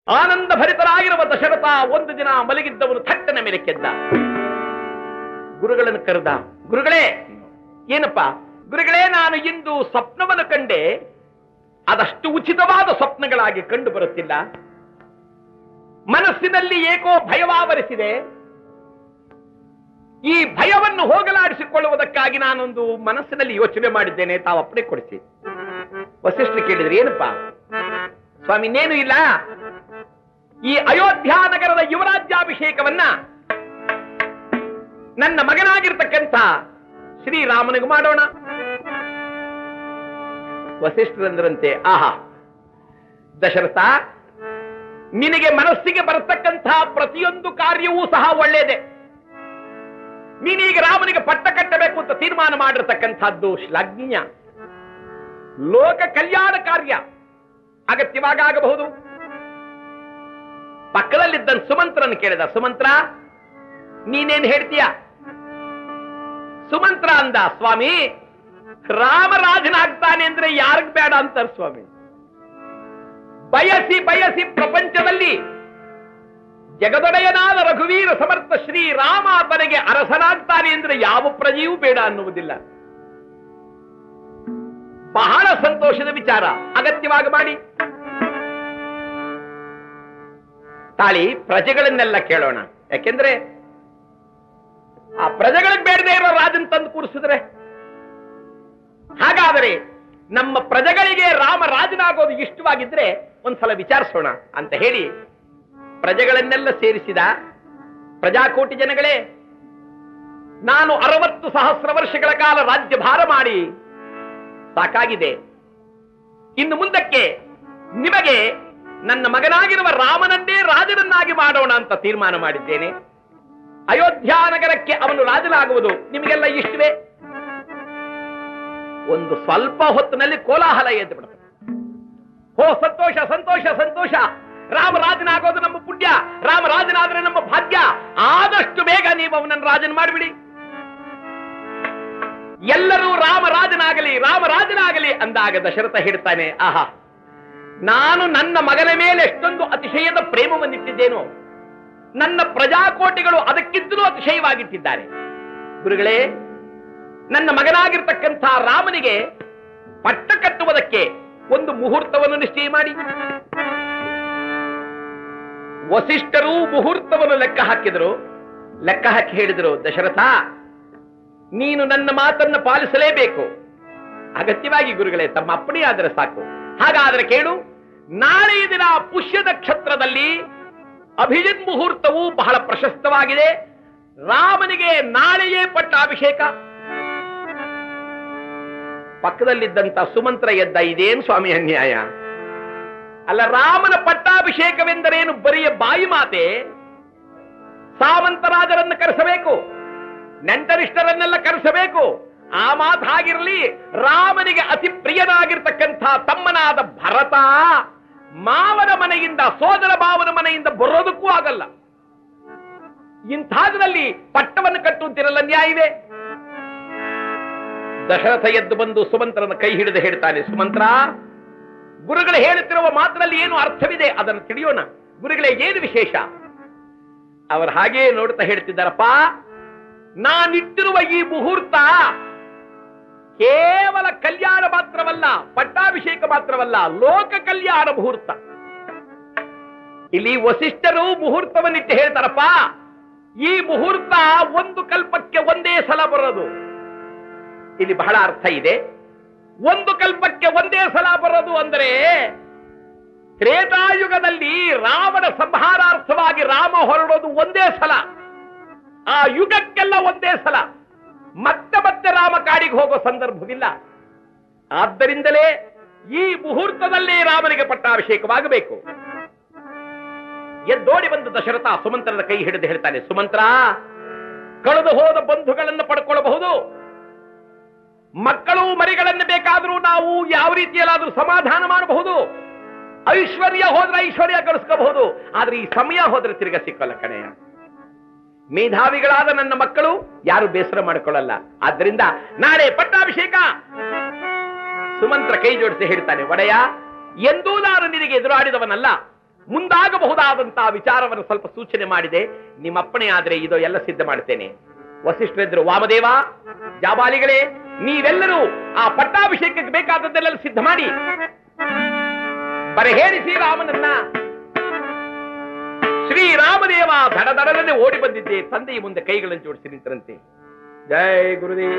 ಆನಂದ ಭರಿತರಾಗಿರುವ ದಶರಥ ಒಂದು ದಿನ ಮಲಗಿದ್ದವನು ಥಟ್ಟನ ಮೇಲೆ ಕೆದ್ದ ಗುರುಗಳನ್ನು ಕರೆದ ಗುರುಗಳೇ ಏನಪ್ಪ ಗುರುಗಳೇ ನಾನು ಇಂದು ಸ್ವಪ್ನವನ್ನು ಕಂಡೆ ಅದಷ್ಟು ಉಚಿತವಾದ ಸ್ವಪ್ನಗಳಾಗಿ ಕಂಡು ಬರುತ್ತಿಲ್ಲ ಮನಸ್ಸಿನಲ್ಲಿ ಏಕೋ ಭಯವಾವರಿಸಿದೆ ಈ ಭಯವನ್ನು ಹೋಗಲಾಡಿಸಿಕೊಳ್ಳುವುದಕ್ಕಾಗಿ ನಾನೊಂದು ಮನಸ್ಸಿನಲ್ಲಿ ಯೋಚನೆ ಮಾಡಿದ್ದೇನೆ ತಾವು ಅಪ್ಪಣೆ ಕೊಡಿಸಿ ವಸಿಷ್ಠರು ಕೇಳಿದ್ರೆ ಏನಪ್ಪಾ ಸ್ವಾಮಿ ಇನ್ನೇನು ಇಲ್ಲ ಈ ಅಯೋಧ್ಯ ನಗರದ ಯುವರಾಜ್ಯಾಭಿಷೇಕವನ್ನ ನನ್ನ ಮಗನಾಗಿರ್ತಕ್ಕಂಥ ಶ್ರೀರಾಮನಿಗೆ ಮಾಡೋಣ ವಸಿಷ್ಠರಂದ್ರಂತೆ ಆಹಾ ದಶರಥ ನಿನಗೆ ಮನಸ್ಸಿಗೆ ಬರತಕ್ಕಂಥ ಪ್ರತಿಯೊಂದು ಕಾರ್ಯವೂ ಸಹ ಒಳ್ಳೆಯದೇ ನೀನೀಗ ರಾಮನಿಗೆ ಪಟ್ಟ ಕಟ್ಟಬೇಕು ಅಂತ ತೀರ್ಮಾನ ಮಾಡಿರ್ತಕ್ಕಂಥದ್ದು ಶ್ಲಾಘ್ನೀಯ ಲೋಕ ಕಲ್ಯಾಣ ಕಾರ್ಯ ಅಗತ್ಯವಾಗ ಆಗಬಹುದು ಪಕ್ಕದಲ್ಲಿದ್ದ ಸುಮಂತ್ರನ ಕೇಳಿದ ಸುಮಂತ್ರ ನೀನೇನ್ ಹೇಳ್ತೀಯ ಸುಮಂತ್ರ ಅಂದ ಸ್ವಾಮಿ ರಾಮರಾಜನಾಗ್ತಾನೆ ಅಂದ್ರೆ ಯಾರಿಗ್ ಬೇಡ ಅಂತಾರ ಸ್ವಾಮಿ ಬಯಸಿ ಬಯಸಿ ಪ್ರಪಂಚದಲ್ಲಿ ಜಗದೊಡೆಯನಾದ ರಘುವೀರ ಸಮರ್ಥ ಶ್ರೀರಾಮ ತನಗೆ ಅರಸನಾಗ್ತಾನೆ ಅಂದ್ರೆ ಯಾವ ಪ್ರಜೆಯೂ ಬೇಡ ಅನ್ನುವುದಿಲ್ಲ ಬಹಳ ಸಂತೋಷದ ವಿಚಾರ ಅಗತ್ಯವಾಗಿ ಮಾಡಿ ತಾಳಿ ಪ್ರಜೆಗಳನ್ನೆಲ್ಲ ಕೇಳೋಣ ಯಾಕೆಂದ್ರೆ ಆ ಪ್ರಜೆಗಳಿಗೆ ಬೇಡದೇ ಇರೋ ರಾಜನ್ ತಂದು ಕೂರಿಸಿದ್ರೆ ಹಾಗಾದರೆ ನಮ್ಮ ಪ್ರಜೆಗಳಿಗೆ ರಾಮ ರಾಜನಾಗೋದು ಇಷ್ಟವಾಗಿದ್ರೆ ಒಂದ್ಸಲ ವಿಚಾರಿಸೋಣ ಅಂತ ಹೇಳಿ ಪ್ರಜೆಗಳನ್ನೆಲ್ಲ ಸೇರಿಸಿದ ಪ್ರಜಾಕೋಟಿ ಜನಗಳೇ ನಾನು ಅರವತ್ತು ಸಹಸ್ರ ವರ್ಷಗಳ ಕಾಲ ರಾಜ್ಯಭಾರ ಮಾಡಿ ಸಾಕಾಗಿದೆ ಇನ್ನು ಮುಂದಕ್ಕೆ ನಿಮಗೆ ನನ್ನ ಮಗನಾಗಿರುವ ರಾಮನನ್ನೇ ರಾಜನನ್ನಾಗಿ ಮಾಡೋಣ ಅಂತ ತೀರ್ಮಾನ ಮಾಡಿದ್ದೇನೆ ಅಯೋಧ್ಯ ನಗರಕ್ಕೆ ಅವನು ರಾಜನಾಗುವುದು ನಿಮಗೆಲ್ಲ ಇಷ್ಟವೇ ಒಂದು ಸ್ವಲ್ಪ ಹೊತ್ತಿನಲ್ಲಿ ಕೋಲಾಹಲ ಎದ್ದು ಬಿಡುತ್ತೆ ಹೋ ಸಂತೋಷ ಸಂತೋಷ ಸಂತೋಷ ರಾಮರಾಜನಾಗೋದು ನಮ್ಮ ಪುಣ್ಯ ರಾಮರಾಜನಾದ್ರೆ ನಮ್ಮ ಭಾಗ್ಯ ಆದಷ್ಟು ಬೇಗ ನೀವು ಅವನನ್ನು ರಾಜನ್ ಮಾಡಿಬಿಡಿ ಎಲ್ಲರೂ ರಾಮರಾಜನಾಗಲಿ ರಾಮರಾಜನಾಗಲಿ ಅಂದಾಗ ದಶರಥ ಹೇಳ್ತಾನೆ ಆಹಾ ನಾನು ನನ್ನ ಮಗನ ಮೇಲೆ ಎಷ್ಟೊಂದು ಅತಿಶಯದ ಪ್ರೇಮವನ್ನಿಟ್ಟಿದ್ದೇನೋ ನನ್ನ ಪ್ರಜಾಕೋಟಿಗಳು ಅದಕ್ಕಿಂತಲೂ ಅತಿಶಯವಾಗಿಟ್ಟಿದ್ದಾರೆ ಗುರುಗಳೇ ನನ್ನ ಮಗನಾಗಿರ್ತಕ್ಕಂಥ ರಾಮನಿಗೆ ಪಟ್ಟ ಕಟ್ಟುವುದಕ್ಕೆ ಒಂದು ಮುಹೂರ್ತವನ್ನು ನಿಶ್ಚಯ ಮಾಡಿ ವಸಿಷ್ಠರು ಮುಹೂರ್ತವನ್ನು ಲೆಕ್ಕ ಹಾಕಿದರು ಲೆಕ್ಕ ಹಾಕಿ ಹೇಳಿದರು ದಶರಥ ನೀನು ನನ್ನ ಮಾತನ್ನು ಪಾಲಿಸಲೇಬೇಕು ಅಗತ್ಯವಾಗಿ ಗುರುಗಳೇ ತಮ್ಮ ಅಪ್ಪಣೆ ಆದರೆ ಸಾಕು ಹಾಗಾದರೆ ಕೇಳು ನಾಳೆ ದಿನ ಪುಷ್ಯ ನಕ್ಷತ್ರದಲ್ಲಿ ಅಭಿಜಿತ್ ಮುಹೂರ್ತವು ಬಹಳ ಪ್ರಶಸ್ತವಾಗಿದೆ ರಾಮನಿಗೆ ನಾಳೆಯೇ ಪಟ್ಟಾಭಿಷೇಕ ಪಕ್ಕದಲ್ಲಿದ್ದಂತ ಸುಮಂತ್ರ ಎದ್ದ ಇದೇನು ಸ್ವಾಮಿ ಅನ್ಯಾಯ ಅಲ್ಲ ರಾಮನ ಪಟ್ಟಾಭಿಷೇಕವೆಂದರೇನು ಬರಿಯ ಬಾಯಿ ಮಾತೆ ಸಾಮಂತರಾಜರನ್ನು ಕರೆಸಬೇಕು ನೆಂಟರಿಷ್ಟರನ್ನೆಲ್ಲ ಕರೆಸಬೇಕು ಆ ಮಾತು ಹಾಗಿರಲಿ ರಾಮನಿಗೆ ಅತಿ ಪ್ರಿಯನಾಗಿರ್ತಕ್ಕಂಥ ತಮ್ಮನಾದ ಭರತ ಮಾವನ ಮನೆಯಿಂದ ಸೋದರ ಮಾವನ ಮನೆಯಿಂದ ಬರೋದಕ್ಕೂ ಆಗಲ್ಲ ಇಂಥದ್ರಲ್ಲಿ ಪಟ್ಟವನ್ನು ಕಟ್ಟುವಂತಿರಲ್ಲ ನ್ಯಾಯವೇ ದಶರಥ ಎದ್ದು ಬಂದು ಸುಮಂತ್ರನ ಕೈ ಹಿಡಿದು ಹೇಳ್ತಾನೆ ಸುಮಂತ್ರ ಗುರುಗಳು ಹೇಳುತ್ತಿರುವ ಮಾತಿನಲ್ಲಿ ಏನು ಅರ್ಥವಿದೆ ಅದನ್ನು ತಿಳಿಯೋಣ ಗುರುಗಳೇ ಏನು ವಿಶೇಷ ಅವರು ಹಾಗೇ ನೋಡ್ತಾ ಹೇಳ್ತಿದ್ದಾರಪ್ಪ ನಾನಿಟ್ಟಿರುವ ಈ ಮುಹೂರ್ತ ಕೇವಲ ಕಲ್ಯಾಣ ಮಾತ್ರವಲ್ಲ ಪಟ್ಟಾಭಿಷೇಕ ಮಾತ್ರವಲ್ಲ ಲೋಕ ಕಲ್ಯಾಣ ಮುಹೂರ್ತ ಇಲ್ಲಿ ವಸಿಷ್ಠರು ಮುಹೂರ್ತವನ್ನಿಟ್ಟು ಹೇಳ್ತಾರಪ್ಪ ಈ ಮುಹೂರ್ತ ಒಂದು ಕಲ್ಪಕ್ಕೆ ಒಂದೇ ಸಲ ಬರೋದು ಇಲ್ಲಿ ಬಹಳ ಅರ್ಥ ಇದೆ ಒಂದು ಕಲ್ಪಕ್ಕೆ ಒಂದೇ ಸಲ ಬರೋದು ಅಂದರೆ ತ್ರೇತಾಯುಗದಲ್ಲಿ ರಾವಣ ಸಂಹಾರಾರ್ಥವಾಗಿ ರಾಮ ಹೊರಡೋದು ಒಂದೇ ಸಲ ಆ ಯುಗಕ್ಕೆಲ್ಲ ಒಂದೇ ಸಲ ಮತ್ತೆ ಮತ್ತೆ ರಾಮ ಕಾಡಿಗೆ ಹೋಗೋ ಸಂದರ್ಭವಿಲ್ಲ ಆದ್ದರಿಂದಲೇ ಈ ಮುಹೂರ್ತದಲ್ಲೇ ರಾಮನಿಗೆ ಪಟ್ಟಾಭಿಷೇಕವಾಗಬೇಕು ಎದ್ದೋಡಿ ಬಂದು ದಶರಥ ಸುಮಂತ್ರನ ಕೈ ಹಿಡಿದು ಹೇಳ್ತಾನೆ ಸುಮಂತ್ರ ಕಳೆದು ಹೋದ ಬಂಧುಗಳನ್ನು ಪಡ್ಕೊಳ್ಳಬಹುದು ಮಕ್ಕಳು ಮರಿಗಳನ್ನು ಬೇಕಾದರೂ ನಾವು ಯಾವ ರೀತಿಯಲ್ಲಾದ್ರೂ ಸಮಾಧಾನ ಮಾಡಬಹುದು ಐಶ್ವರ್ಯ ಹೋದ್ರೆ ಐಶ್ವರ್ಯ ಗಳಿಸ್ಕೋಬಹುದು ಆದ್ರೆ ಈ ಸಮಯ ಹೋದ್ರೆ ತಿರ್ಗ ಸಿಕ್ಕಲ್ಲ ಕಣೆಯ ಮೇಧಾವಿಗಳಾದ ನನ್ನ ಮಕ್ಕಳು ಯಾರು ಬೇಸರ ಮಾಡಿಕೊಳ್ಳಲ್ಲ ಆದ್ರಿಂದ ನಾಳೆ ಪಟ್ಟಾಭಿಷೇಕ ಸುಮಂತ್ರ ಕೈ ಜೋಡಿಸಿ ಹೇಳ್ತಾನೆ ಒಡೆಯ ಎಂದೂ ನಾನು ನಿನಗೆ ಎದುರಾಡಿದವನಲ್ಲ ಮುಂದಾಗಬಹುದಾದಂತಹ ವಿಚಾರವನ್ನು ಸ್ವಲ್ಪ ಸೂಚನೆ ಮಾಡಿದೆ ನಿಮ್ಮಪ್ಪಣೆ ಆದ್ರೆ ಇದು ಎಲ್ಲ ಸಿದ್ಧ ಮಾಡ್ತೇನೆ ವಸಿಷ್ಠರೆದ್ರು ವಾಮದೇವ ಜಾಬಾಲಿಗಳೇ ನೀವೆಲ್ಲರೂ ಆ ಪಟ್ಟಾಭಿಷೇಕಕ್ಕೆ ಬೇಕಾದದ್ದೆಲ್ಲ ಸಿದ್ಧ ಮಾಡಿ ಬರಹೇರಿ ಶ್ರೀರಾಮನನ್ನ ಶ್ರೀರಾಮದೇವ ದಡದಡನೆ ಓಡಿ ಬಂದಿದ್ದೆ ತಂದೆಯ ಮುಂದೆ ಕೈಗಳನ್ನು ಜೋಡಿಸಿ ನಿಂತರಂತೆ ಜೈ ಗುರುದೇವ್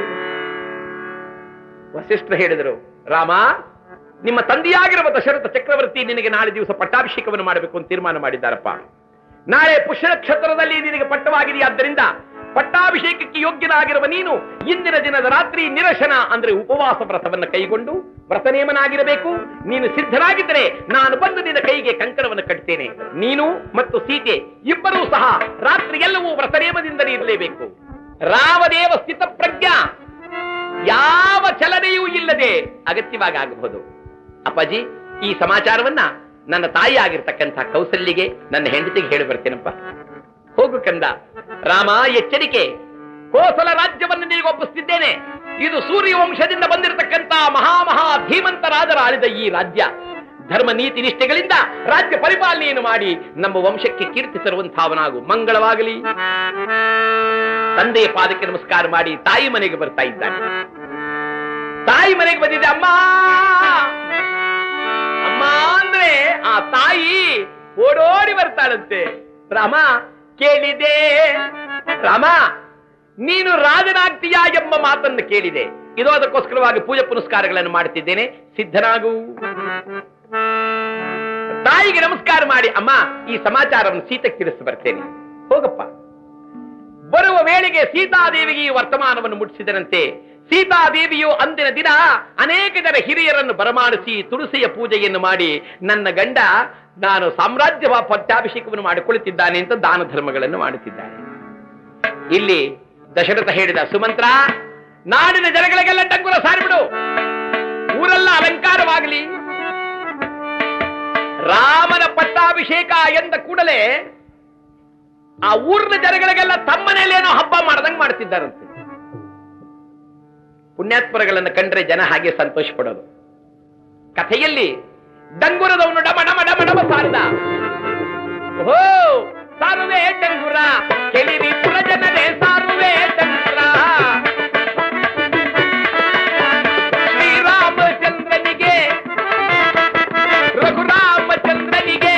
ವಸಿಷ್ಠ ಹೇಳಿದರು ರಾಮ ನಿಮ್ಮ ತಂದೆಯಾಗಿರುವ ದಶರಥ ಚಕ್ರವರ್ತಿ ನಿನಗೆ ನಾಳೆ ದಿವಸ ಪಟ್ಟಾಭಿಷೇಕವನ್ನು ಮಾಡಬೇಕು ಅಂತ ತೀರ್ಮಾನ ಮಾಡಿದ್ದಾರಪ್ಪ ನಾಳೆ ಪುಷ್ಯ ನಕ್ಷತ್ರದಲ್ಲಿ ನಿನಗೆ ಪಟ್ಟವಾಗಿದೆಯಾದ್ದರಿಂದ ಪಟ್ಟಾಭಿಷೇಕಕ್ಕೆ ಯೋಗ್ಯನಾಗಿರುವ ನೀನು ಇಂದಿನ ದಿನದ ರಾತ್ರಿ ನಿರಶನ ಅಂದ್ರೆ ಉಪವಾಸ ವ್ರತವನ್ನು ಕೈಗೊಂಡು ವ್ರತನೇಮನಾಗಿರಬೇಕು ನೀನು ಸಿದ್ಧನಾಗಿದ್ದರೆ ನಾನು ಬಂದು ನಿನ್ನ ಕೈಗೆ ಕಂಕಣವನ್ನು ಕಟ್ತೇನೆ ನೀನು ಮತ್ತು ಸೀತೆ ಇಬ್ಬರೂ ಸಹ ರಾತ್ರಿ ಎಲ್ಲವೂ ವ್ರತನೇಮದಿಂದಲೇ ಇರಲೇಬೇಕು ರಾಮದೇವ ಸ್ಥಿತ ಪ್ರಜ್ಞಾ ಯಾವ ಚಲನೆಯೂ ಇಲ್ಲದೆ ಅಗತ್ಯವಾಗಿ ಆಗಬಹುದು ಅಪ್ಪಾಜಿ ಈ ಸಮಾಚಾರವನ್ನ ನನ್ನ ತಾಯಿ ಆಗಿರ್ತಕ್ಕಂಥ ಕೌಸಲ್ಯಗೆ ನನ್ನ ಹೆಂಡತಿಗೆ ಹೇಳಿ ಬರ್ತೇನಪ್ಪ ಹೋಗು ಕಂದ ರಾಮ ಎಚ್ಚರಿಕೆ ಕೋಸಲ ರಾಜ್ಯವನ್ನು ನಿನಗೆ ಒಪ್ಪಿಸ್ತಿದ್ದೇನೆ ಇದು ಸೂರ್ಯ ವಂಶದಿಂದ ಬಂದಿರತಕ್ಕಂತ ಮಹಾಮಹಾ ಧೀಮಂತರಾಜರ ಆಳಿದ ಈ ರಾಜ್ಯ ಧರ್ಮ ನೀತಿ ನಿಷ್ಠೆಗಳಿಂದ ರಾಜ್ಯ ಪರಿಪಾಲನೆಯನ್ನು ಮಾಡಿ ನಮ್ಮ ವಂಶಕ್ಕೆ ಕೀರ್ತಿ ತರುವಂತಹವನಾಗು ಮಂಗಳವಾಗಲಿ ತಂದೆಯ ಪಾದಕ್ಕೆ ನಮಸ್ಕಾರ ಮಾಡಿ ತಾಯಿ ಮನೆಗೆ ಬರ್ತಾ ಇದ್ದಾನೆ ತಾಯಿ ಮನೆಗೆ ಬಂದಿದೆ ಅಮ್ಮ ಅಮ್ಮ ಅಂದ್ರೆ ಆ ತಾಯಿ ಓಡೋಡಿ ಬರ್ತಾಳಂತೆ ರಾಮ ಕೇಳಿದೆ ರಾಮ ನೀನು ರಾಜನಾಗ್ತೀಯಾ ಎಂಬ ಮಾತನ್ನು ಕೇಳಿದೆ ಇದು ಅದಕ್ಕೋಸ್ಕರವಾಗಿ ಪೂಜೆ ಪುನಸ್ಕಾರಗಳನ್ನು ಮಾಡುತ್ತಿದ್ದೇನೆ ಸಿದ್ಧನಾಗು ತಾಯಿಗೆ ನಮಸ್ಕಾರ ಮಾಡಿ ಅಮ್ಮ ಈ ಸಮಾಚಾರವನ್ನು ಸೀತೆಗೆ ತಿಳಿಸಿ ಬರ್ತೇನೆ ಹೋಗಪ್ಪ ಬರುವ ವೇಳೆಗೆ ಸೀತಾದೇವಿಗೆ ಈ ವರ್ತಮಾನವನ್ನು ಮುಟ್ಟಿಸಿದರಂತೆ ಸೀತಾದೇವಿಯು ಅಂದಿನ ದಿನ ಅನೇಕ ಜನ ಹಿರಿಯರನ್ನು ಬರಮಾಡಿಸಿ ತುಳಸಿಯ ಪೂಜೆಯನ್ನು ಮಾಡಿ ನನ್ನ ಗಂಡ ನಾನು ಸಾಮ್ರಾಜ್ಯ ಪಟ್ಟಾಭಿಷೇಕವನ್ನು ಮಾಡಿಕೊಳ್ಳುತ್ತಿದ್ದಾನೆ ಅಂತ ದಾನ ಧರ್ಮಗಳನ್ನು ಮಾಡುತ್ತಿದ್ದಾನೆ ಇಲ್ಲಿ ದಶರಥ ಹೇಳಿದ ಸುಮಂತ್ರ ನಾಡಿನ ಜನಗಳಿಗೆಲ್ಲ ಡಂಗುರ ಸಾರಿಬಿಡು ಊರೆಲ್ಲ ಅಲಂಕಾರವಾಗಲಿ ರಾಮನ ಪಟ್ಟಾಭಿಷೇಕ ಎಂದ ಕೂಡಲೇ ಆ ಊರಿನ ಜನಗಳಿಗೆಲ್ಲ ತಮ್ಮನೇಲೇನೋ ಹಬ್ಬ ಮಾಡ್ದಂಗ್ ಮಾಡ್ತಿದ್ದಾರಂತೆ ಪುಣ್ಯಾತ್ಮರಗಳನ್ನು ಕಂಡ್ರೆ ಜನ ಹಾಗೆ ಸಂತೋಷ ಪಡೋದು ಕಥೆಯಲ್ಲಿ ಡಂಗುರದವನು ಡಮ ಡಮ ಡಮ ಡಮ ಸಾರಿದ ಓಹೋ ಸಾರುವೆ ಡಂಗುರ ಕೇಳಿರಿ ಪುರ ಜನರೇ ಸಾರುವೆ ಡಂಗುರ ಶ್ರೀರಾಮಚಂದ್ರನಿಗೆ ರಘುರಾಮಚಂದ್ರನಿಗೆ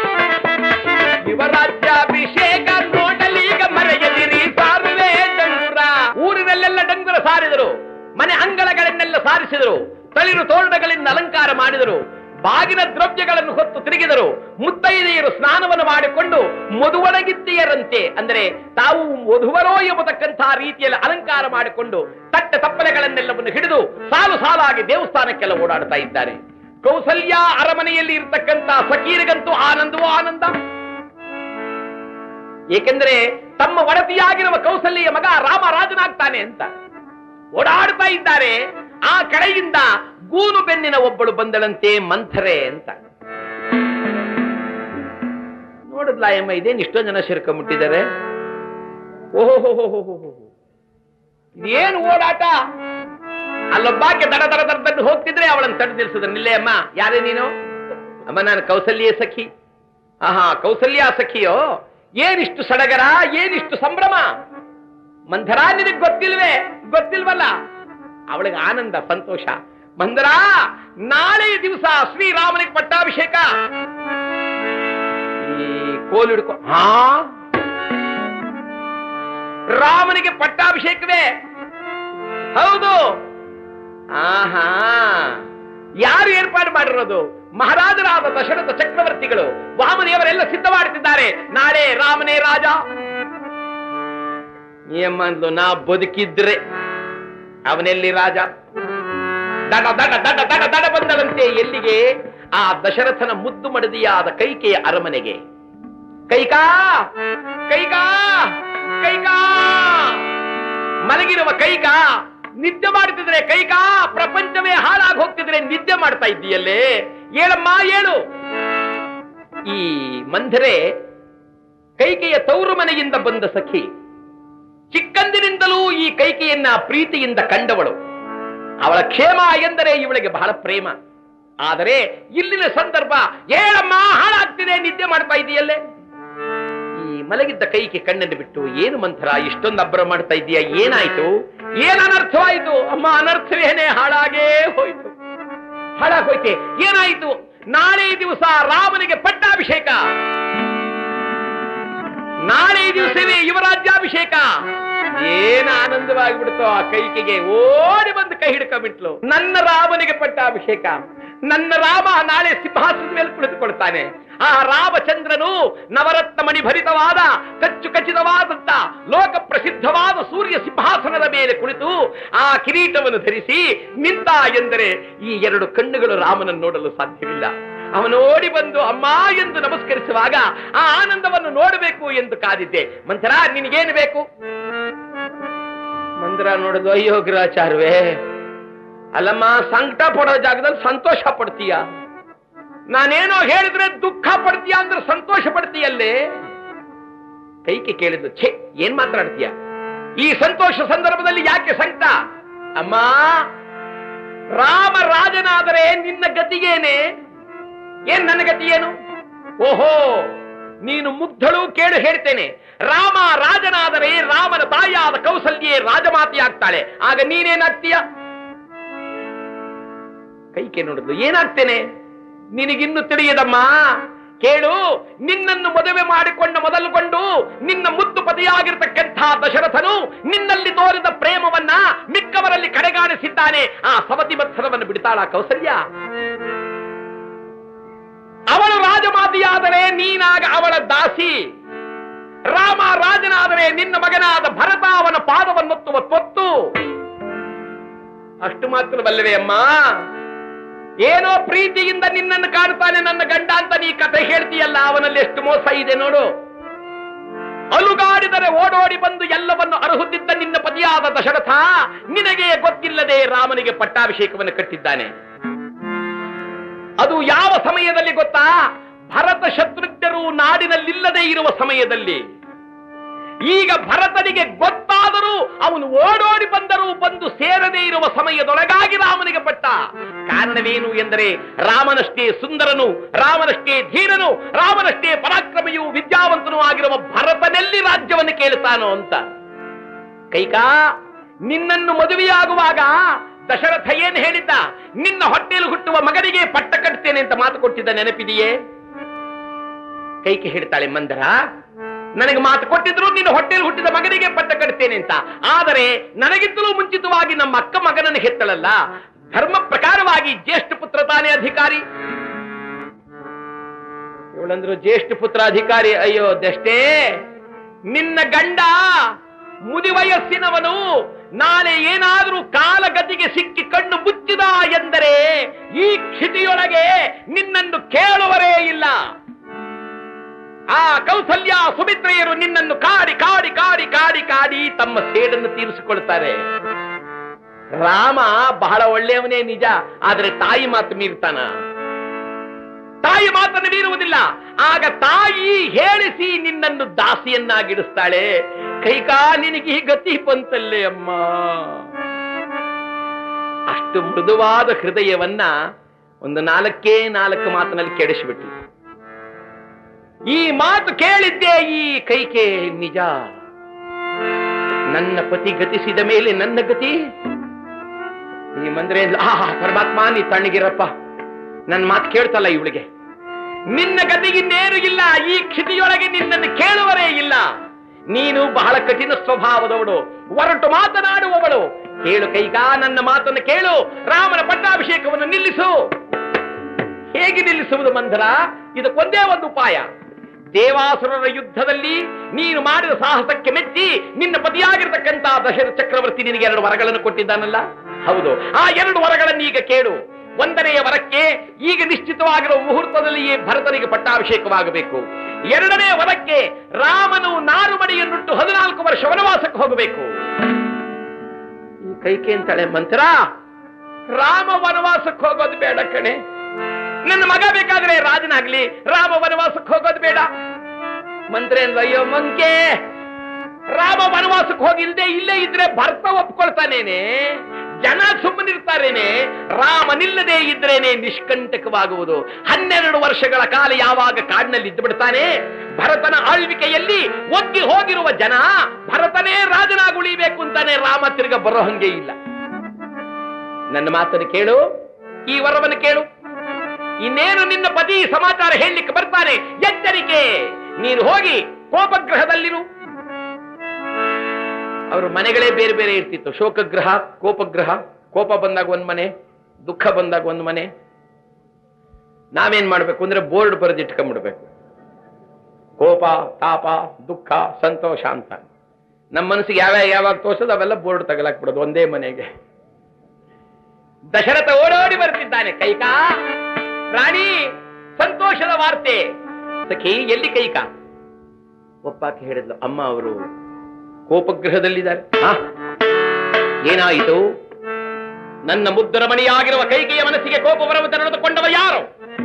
ಯುವರಾಜ್ಯಾಭಿಷೇಕ ನೋಡಲೀಗ ಮರೆಯದಿರಿ ಸಾರುವೆ ಡಂಗುರ ಊರಿನಲ್ಲೆಲ್ಲ ಡಂಗುರ ಸಾರಿದರು ಮನೆ ಅಂಗಳಗಳನ್ನೆಲ್ಲ ಸಾರಿಸಿದರು ತಳಿರು ತೋರಣಗಳಿಂದ ಅಲಂಕಾರ ಮಾಡಿದರು ಬಾಗಿನ ದ್ರವ್ಯಗಳನ್ನು ಹೊತ್ತು ತಿರುಗಿದರು ಮುತ್ತೈದೆಯರು ಸ್ನಾನವನ್ನು ಮಾಡಿಕೊಂಡು ಮಧುವಣಗಿತ್ತಿಯರಂತೆ ಅಂದರೆ ತಾವು ಮಧುವರೋ ಎಂಬತಕ್ಕಂತಹ ರೀತಿಯಲ್ಲಿ ಅಲಂಕಾರ ಮಾಡಿಕೊಂಡು ತಟ್ಟ ತಪ್ಪಲೆಗಳನ್ನೆಲ್ಲವನ್ನು ಹಿಡಿದು ಸಾಲು ಸಾಲಾಗಿ ದೇವಸ್ಥಾನಕ್ಕೆಲ್ಲ ಓಡಾಡ್ತಾ ಇದ್ದಾರೆ ಕೌಸಲ್ಯ ಅರಮನೆಯಲ್ಲಿ ಇರ್ತಕ್ಕಂಥ ಫಕೀರಿಗಂತೂ ಆನಂದವೋ ಆನಂದ ಏಕೆಂದರೆ ತಮ್ಮ ಒಡತಿಯಾಗಿರುವ ಕೌಸಲ್ಯ ಮಗ ರಾಮ ರಾಜನಾಗ್ತಾನೆ ಅಂತ ಓಡಾಡ್ತಾ ಇದ್ದಾರೆ ಆ ಕಡೆಯಿಂದ ಗೂನು ಬೆನ್ನಿನ ಒಬ್ಬಳು ಬಂದಳಂತೆ ಮಂಥರೆ ಅಂತ ನೋಡಿದ್ಲ ಎಮ್ಮ ಇದೇನು ಇಷ್ಟೋ ಜನ ಸೇರ್ಕೊಂಡ್ಬಿಟ್ಟಿದ್ದಾರೆ ಓಹೋ ಇದೇನು ಓಡಾಟ ಅಲ್ಲೊಬ್ಬಾಕೆ ದಡ ದಡ ದಡ ದಡ ಹೋಗ್ತಿದ್ರೆ ಅವಳನ್ನು ತಡೆದು ನಿಲ್ಸಿದ್ರು ನಿಲ್ಲೆ ಅಮ್ಮ ಯಾರೇ ನೀನು ಅಮ್ಮ ನಾನು ಕೌಸಲ್ಯ ಸಖಿ ಆಹಾ ಕೌಸಲ್ಯ ಸಖಿಯೋ ಏನಿಷ್ಟು ಸಡಗರ ಏನಿಷ್ಟು ಸಂಭ್ರಮ ಮಂಧರ ನಿನಗೆ ಗೊತ್ತಿಲ್ವೇ ಗೊತ್ತಿಲ್ವಲ್ಲ ಅವಳಿಗೆ ಆನಂದ ಸಂತೋಷ ಮಂದರ ನಾಳೆ ದಿವಸ ಶ್ರೀರಾಮನಿಗೆ ಪಟ್ಟಾಭಿಷೇಕ ಈ ಕೋಲು ಹಿಡ್ಕೊ ಹಾ ರಾಮನಿಗೆ ಪಟ್ಟಾಭಿಷೇಕವೇ ಹೌದು ಆಹಾ ಯಾರು ಏರ್ಪಾಡು ಮಾಡಿರೋದು ಮಹಾರಾಜರಾದ ದಶರಥ ಚಕ್ರವರ್ತಿಗಳು ವಾಮದೇವರೆಲ್ಲ ಸಿದ್ಧ ಮಾಡುತ್ತಿದ್ದಾರೆ ನಾಳೆ ರಾಮನೇ ರಾಜ ಏಮಂದ್ಲು ನಾ ಬದುಕಿದ್ರೆ ಅವನೆಲ್ಲಿ ರಾಜ ದಡ ದಡ ದಡ ದಡ ದಡ ಬಂದಳಂತೆ ಎಲ್ಲಿಗೆ ಆ ದಶರಥನ ಮುದ್ದು ಮಡದಿಯಾದ ಕೈಕೆಯ ಅರಮನೆಗೆ ಕೈಕಾ ಕೈಕಾ ಕೈಕಾ ಮಲಗಿರುವ ಕೈಕಾ ನಿದ್ದೆ ಮಾಡುತ್ತಿದ್ರೆ ಕೈಕಾ ಪ್ರಪಂಚವೇ ಹಾಳಾಗಿ ಹೋಗ್ತಿದ್ರೆ ನಿದ್ದೆ ಮಾಡ್ತಾ ಇದ್ದೀಯಲ್ಲೇ ಏಳಮ್ಮ ಏಳು ಈ ಮಂಧರೆ ಕೈಕೆಯ ತವರು ಮನೆಯಿಂದ ಬಂದ ಸಖಿ ಚಿಕ್ಕಂದಿನಿಂದಲೂ ಈ ಕೈಕೆಯನ್ನ ಪ್ರೀತಿಯಿಂದ ಕಂಡವಳು ಅವಳ ಕ್ಷೇಮ ಎಂದರೆ ಇವಳಿಗೆ ಬಹಳ ಪ್ರೇಮ ಆದರೆ ಇಲ್ಲಿನ ಸಂದರ್ಭ ಏಳಮ್ಮ ಹಾಳಾಗ್ತಿದೆ ನಿದ್ದೆ ಮಾಡ್ತಾ ಇದೆಯಲ್ಲೇ ಈ ಮಲಗಿದ್ದ ಕೈಗೆ ಕಣ್ಣನ್ನು ಬಿಟ್ಟು ಏನು ಮಂತ್ರ ಇಷ್ಟೊಂದು ಅಬ್ಬರ ಮಾಡ್ತಾ ಇದೀಯ ಏನಾಯ್ತು ಏನ್ ಅನರ್ಥವಾಯ್ತು ಅಮ್ಮ ಅನರ್ಥವೇನೆ ಹಾಳಾಗೇ ಹೋಯ್ತು ಹಾಳಾಗೋಯ್ತೆ ಏನಾಯ್ತು ನಾಳೆ ದಿವಸ ರಾಮನಿಗೆ ಪಟ್ಟಾಭಿಷೇಕ ನಾಳೆ ದಿವಸವೇ ಯುವರಾಜ್ಯಾಭಿಷೇಕ ಏನ ಆನಂದವಾಗಿಬಿಡ್ತು ಆ ಕೈಕೆಗೆ ಓಡಿ ಬಂದು ಕೈ ಹಿಡ್ಕೊಂಡ್ಬಿಟ್ಲು ನನ್ನ ರಾಮನಿಗೆ ಪಟ್ಟಾಭಿಷೇಕ ನನ್ನ ರಾಮ ನಾಳೆ ಸಿಂಹಾಸನದ ಮೇಲೆ ಕುಳಿತುಕೊಳ್ತಾನೆ ಆ ರಾಮಚಂದ್ರನು ನವರತ್ನ ಮಣಿ ಭರಿತವಾದ ಕಚ್ಚು ಖಚಿತವಾದಂತ ಲೋಕ ಪ್ರಸಿದ್ಧವಾದ ಸೂರ್ಯ ಸಿಂಹಾಸನದ ಮೇಲೆ ಕುಳಿತು ಆ ಕಿರೀಟವನ್ನು ಧರಿಸಿ ನಿಂತ ಎಂದರೆ ಈ ಎರಡು ಕಣ್ಣುಗಳು ರಾಮನನ್ನು ನೋಡಲು ಸಾಧ್ಯವಿಲ್ಲ ಅವನು ಓಡಿ ಬಂದು ಅಮ್ಮ ಎಂದು ನಮಸ್ಕರಿಸುವಾಗ ಆ ಆನಂದವನ್ನು ನೋಡಬೇಕು ಎಂದು ಕಾದಿದ್ದೆ ಮಂತ್ರ ನಿನಗೇನು ಬೇಕು ಮಂದ್ರ ನೋಡುದು ಅಯ್ಯೋ ಗೃಹಚಾರ್ವೇ ಅಲ್ಲಮ್ಮ ಸಂಕಟ ಪಡೋ ಜಾಗದಲ್ಲಿ ಸಂತೋಷ ಪಡ್ತೀಯ ನಾನೇನೋ ಹೇಳಿದ್ರೆ ದುಃಖ ಪಡ್ತೀಯ ಅಂದ್ರೆ ಸಂತೋಷ ಪಡ್ತೀಯಲ್ಲೇ ಕೈಕೆ ಕೇಳಿದ್ದು ಛೇ ಏನ್ ಮಾತಾಡ್ತೀಯ ಈ ಸಂತೋಷ ಸಂದರ್ಭದಲ್ಲಿ ಯಾಕೆ ಸಂಕಟ ಅಮ್ಮ ರಾಮ ರಾಜನಾದರೆ ನಿನ್ನ ಗತಿಗೇನೆ ಏನ್ ನನ್ನ ಗತಿ ಏನು ಓಹೋ ನೀನು ಮುಗ್ಧಳು ಕೇಳು ಹೇಳ್ತೇನೆ ರಾಮ ರಾಜನಾದರೆ ರಾಮನ ತಾಯಿಯಾದ ಕೌಸಲ್ಯೆ ರಾಜಮಾತೆಯಾಗ್ತಾಳೆ ಆಗ ನೀನೇನಾಗ್ತೀಯ ಕೈಕೆ ನೋಡಿದ್ಲು ಏನಾಗ್ತೇನೆ ನಿನಗಿನ್ನು ತಿಳಿಯದಮ್ಮ ಕೇಳು ನಿನ್ನನ್ನು ಮದುವೆ ಮಾಡಿಕೊಂಡ ಮೊದಲುಗೊಂಡು ನಿನ್ನ ಮುದ್ದು ಪತಿಯಾಗಿರ್ತಕ್ಕಂಥ ದಶರಥನು ನಿನ್ನಲ್ಲಿ ತೋರಿದ ಪ್ರೇಮವನ್ನ ಮಿಕ್ಕವರಲ್ಲಿ ಕಡೆಗಾಣಿಸಿದ್ದಾನೆ ಆ ಸವತಿ ಮತ್ಸರವನ್ನು ಬಿಡ್ತಾಳ ಕೌಸಲ್ಯ ಅವಳು ರಾಜಮಾತೆಯಾದರೆ ನೀನಾಗ ಅವಳ ದಾಸಿ ರಾಮ ರಾಜನಾದರೆ ನಿನ್ನ ಮಗನಾದ ಭರತ ಅವನ ಪಾದವನ್ನೊತ್ತುವ ತೊತ್ತು ಅಷ್ಟು ಮಾತ್ರವಲ್ಲವೇ ಅಮ್ಮ ಏನೋ ಪ್ರೀತಿಯಿಂದ ನಿನ್ನನ್ನು ಕಾಣ್ತಾನೆ ನನ್ನ ಗಂಡ ಅಂತ ನೀ ಕಥೆ ಹೇಳ್ತೀಯಲ್ಲ ಅವನಲ್ಲಿ ಎಷ್ಟು ಮೋಸ ಇದೆ ನೋಡು ಅಲುಗಾಡಿದರೆ ಓಡೋಡಿ ಬಂದು ಎಲ್ಲವನ್ನು ಅರ್ಹುತ್ತಿದ್ದ ನಿನ್ನ ಪತಿಯಾದ ದಶರಥ ನಿನಗೆ ಗೊತ್ತಿಲ್ಲದೆ ರಾಮನಿಗೆ ಪಟ್ಟಾಭಿಷೇಕವನ್ನು ಕಟ್ಟಿದ್ದಾನೆ ಅದು ಯಾವ ಸಮಯದಲ್ಲಿ ಗೊತ್ತಾ ಭರತ ಶತ್ರುಘ್ನರು ನಾಡಿನಲ್ಲಿಲ್ಲದೆ ಇರುವ ಸಮಯದಲ್ಲಿ ಈಗ ಭರತನಿಗೆ ಗೊತ್ತಾದರೂ ಅವನು ಓಡೋಡಿ ಬಂದರೂ ಬಂದು ಸೇರದೇ ಇರುವ ಸಮಯದೊಳಗಾಗಿ ರಾಮನಿಗೆ ಪಟ್ಟ ಕಾರಣವೇನು ಎಂದರೆ ರಾಮನಷ್ಟೇ ಸುಂದರನು ರಾಮನಷ್ಟೇ ಧೀರನು ರಾಮನಷ್ಟೇ ಪರಾಕ್ರಮಿಯು ವಿದ್ಯಾವಂತನೂ ಆಗಿರುವ ಭರತನಲ್ಲಿ ರಾಜ್ಯವನ್ನು ಕೇಳುತ್ತಾನೋ ಅಂತ ಕೈಕಾ ನಿನ್ನನ್ನು ಮದುವೆಯಾಗುವಾಗ ದಶರಥ ಏನ್ ಹೇಳಿದ್ದ ನಿನ್ನ ಹೊಟ್ಟೆಯಲ್ಲಿ ಹುಟ್ಟುವ ಮಗನಿಗೆ ಪಟ್ಟ ಕಟ್ತೇನೆ ಅಂತ ಮಾತು ಕೊಟ್ಟಿದ್ದ ನೆನಪಿದೆಯೇ ಕೈಕೆ ಹೇಳ್ತಾಳೆ ಮಂದರ ನನಗೆ ಮಾತು ಕೊಟ್ಟಿದ್ರು ನಿನ್ನ ಹೊಟ್ಟೆಯಲ್ಲಿ ಹುಟ್ಟಿದ ಮಗನಿಗೆ ಪಟ್ಟ ಕಟ್ತೇನೆ ಅಂತ ಆದರೆ ನನಗಿಂತಲೂ ಮುಂಚಿತವಾಗಿ ನಮ್ಮ ಅಕ್ಕ ಮಗನನ್ನು ಹೆತ್ತಳಲ್ಲ ಧರ್ಮ ಪ್ರಕಾರವಾಗಿ ಜ್ಯೇಷ್ಠ ಪುತ್ರ ತಾನೇ ಅಧಿಕಾರಿ ಇವಳಂದ್ರು ಜ್ಯೇಷ್ಠ ಪುತ್ರ ಅಧಿಕಾರಿ ಅಯ್ಯೋ ದಷ್ಟೇ ನಿನ್ನ ಗಂಡ ಮುದಿ ವಯಸ್ಸಿನವನು ನಾಳೆ ಏನಾದರೂ ಕಾಲಗತಿಗೆ ಸಿಕ್ಕಿ ಕಣ್ಣು ಮುಚ್ಚಿದ ಎಂದರೆ ಈ ಕ್ಷಿತಿಯೊಳಗೆ ನಿನ್ನನ್ನು ಕೇಳುವರೇ ಇಲ್ಲ ಆ ಕೌಸಲ್ಯ ಸುಮಿತ್ರೆಯರು ನಿನ್ನನ್ನು ಕಾಡಿ ಕಾಡಿ ಕಾಡಿ ಕಾಡಿ ಕಾಡಿ ತಮ್ಮ ಸೇಡನ್ನು ತೀರಿಸಿಕೊಳ್ತಾರೆ ರಾಮ ಬಹಳ ಒಳ್ಳೆಯವನೇ ನಿಜ ಆದ್ರೆ ತಾಯಿ ಮಾತು ಮೀರ್ತಾನ ತಾಯಿ ಮಾತನ್ನು ಮೀರುವುದಿಲ್ಲ ಆಗ ತಾಯಿ ಹೇಳಿಸಿ ನಿನ್ನನ್ನು ದಾಸಿಯನ್ನಾಗಿಡಿಸ್ತಾಳೆ ಕೈಕಾ ನಿನಗೆ ಈ ಗತಿ ಬಂತಲ್ಲೇ ಅಮ್ಮ ಅಷ್ಟು ಮೃದುವಾದ ಹೃದಯವನ್ನ ಒಂದು ನಾಲ್ಕೇ ನಾಲ್ಕು ಮಾತಿನಲ್ಲಿ ಕೆಡಿಸಿಬಿಟ್ಟು ಈ ಮಾತು ಕೇಳಿದ್ದೆ ಈ ಕೈಕೆ ನಿಜ ನನ್ನ ಪತಿ ಗತಿಸಿದ ಮೇಲೆ ನನ್ನ ಗತಿ ಈ ಮಂದ್ರೆ ಆ ಪರಮಾತ್ಮ ನೀ ತಣ್ಣಗಿರಪ್ಪ ನನ್ನ ಮಾತು ಕೇಳ್ತಲ್ಲ ಇವಳಿಗೆ ನಿನ್ನ ಗತಿಗಿನ್ನೇನು ಇಲ್ಲ ಈ ಕ್ಷಿತಿಯೊಳಗೆ ನಿನ್ನನ್ನು ಕೇಳುವರೇ ಇಲ್ಲ ನೀನು ಬಹಳ ಕಠಿಣ ಸ್ವಭಾವದವಳು ಹೊರಟು ಮಾತನಾಡುವವಳು ಕೇಳು ಕೈಗಾ ನನ್ನ ಮಾತನ್ನು ಕೇಳು ರಾಮನ ಪಟ್ಟಾಭಿಷೇಕವನ್ನು ನಿಲ್ಲಿಸು ಹೇಗೆ ನಿಲ್ಲಿಸುವುದು ಮಂದರ ಇದಕ್ಕೊಂದೇ ಒಂದು ಉಪಾಯ ದೇವಾಸುರರ ಯುದ್ಧದಲ್ಲಿ ನೀನು ಮಾಡಿದ ಸಾಹಸಕ್ಕೆ ಮೆಚ್ಚಿ ನಿನ್ನ ಪತಿಯಾಗಿರ್ತಕ್ಕಂಥ ದಶರಥ ಚಕ್ರವರ್ತಿ ನಿನಗೆ ಎರಡು ವರಗಳನ್ನು ಕೊಟ್ಟಿದ್ದಾನಲ್ಲ ಹೌದು ಆ ಎರಡು ವರಗಳನ್ನು ಈಗ ಕೇಳು ಒಂದನೆಯ ವರಕ್ಕೆ ಈಗ ನಿಶ್ಚಿತವಾಗಿರುವ ಮುಹೂರ್ತದಲ್ಲಿಯೇ ಭರತನಿಗೆ ಪಟ್ಟಾಭಿಷೇಕವಾಗಬೇಕು ಎರಡನೇ ವರಕ್ಕೆ ರಾಮನು ನಾರುಮಡಿಯನ್ನುಟ್ಟು ಹದಿನಾಲ್ಕು ವರ್ಷ ವನವಾಸಕ್ಕೆ ಹೋಗಬೇಕು ಈ ಕೈಕೆ ಅಂತಾಳೆ ಮಂತ್ರ ರಾಮ ವನವಾಸಕ್ಕೆ ಹೋಗೋದು ಬೇಡ ಕಣೆ ನನ್ನ ಮಗ ಬೇಕಾದ್ರೆ ರಾಜನಾಗ್ಲಿ ರಾಮ ವನವಾಸಕ್ಕೆ ಹೋಗೋದು ಬೇಡ ಮಂತ್ರಿ ಅಂದ್ರೆ ಅಯ್ಯೋ ಮಂಕೆ ರಾಮ ವನವಾಸಕ್ಕೆ ಹೋಗಿಲ್ದೆ ಇಲ್ಲೇ ಇದ್ರೆ ಭರ್ತ ಒಪ್ಕೊಳ್ತಾನೇನೆ ಜನ ಸುಮ್ಮನಿರ್ತಾರೇನೆ ರಾಮನಿಲ್ಲದೆ ಇದ್ರೇನೆ ನಿಷ್ಕಂಟಕವಾಗುವುದು ಹನ್ನೆರಡು ವರ್ಷಗಳ ಕಾಲ ಯಾವಾಗ ಕಾಡಿನಲ್ಲಿ ಇದ್ದು ಬಿಡ್ತಾನೆ ಭರತನ ಆಳ್ವಿಕೆಯಲ್ಲಿ ಒಗ್ಗಿ ಹೋಗಿರುವ ಜನ ಭರತನೇ ರಾಜನಾಗಿ ಉಳಿಬೇಕು ಅಂತಾನೆ ರಾಮ ತಿರ್ಗ ಬರೋ ಹಂಗೆ ಇಲ್ಲ ನನ್ನ ಮಾತನ್ನು ಕೇಳು ಈ ವರವನ್ನು ಕೇಳು ಇನ್ನೇನು ನಿನ್ನ ಪತಿ ಸಮಾಚಾರ ಹೇಳಲಿಕ್ಕೆ ಬರ್ತಾನೆ ಎಚ್ಚರಿಕೆ ನೀನು ಹೋಗಿ ಕೋಪಗ್ರಹದಲ್ಲಿರು ಅವ್ರ ಮನೆಗಳೇ ಬೇರೆ ಬೇರೆ ಇರ್ತಿತ್ತು ಶೋಕಗ್ರಹ ಕೋಪಗ್ರಹ ಕೋಪ ಬಂದಾಗ ಒಂದ್ ಮನೆ ದುಃಖ ಬಂದಾಗ ಒಂದ್ ಮನೆ ನಾವೇನ್ ಮಾಡ್ಬೇಕು ಅಂದ್ರೆ ಬೋರ್ಡ್ ಬರೆದಿಟ್ಕೊಂಡ್ಬಿಡ್ಬೇಕು ಕೋಪ ತಾಪ ದುಃಖ ಸಂತೋಷ ಅಂತ ನಮ್ಮ ಮನಸ್ಸಿಗೆ ಯಾವ್ಯಾವ ಯಾವಾಗ ತೋರ್ಸೋದು ಅವೆಲ್ಲ ಬೋರ್ಡ್ ತಗಲಾಕ್ ಬಿಡೋದು ಒಂದೇ ಮನೆಗೆ ದಶರಥ ಓಡೋಡಿ ಬರ್ತಿದ್ದಾನೆ ಕೈಕಾ ರಾಣಿ ಸಂತೋಷದ ವಾರ್ತೆ ಸಖಿ ಎಲ್ಲಿ ಕೈಕಾ ಒಪ್ಪಾಕೆ ಹೇಳಿದ್ಲು ಅಮ್ಮ ಅವರು ಕೋಪಗೃಹದಲ್ಲಿದ್ದಾರೆ ಆ? ಏನಾಯಿತು ನನ್ನ ಮುದ್ದರ ಮಣಿಯಾಗಿರುವ ಕೈಕೆಯ ಮನಸ್ಸಿಗೆ ಕೋಪ ಬರುವಂತೆ ನಡೆದುಕೊಂಡವ ಯಾರು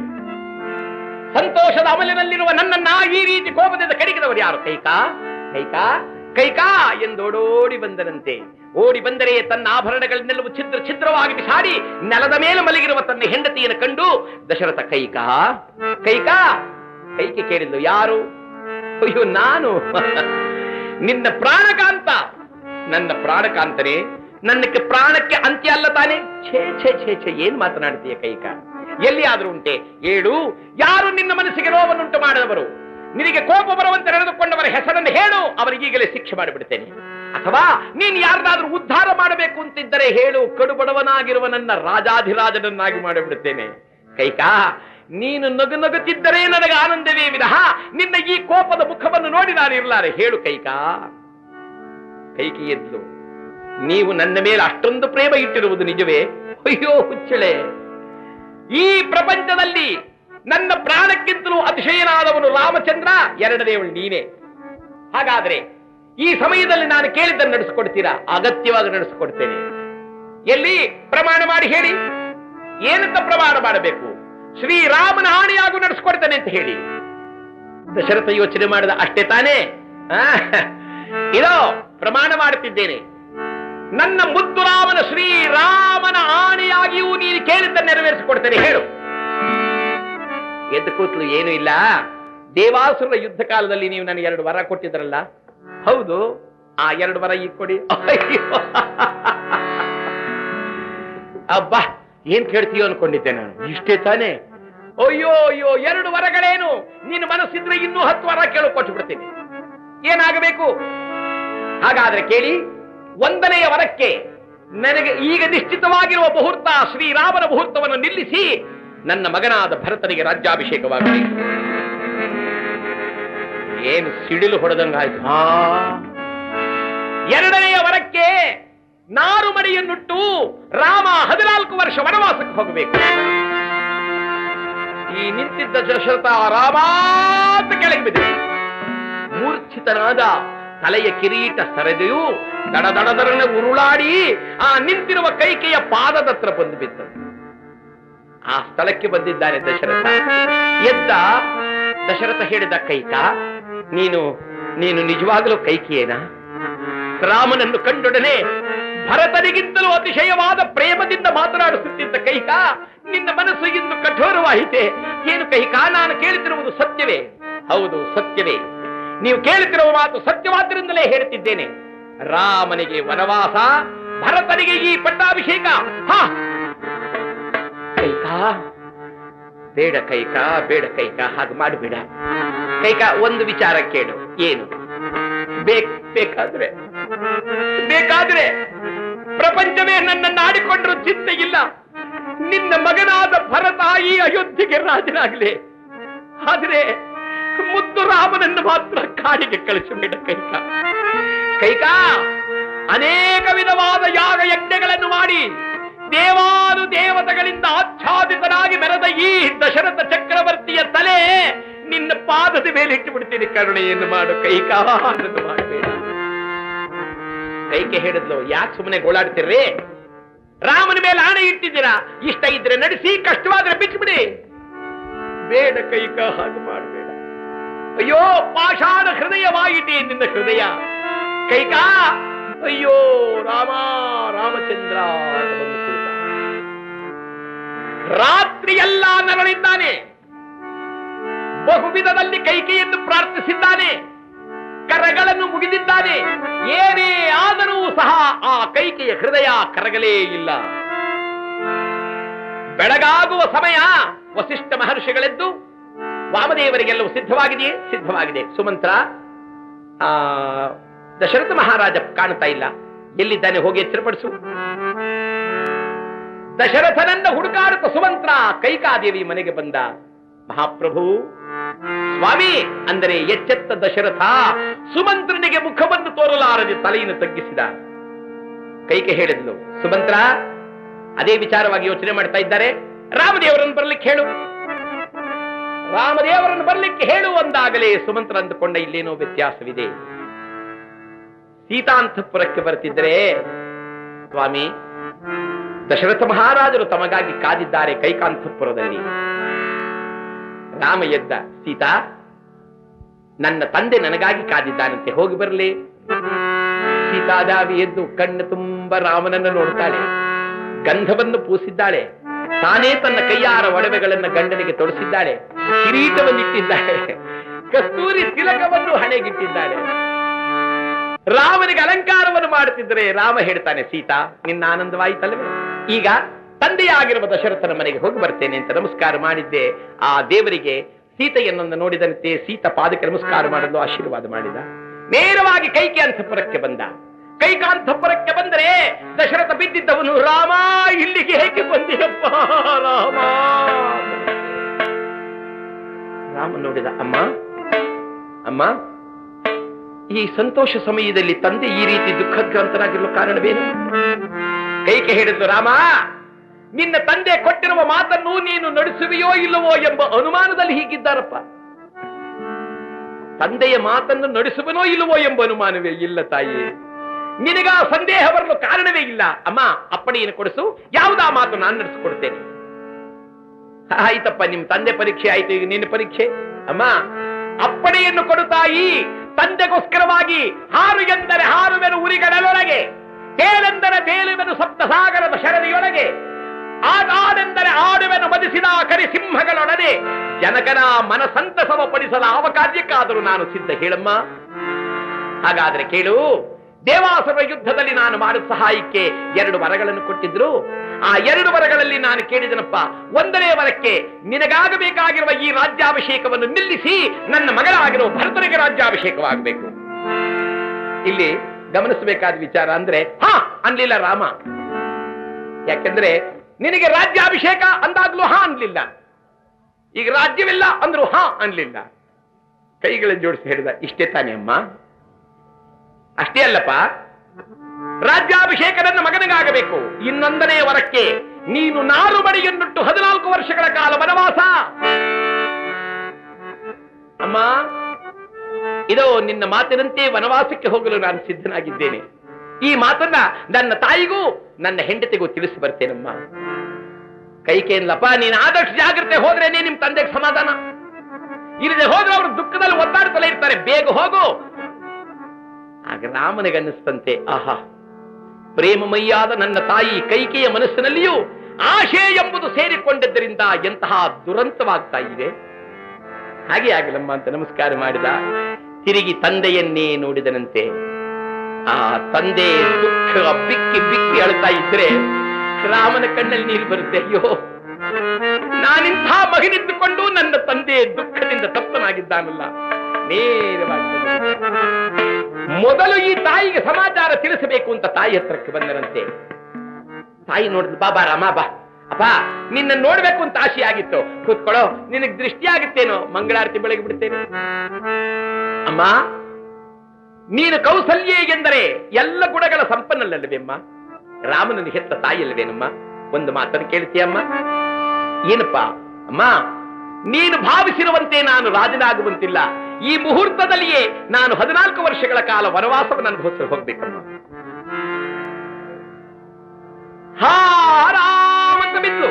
ಸಂತೋಷದ ಅಮಲಿನಲ್ಲಿರುವ ನನ್ನನ್ನ ಈ ರೀತಿ ಕೋಪದಿಂದ ಕಡಿಗಿದವರು ಯಾರು ಕೈಕಾ ಕೈಕಾ ಕೈಕಾ ಎಂದೋಡೋಡಿ ಬಂದನಂತೆ ಓಡಿ ಬಂದರೆ ತನ್ನ ಆಭರಣಗಳನ್ನೆಲ್ಲವೂ ಛಿದ್ರ ಛಿದ್ರವಾಗಿ ಬಿಸಾಡಿ ನೆಲದ ಮೇಲೆ ಮಲಗಿರುವ ತನ್ನ ಹೆಂಡತಿಯನ್ನು ಕಂಡು ದಶರಥ ಕೈಕಾ ಕೈಕಾ ಕೈಕೆ ಕೇಳಿದ್ಲು ಯಾರು ಅಯ್ಯೋ ನಾನು ನಿನ್ನ ಪ್ರಾಣಕಾಂತ ನನ್ನ ಪ್ರಾಣಕಾಂತನೇ ನನ್ನಕ್ಕೆ ಪ್ರಾಣಕ್ಕೆ ಅಂತ್ಯ ಅಲ್ಲ ತಾನೆ ಛೇ ಛೇ ಛೇ ಛೇ ಏನ್ ಮಾತನಾಡ್ತೀಯ ಕೈಕ ಎಲ್ಲಿ ಆದ್ರೂ ಉಂಟೆ ಏಳು ಯಾರು ನಿನ್ನ ಮನಸ್ಸಿಗೆ ನೋವನ್ನುಂಟು ಮಾಡಿದವರು ನಿನಗೆ ಕೋಪ ಬರುವಂತೆ ನಡೆದುಕೊಂಡವರ ಹೆಸರನ್ನು ಹೇಳು ಅವರಿಗೀಗಲೇ ಶಿಕ್ಷೆ ಮಾಡಿಬಿಡ್ತೇನೆ ಅಥವಾ ನೀನು ಯಾರನ್ನಾದ್ರೂ ಉದ್ಧಾರ ಮಾಡಬೇಕು ಅಂತಿದ್ದರೆ ಹೇಳು ಕಡುಬಡವನಾಗಿರುವ ನನ್ನ ರಾಜಾಧಿರಾಜನನ್ನಾಗಿ ಮಾಡಿಬಿಡುತ್ತೇನೆ ಕೈಕಾ ನೀನು ನಗು ನಗುತ್ತಿದ್ದರೆ ನನಗೆ ಆನಂದವೇ ವಿನಃ ನಿನ್ನ ಈ ಕೋಪದ ಮುಖವನ್ನು ನೋಡಿ ನಾನು ಇರಲಾರೆ ಹೇಳು ಕೈಕಾ ಕೈಕಿ ಎದ್ಲು ನೀವು ನನ್ನ ಮೇಲೆ ಅಷ್ಟೊಂದು ಪ್ರೇಮ ಇಟ್ಟಿರುವುದು ನಿಜವೇ ಅಯ್ಯೋ ಹುಚ್ಚಳೆ ಈ ಪ್ರಪಂಚದಲ್ಲಿ ನನ್ನ ಪ್ರಾಣಕ್ಕಿಂತಲೂ ಅತಿಶಯನಾದವನು ರಾಮಚಂದ್ರ ಎರಡನೆಯವಳು ನೀನೇ ಹಾಗಾದ್ರೆ ಈ ಸಮಯದಲ್ಲಿ ನಾನು ಕೇಳಿದ್ದನ್ನು ನಡೆಸಿಕೊಡ್ತೀರಾ ಅಗತ್ಯವಾಗಿ ನಡೆಸಿಕೊಡ್ತೇನೆ ಎಲ್ಲಿ ಪ್ರಮಾಣ ಮಾಡಿ ಹೇಳಿ ಏನಂತ ಪ್ರಮಾಣ ಮಾಡಬೇಕು ಶ್ರೀರಾಮನ ಹಾನಿಯಾಗೂ ನಡೆಸ್ಕೊಡ್ತೇನೆ ಅಂತ ಹೇಳಿ ದಶರಥ ಯೋಚನೆ ಮಾಡಿದ ಅಷ್ಟೇ ತಾನೇ ಆ? ಇದೋ ಪ್ರಮಾಣ ಮಾಡುತ್ತಿದ್ದೇನೆ ನನ್ನ ಮುದ್ದು ರಾಮನ ಶ್ರೀರಾಮನ ಆಣೆಯಾಗಿಯೂ ನೀನು ಕೇಳಿದ್ದ ನೆರವೇರಿಸಿಕೊಡ್ತೇನೆ ಹೇಳು ಎದ್ದು ಕೂತ್ಲು ಏನು ಇಲ್ಲ ದೇವಾಸುರ ಯುದ್ಧ ಕಾಲದಲ್ಲಿ ನೀವು ನನಗೆ ಎರಡು ವರ ಕೊಟ್ಟಿದ್ರಲ್ಲ ಹೌದು ಆ ಎರಡು ವರ ಈಗ ಕೊಡಿ ಅಯ್ಯೋ. ಅಬ್ಬಾ ಏನ್ ಕೇಳ್ತೀಯೋ ಅನ್ಕೊಂಡಿದ್ದೆ ನಾನು ಇಷ್ಟೇ ತಾನೇ ಅಯ್ಯೋ ಅಯ್ಯೋ ಎರಡು ವರಗಳೇನು ನೀನು ಮನಸ್ಸಿದ್ರೆ ಇನ್ನೂ ಹತ್ತು ವರ ಕೇಳು ಕೊಟ್ಟು ಬಿಡ್ತೀನಿ ಏನಾಗಬೇಕು ಹಾಗಾದ್ರೆ ಕೇಳಿ ಒಂದನೆಯ ವರಕ್ಕೆ ನನಗೆ ಈಗ ನಿಶ್ಚಿತವಾಗಿರುವ ಮುಹೂರ್ತ ಶ್ರೀರಾಮನ ಮುಹೂರ್ತವನ್ನು ನಿಲ್ಲಿಸಿ ನನ್ನ ಮಗನಾದ ಭರತನಿಗೆ ರಾಜ್ಯಾಭಿಷೇಕವಾಗಬೇಕು ಏನು ಸಿಡಿಲು ಹೊಡೆದಂಗಾಯ್ತು ಆ ಎರಡನೆಯ ವರಕ್ಕೆ ನಾರು ಮಡಿಯನ್ನುಟ್ಟು ರಾಮ ಹದಿನಾಲ್ಕು ವರ್ಷ ವನವಾಸಕ್ಕೆ ಹೋಗಬೇಕು ಈ ನಿಂತಿದ್ದ ದಶರಥ ರಾಮಾಂತ ಕೆಳಗೆ ಬಿದ್ದ ಮೂರ್ಛಿತನಾದ ತಲೆಯ ಕಿರೀಟ ಸರದೆಯು ದಡ ದಡದರನೆ ಉರುಳಾಡಿ ಆ ನಿಂತಿರುವ ಕೈಕೆಯ ಪಾದದ ಹತ್ರ ಬಂದು ಬಿದ್ದ ಆ ಸ್ಥಳಕ್ಕೆ ಬಂದಿದ್ದಾನೆ ದಶರಥ ಎದ್ದ ದಶರಥ ಹೇಳಿದ ಕೈಕ ನೀನು ನೀನು ನಿಜವಾಗಲೂ ಕೈಕಿಯೇನಾ ರಾಮನನ್ನು ಕಂಡೊಡನೆ ಭರತನಿಗಿಂತಲೂ ಅತಿಶಯವಾದ ಪ್ರೇಮದಿಂದ ಮಾತನಾಡಿಸುತ್ತಿದ್ದ ಕೈಕ ನಿನ್ನ ಮನಸ್ಸು ಇಂದು ಕಠೋರವಾಯಿತೆ ಏನು ಕೈಕ ನಾನು ಕೇಳುತ್ತಿರುವುದು ಸತ್ಯವೇ ಹೌದು ಸತ್ಯವೇ ನೀವು ಕೇಳುತ್ತಿರುವ ಮಾತು ಸತ್ಯವಾದ್ದರಿಂದಲೇ ಹೇಳುತ್ತಿದ್ದೇನೆ ರಾಮನಿಗೆ ವನವಾಸ ಭರತನಿಗೆ ಈ ಪಟ್ಟಾಭಿಷೇಕ ಹಾ ಕೈಕ ಬೇಡ ಕೈಕ ಬೇಡ ಕೈಕ ಹಾಗೆ ಮಾಡಬೇಡ ಕೈಕ ಒಂದು ವಿಚಾರ ಕೇಳು ಏನು ಬೇಕ್ ಬೇಕಾದ್ರೆ ಬೇಕಾದ್ರೆ ಪ್ರಪಂಚವೇ ನನ್ನನ್ನು ಆಡಿಕೊಂಡ್ರು ಚಿಂತೆ ಇಲ್ಲ ನಿನ್ನ ಮಗನಾದ ಭರತ ಈ ಅಯೋಧ್ಯೆಗೆ ರಾಜನಾಗಲಿ ಆದ್ರೆ ಮುದ್ದು ರಾಮನನ್ನು ಮಾತ್ರ ಕಾಡಿಗೆ ಕಳಿಸಬೇಡ ಕೈಕ ಕೈಕ ಅನೇಕ ವಿಧವಾದ ಯಾಗ ಯಜ್ಞಗಳನ್ನು ಮಾಡಿ ದೇವಾನು ದೇವತೆಗಳಿಂದ ಆಚ್ಛಾದಿತನಾಗಿ ಮೆರೆದ ಈ ದಶರಥ ಚಕ್ರವರ್ತಿಯ ತಲೆ ನಿನ್ನ ಪಾದದ ಮೇಲೆ ಇಟ್ಟು ಬಿಡ್ತೀನಿ ಕರುಣೆಯನ್ನು ಮಾಡು ಕೈಕಾ ಅನ್ನೋದು ಮಾಡಬೇಡ ಕೈಕೆ ಹೇಳಿದ್ಲು ಯಾಕೆ ಸುಮ್ಮನೆ ಗೋಳಾಡ್ತಿರ್ರಿ ರಾಮನ ಮೇಲೆ ಆಣೆ ಇಟ್ಟಿದ್ದೀರಾ ಇಷ್ಟ ಇದ್ರೆ ನಡೆಸಿ ಕಷ್ಟವಾದ್ರೆ ಬಿಟ್ಬಿಡಿ ಬೇಡ ಕೈಕ ಹಾಗೆ ಮಾಡಬೇಡ ಅಯ್ಯೋ ಪಾಷಾಣ ಹೃದಯವಾಯಿತೆ ನಿನ್ನ ಹೃದಯ ಕೈಕ ಅಯ್ಯೋ ರಾಮ ರಾಮಚಂದ್ರ ಅಂತ ಬಂದು ಕುಳಿತ. ರಾತ್ರಿ ಎಲ್ಲ ನರಳಿದ್ದಾನೆ ಬಹುವಿಧದಲ್ಲಿ ಕೈಕೆಯನ್ನು ಪ್ರಾರ್ಥಿಸಿದ್ದಾನೆ ಕರಗಳನ್ನು ಮುಗಿದಿದ್ದಾನೆ ಏನೇ ಆದರೂ ಸಹ ಆ ಕೈಕೆಯ ಹೃದಯ ಕರಗಲೇ ಇಲ್ಲ ಬೆಳಗಾಗುವ ಸಮಯ ವಸಿಷ್ಠ ಮಹರ್ಷಿಗಳೆದ್ದು ವಾಮದೇವರಿಗೆಲ್ಲವೂ ಸಿದ್ಧವಾಗಿದೆಯೇ ಸಿದ್ಧವಾಗಿದೆ ಸುಮಂತ್ರ ಆ ದಶರಥ ಮಹಾರಾಜ ಕಾಣ್ತಾ ಇಲ್ಲ ಎಲ್ಲಿದ್ದಾನೆ ಹೋಗಿ ಎಚ್ಚರಪಡಿಸು ದಶರಥನನ್ನ ಹುಡುಕಾಡುತ್ತ ಸುಮಂತ್ರ ಕೈಕಾದೇವಿ ಮನೆಗೆ ಬಂದ ಮಹಾಪ್ರಭು ಸ್ವಾಮಿ ಅಂದರೆ ಎಚ್ಚೆತ್ತ ದಶರಥ ಸುಮಂತ್ರನಿಗೆ ಮುಖವನ್ನು ತೋರಲಾರದೆ ತಲೆಯನ್ನು ತಗ್ಗಿಸಿದ ಕೈಕೆ ಹೇಳಿದ್ಲು ಸುಮಂತ್ರ ಅದೇ ವಿಚಾರವಾಗಿ ಯೋಚನೆ ಮಾಡ್ತಾ ಇದ್ದಾರೆ ರಾಮದೇವರನ್ನು ಬರ್ಲಿಕ್ಕೆ ಹೇಳು ರಾಮದೇವರನ್ನು ಬರ್ಲಿಕ್ಕೆ ಹೇಳು ಅಂದಾಗಲೇ ಸುಮಂತ್ರ ಅಂದುಕೊಂಡ ಇಲ್ಲೇನೋ ವ್ಯತ್ಯಾಸವಿದೆ ಸೀತಾಂತಪುರಕ್ಕೆ ಬರ್ತಿದ್ರೆ ಸ್ವಾಮಿ ದಶರಥ ಮಹಾರಾಜರು ತಮಗಾಗಿ ಕಾದಿದ್ದಾರೆ ಕೈಕಾಂತಪುರದಲ್ಲಿ ರಾಮ ಎದ್ದ ಸೀತಾ ನನ್ನ ತಂದೆ ನನಗಾಗಿ ಕಾದಿದ್ದಾನಂತೆ ಹೋಗಿ ಬರಲಿ ಸೀತಾದೇವಿ ಎದ್ದು ಕಣ್ಣು ತುಂಬ ರಾಮನನ್ನು ನೋಡ್ತಾಳೆ ಗಂಧವನ್ನು ಪೂಸಿದ್ದಾಳೆ ತಾನೇ ತನ್ನ ಕೈಯಾರ ಒಡವೆಗಳನ್ನ ಗಂಡನಿಗೆ ತೊಡಸಿದ್ದಾಳೆ ಕಿರೀಟವನ್ನಿಟ್ಟಿದ್ದಾಳೆ ಕಸ್ತೂರಿ ತಿಲಕವನ್ನು ಹಣೆಗಿಟ್ಟಿದ್ದಾಳೆ ರಾಮನಿಗೆ ಅಲಂಕಾರವನ್ನು ಮಾಡುತ್ತಿದ್ದರೆ ರಾಮ ಹೇಳ್ತಾನೆ ಸೀತಾ ನಿನ್ನ ಆನಂದವಾಯಿತಲ್ಲವೇ ಈಗ ತಂದೆಯಾಗಿರುವ ದಶರಥನ ಮನೆಗೆ ಹೋಗಿ ಬರ್ತೇನೆ ಅಂತ ನಮಸ್ಕಾರ ಮಾಡಿದ್ದೆ ಆ ದೇವರಿಗೆ ಸೀತೆಯನ್ನೊಂದು ನೋಡಿದಂತೆ ಸೀತಾ ಪಾದಕ್ಕೆ ನಮಸ್ಕಾರ ಮಾಡಲು ಆಶೀರ್ವಾದ ಮಾಡಿದ ನೇರವಾಗಿ ಕೈಕೆ ಅಂತಪುರಕ್ಕೆ ಬಂದ ಕೈಕಾಂತಪುರಕ್ಕೆ ಬಂದರೆ ದಶರಥ ಬಿದ್ದಿದ್ದವನು ರಾಮ ಇಲ್ಲಿಗೆ ಹೇಗೆ ಬಂದಿಯಪ್ಪ ರಾಮ ರಾಮ ನೋಡಿದ ಅಮ್ಮ ಅಮ್ಮ ಈ ಸಂತೋಷ ಸಮಯದಲ್ಲಿ ತಂದೆ ಈ ರೀತಿ ದುಃಖಗ್ರಂಥನಾಗಿರಲು ಕಾರಣವೇನು ಕೈಕೆ ಹೇಳಿದ್ದು ರಾಮ ನಿನ್ನ ತಂದೆ ಕೊಟ್ಟಿರುವ ಮಾತನ್ನು ನೀನು ನಡೆಸುವೆಯೋ ಇಲ್ಲವೋ ಎಂಬ ಅನುಮಾನದಲ್ಲಿ ಹೀಗಿದ್ದಾರಪ್ಪ ತಂದೆಯ ಮಾತನ್ನು ನಡೆಸುವನೋ ಇಲ್ಲವೋ ಎಂಬ ಅನುಮಾನವೇ ಇಲ್ಲ ತಾಯಿ ನಿನಗ ಸಂದೇಹ ಬರಲು ಕಾರಣವೇ ಇಲ್ಲ ಅಮ್ಮ ಅಪ್ಪಣೆಯನ್ನು ಕೊಡಿಸು ಯಾವುದಾ ಮಾತು ನಾನು ನಡೆಸಿಕೊಡ್ತೇನೆ ಆಯ್ತಪ್ಪ ನಿಮ್ ತಂದೆ ಪರೀಕ್ಷೆ ಆಯ್ತು ಈಗ ನಿನ್ನ ಪರೀಕ್ಷೆ ಅಮ್ಮ ಅಪ್ಪಣೆಯನ್ನು ಕೊಡು ತಾಯಿ ತಂದೆಗೋಸ್ಕರವಾಗಿ ಹಾರು ಎಂದರೆ ಹಾರುವೆನು ಉರಿಗಳೊಳಗೆ ತೇಲೆಂದರೆ ತೇಲುವೆನು ಸಪ್ತಸಾಗರದ ಶರದಿಯೊಳಗೆ ಆಡಾಡೆಂದರೆ ಆಡುವೆನು ಮದಿಸಿದ ಕರಿ ಸಿಂಹಗಳೊಡನೆ ಜನಕನ ಮನಸಂತಸವ ಪಡಿಸಲ ಆವ ಕಾರ್ಯಕ್ಕಾದರೂ ನಾನು ಸಿದ್ಧ ಹೇಳಮ್ಮ ಹಾಗಾದ್ರೆ ಕೇಳು ದೇವಾಸುರ ಯುದ್ಧದಲ್ಲಿ ನಾನು ಮಾಡಿದ ಸಹಾಯಕ್ಕೆ ಎರಡು ವರಗಳನ್ನು ಕೊಟ್ಟಿದ್ರು ಆ ಎರಡು ವರಗಳಲ್ಲಿ ನಾನು ಕೇಳಿದನಪ್ಪ ಒಂದನೇ ವರಕ್ಕೆ ನಿನಗಾಗಬೇಕಾಗಿರುವ ಈ ರಾಜ್ಯಾಭಿಷೇಕವನ್ನು ನಿಲ್ಲಿಸಿ ನನ್ನ ಮಗಳಾಗಿರುವ ಭರತನಿಗೆ ರಾಜ್ಯಾಭಿಷೇಕವಾಗಬೇಕು ಇಲ್ಲಿ ಗಮನಿಸಬೇಕಾದ ವಿಚಾರ ಅಂದ್ರೆ ಹಾ ಅನ್ಲಿಲ್ಲ ರಾಮ ಯಾಕೆಂದ್ರೆ ನಿನಗೆ ರಾಜ್ಯಾಭಿಷೇಕ ಅಂದಾಗ್ಲೂ ಹಾ ಅನ್ಲಿಲ್ಲ ಈಗ ರಾಜ್ಯವಿಲ್ಲ ಅಂದ್ರು ಹಾ ಅನ್ಲಿಲ್ಲ ಕೈಗಳನ್ನು ಜೋಡಿಸಿ ಹೇಳಿದ ಇಷ್ಟೇ ತಾನೇ ಅಮ್ಮ ಅಷ್ಟೇ ಅಲ್ಲಪ್ಪ ರಾಜ್ಯಾಭಿಷೇಕ ನನ್ನ ಮಗನಿಗಾಗಬೇಕು ಇನ್ನೊಂದನೇ ವರಕ್ಕೆ ನೀನು ನಾರು ಮಡಿಯನ್ನುಟ್ಟು ಹದಿನಾಲ್ಕು ವರ್ಷಗಳ ಕಾಲ ವನವಾಸ ಅಮ್ಮ ಇದೋ ನಿನ್ನ ಮಾತಿನಂತೆ ವನವಾಸಕ್ಕೆ ಹೋಗಲು ನಾನು ಸಿದ್ಧನಾಗಿದ್ದೇನೆ ಈ ಮಾತನ್ನ ನನ್ನ ತಾಯಿಗೂ ನನ್ನ ಹೆಂಡತಿಗೂ ತಿಳಿಸಿ ಬರ್ತೇನಮ್ಮ ಕೈಕೇನ್ಲಪ್ಪ ನೀನು ಆದಷ್ಟು ಜಾಗ್ರತೆ ಹೋದ್ರೇನೆ ನಿಮ್ ತಂದೆಗೆ ಸಮಾಧಾನ ಇಲ್ಲದೆ ಹೋದ್ರೆ ಅವರು ದುಃಖದಲ್ಲಿ ಒದ್ದಾಡ್ತಲೇ ಇರ್ತಾರೆ ಬೇಗ ಹೋಗು ಆಗ ರಾಮನಿಗೆ ಅನ್ನಿಸ್ತಂತೆ ಆಹಾ ಪ್ರೇಮಮಯ್ಯಾದ ನನ್ನ ತಾಯಿ ಕೈಕೆಯ ಮನಸ್ಸಿನಲ್ಲಿಯೂ ಆಶೆ ಎಂಬುದು ಸೇರಿಕೊಂಡಿದ್ದರಿಂದ ಎಂತಹ ದುರಂತವಾಗ್ತಾ ಇದೆ ಹಾಗೆ ಆಗಲಮ್ಮ ಅಂತ ನಮಸ್ಕಾರ ಮಾಡಿದ ತಿರುಗಿ ತಂದೆಯನ್ನೇ ನೋಡಿದನಂತೆ ಆ ತಂದೆ ದುಃಖ ಬಿಕ್ಕಿ ಬಿಕ್ಕಿ ಅಳ್ತಾ ಇದ್ರೆ ರಾಮನ ಕಣ್ಣಲ್ಲಿ ನೀರು ಬರುತ್ತೆ ಅಯ್ಯೋ ನಾನಿಂಥ ಮಗನಿದ್ದುಕೊಂಡು ನನ್ನ ತಂದೆ ದುಃಖದಿಂದ ತಪ್ಪನಾಗಿದ್ದಾನಲ್ಲ ನೇರವಾಗಿ ಬಂದ. ಮೊದಲು ಈ ತಾಯಿಗೆ ಸಮಾಚಾರ ತಿಳಿಸಬೇಕು ಅಂತ ತಾಯಿ ಹತ್ರಕ್ಕೆ ಬಂದರಂತೆ ತಾಯಿ ನೋಡಿದ್ ಬಾಬಾ ರಾಮ ಬಾ ಅಪ್ಪ ನಿನ್ನ ನೋಡ್ಬೇಕು ಅಂತ ಆಸೆ ಆಗಿತ್ತು ಕೂತ್ಕೊಳ್ಳೋ ನಿನಗೆ ದೃಷ್ಟಿ ಆಗುತ್ತೇನೋ ಮಂಗಳಾರತಿ ಬೆಳಗ್ಗೆ ಬಿಡ್ತೇನೆ ಅಮ್ಮ ನೀನು ಕೌಸಲ್ಯೆ ಎಂದರೆ ಎಲ್ಲ ಗುಣಗಳ ಸಂಪನ್ನಲ್ಲವೇಮ್ಮ ರಾಮನನ್ನು ಹೆತ್ತ ತಾಯಿಯಲ್ಲವೇನಮ್ಮ ಒಂದು ಮಾತನ್ನು ಕೇಳ್ತೀಯಮ್ಮ ಏನಪ್ಪ ಅಮ್ಮ ನೀನು ಭಾವಿಸಿರುವಂತೆ ನಾನು ರಾಜನಾಗುವಂತಿಲ್ಲ ಈ ಮುಹೂರ್ತದಲ್ಲಿಯೇ ನಾನು ಹದಿನಾಲ್ಕು ವರ್ಷಗಳ ಕಾಲ ವನವಾಸವನ್ನು ಅನುಭವಿಸಿ ಹೋಗ್ಬೇಕಮ್ಮ ಹಾ ರಾಮಂತ ಬಿದ್ದು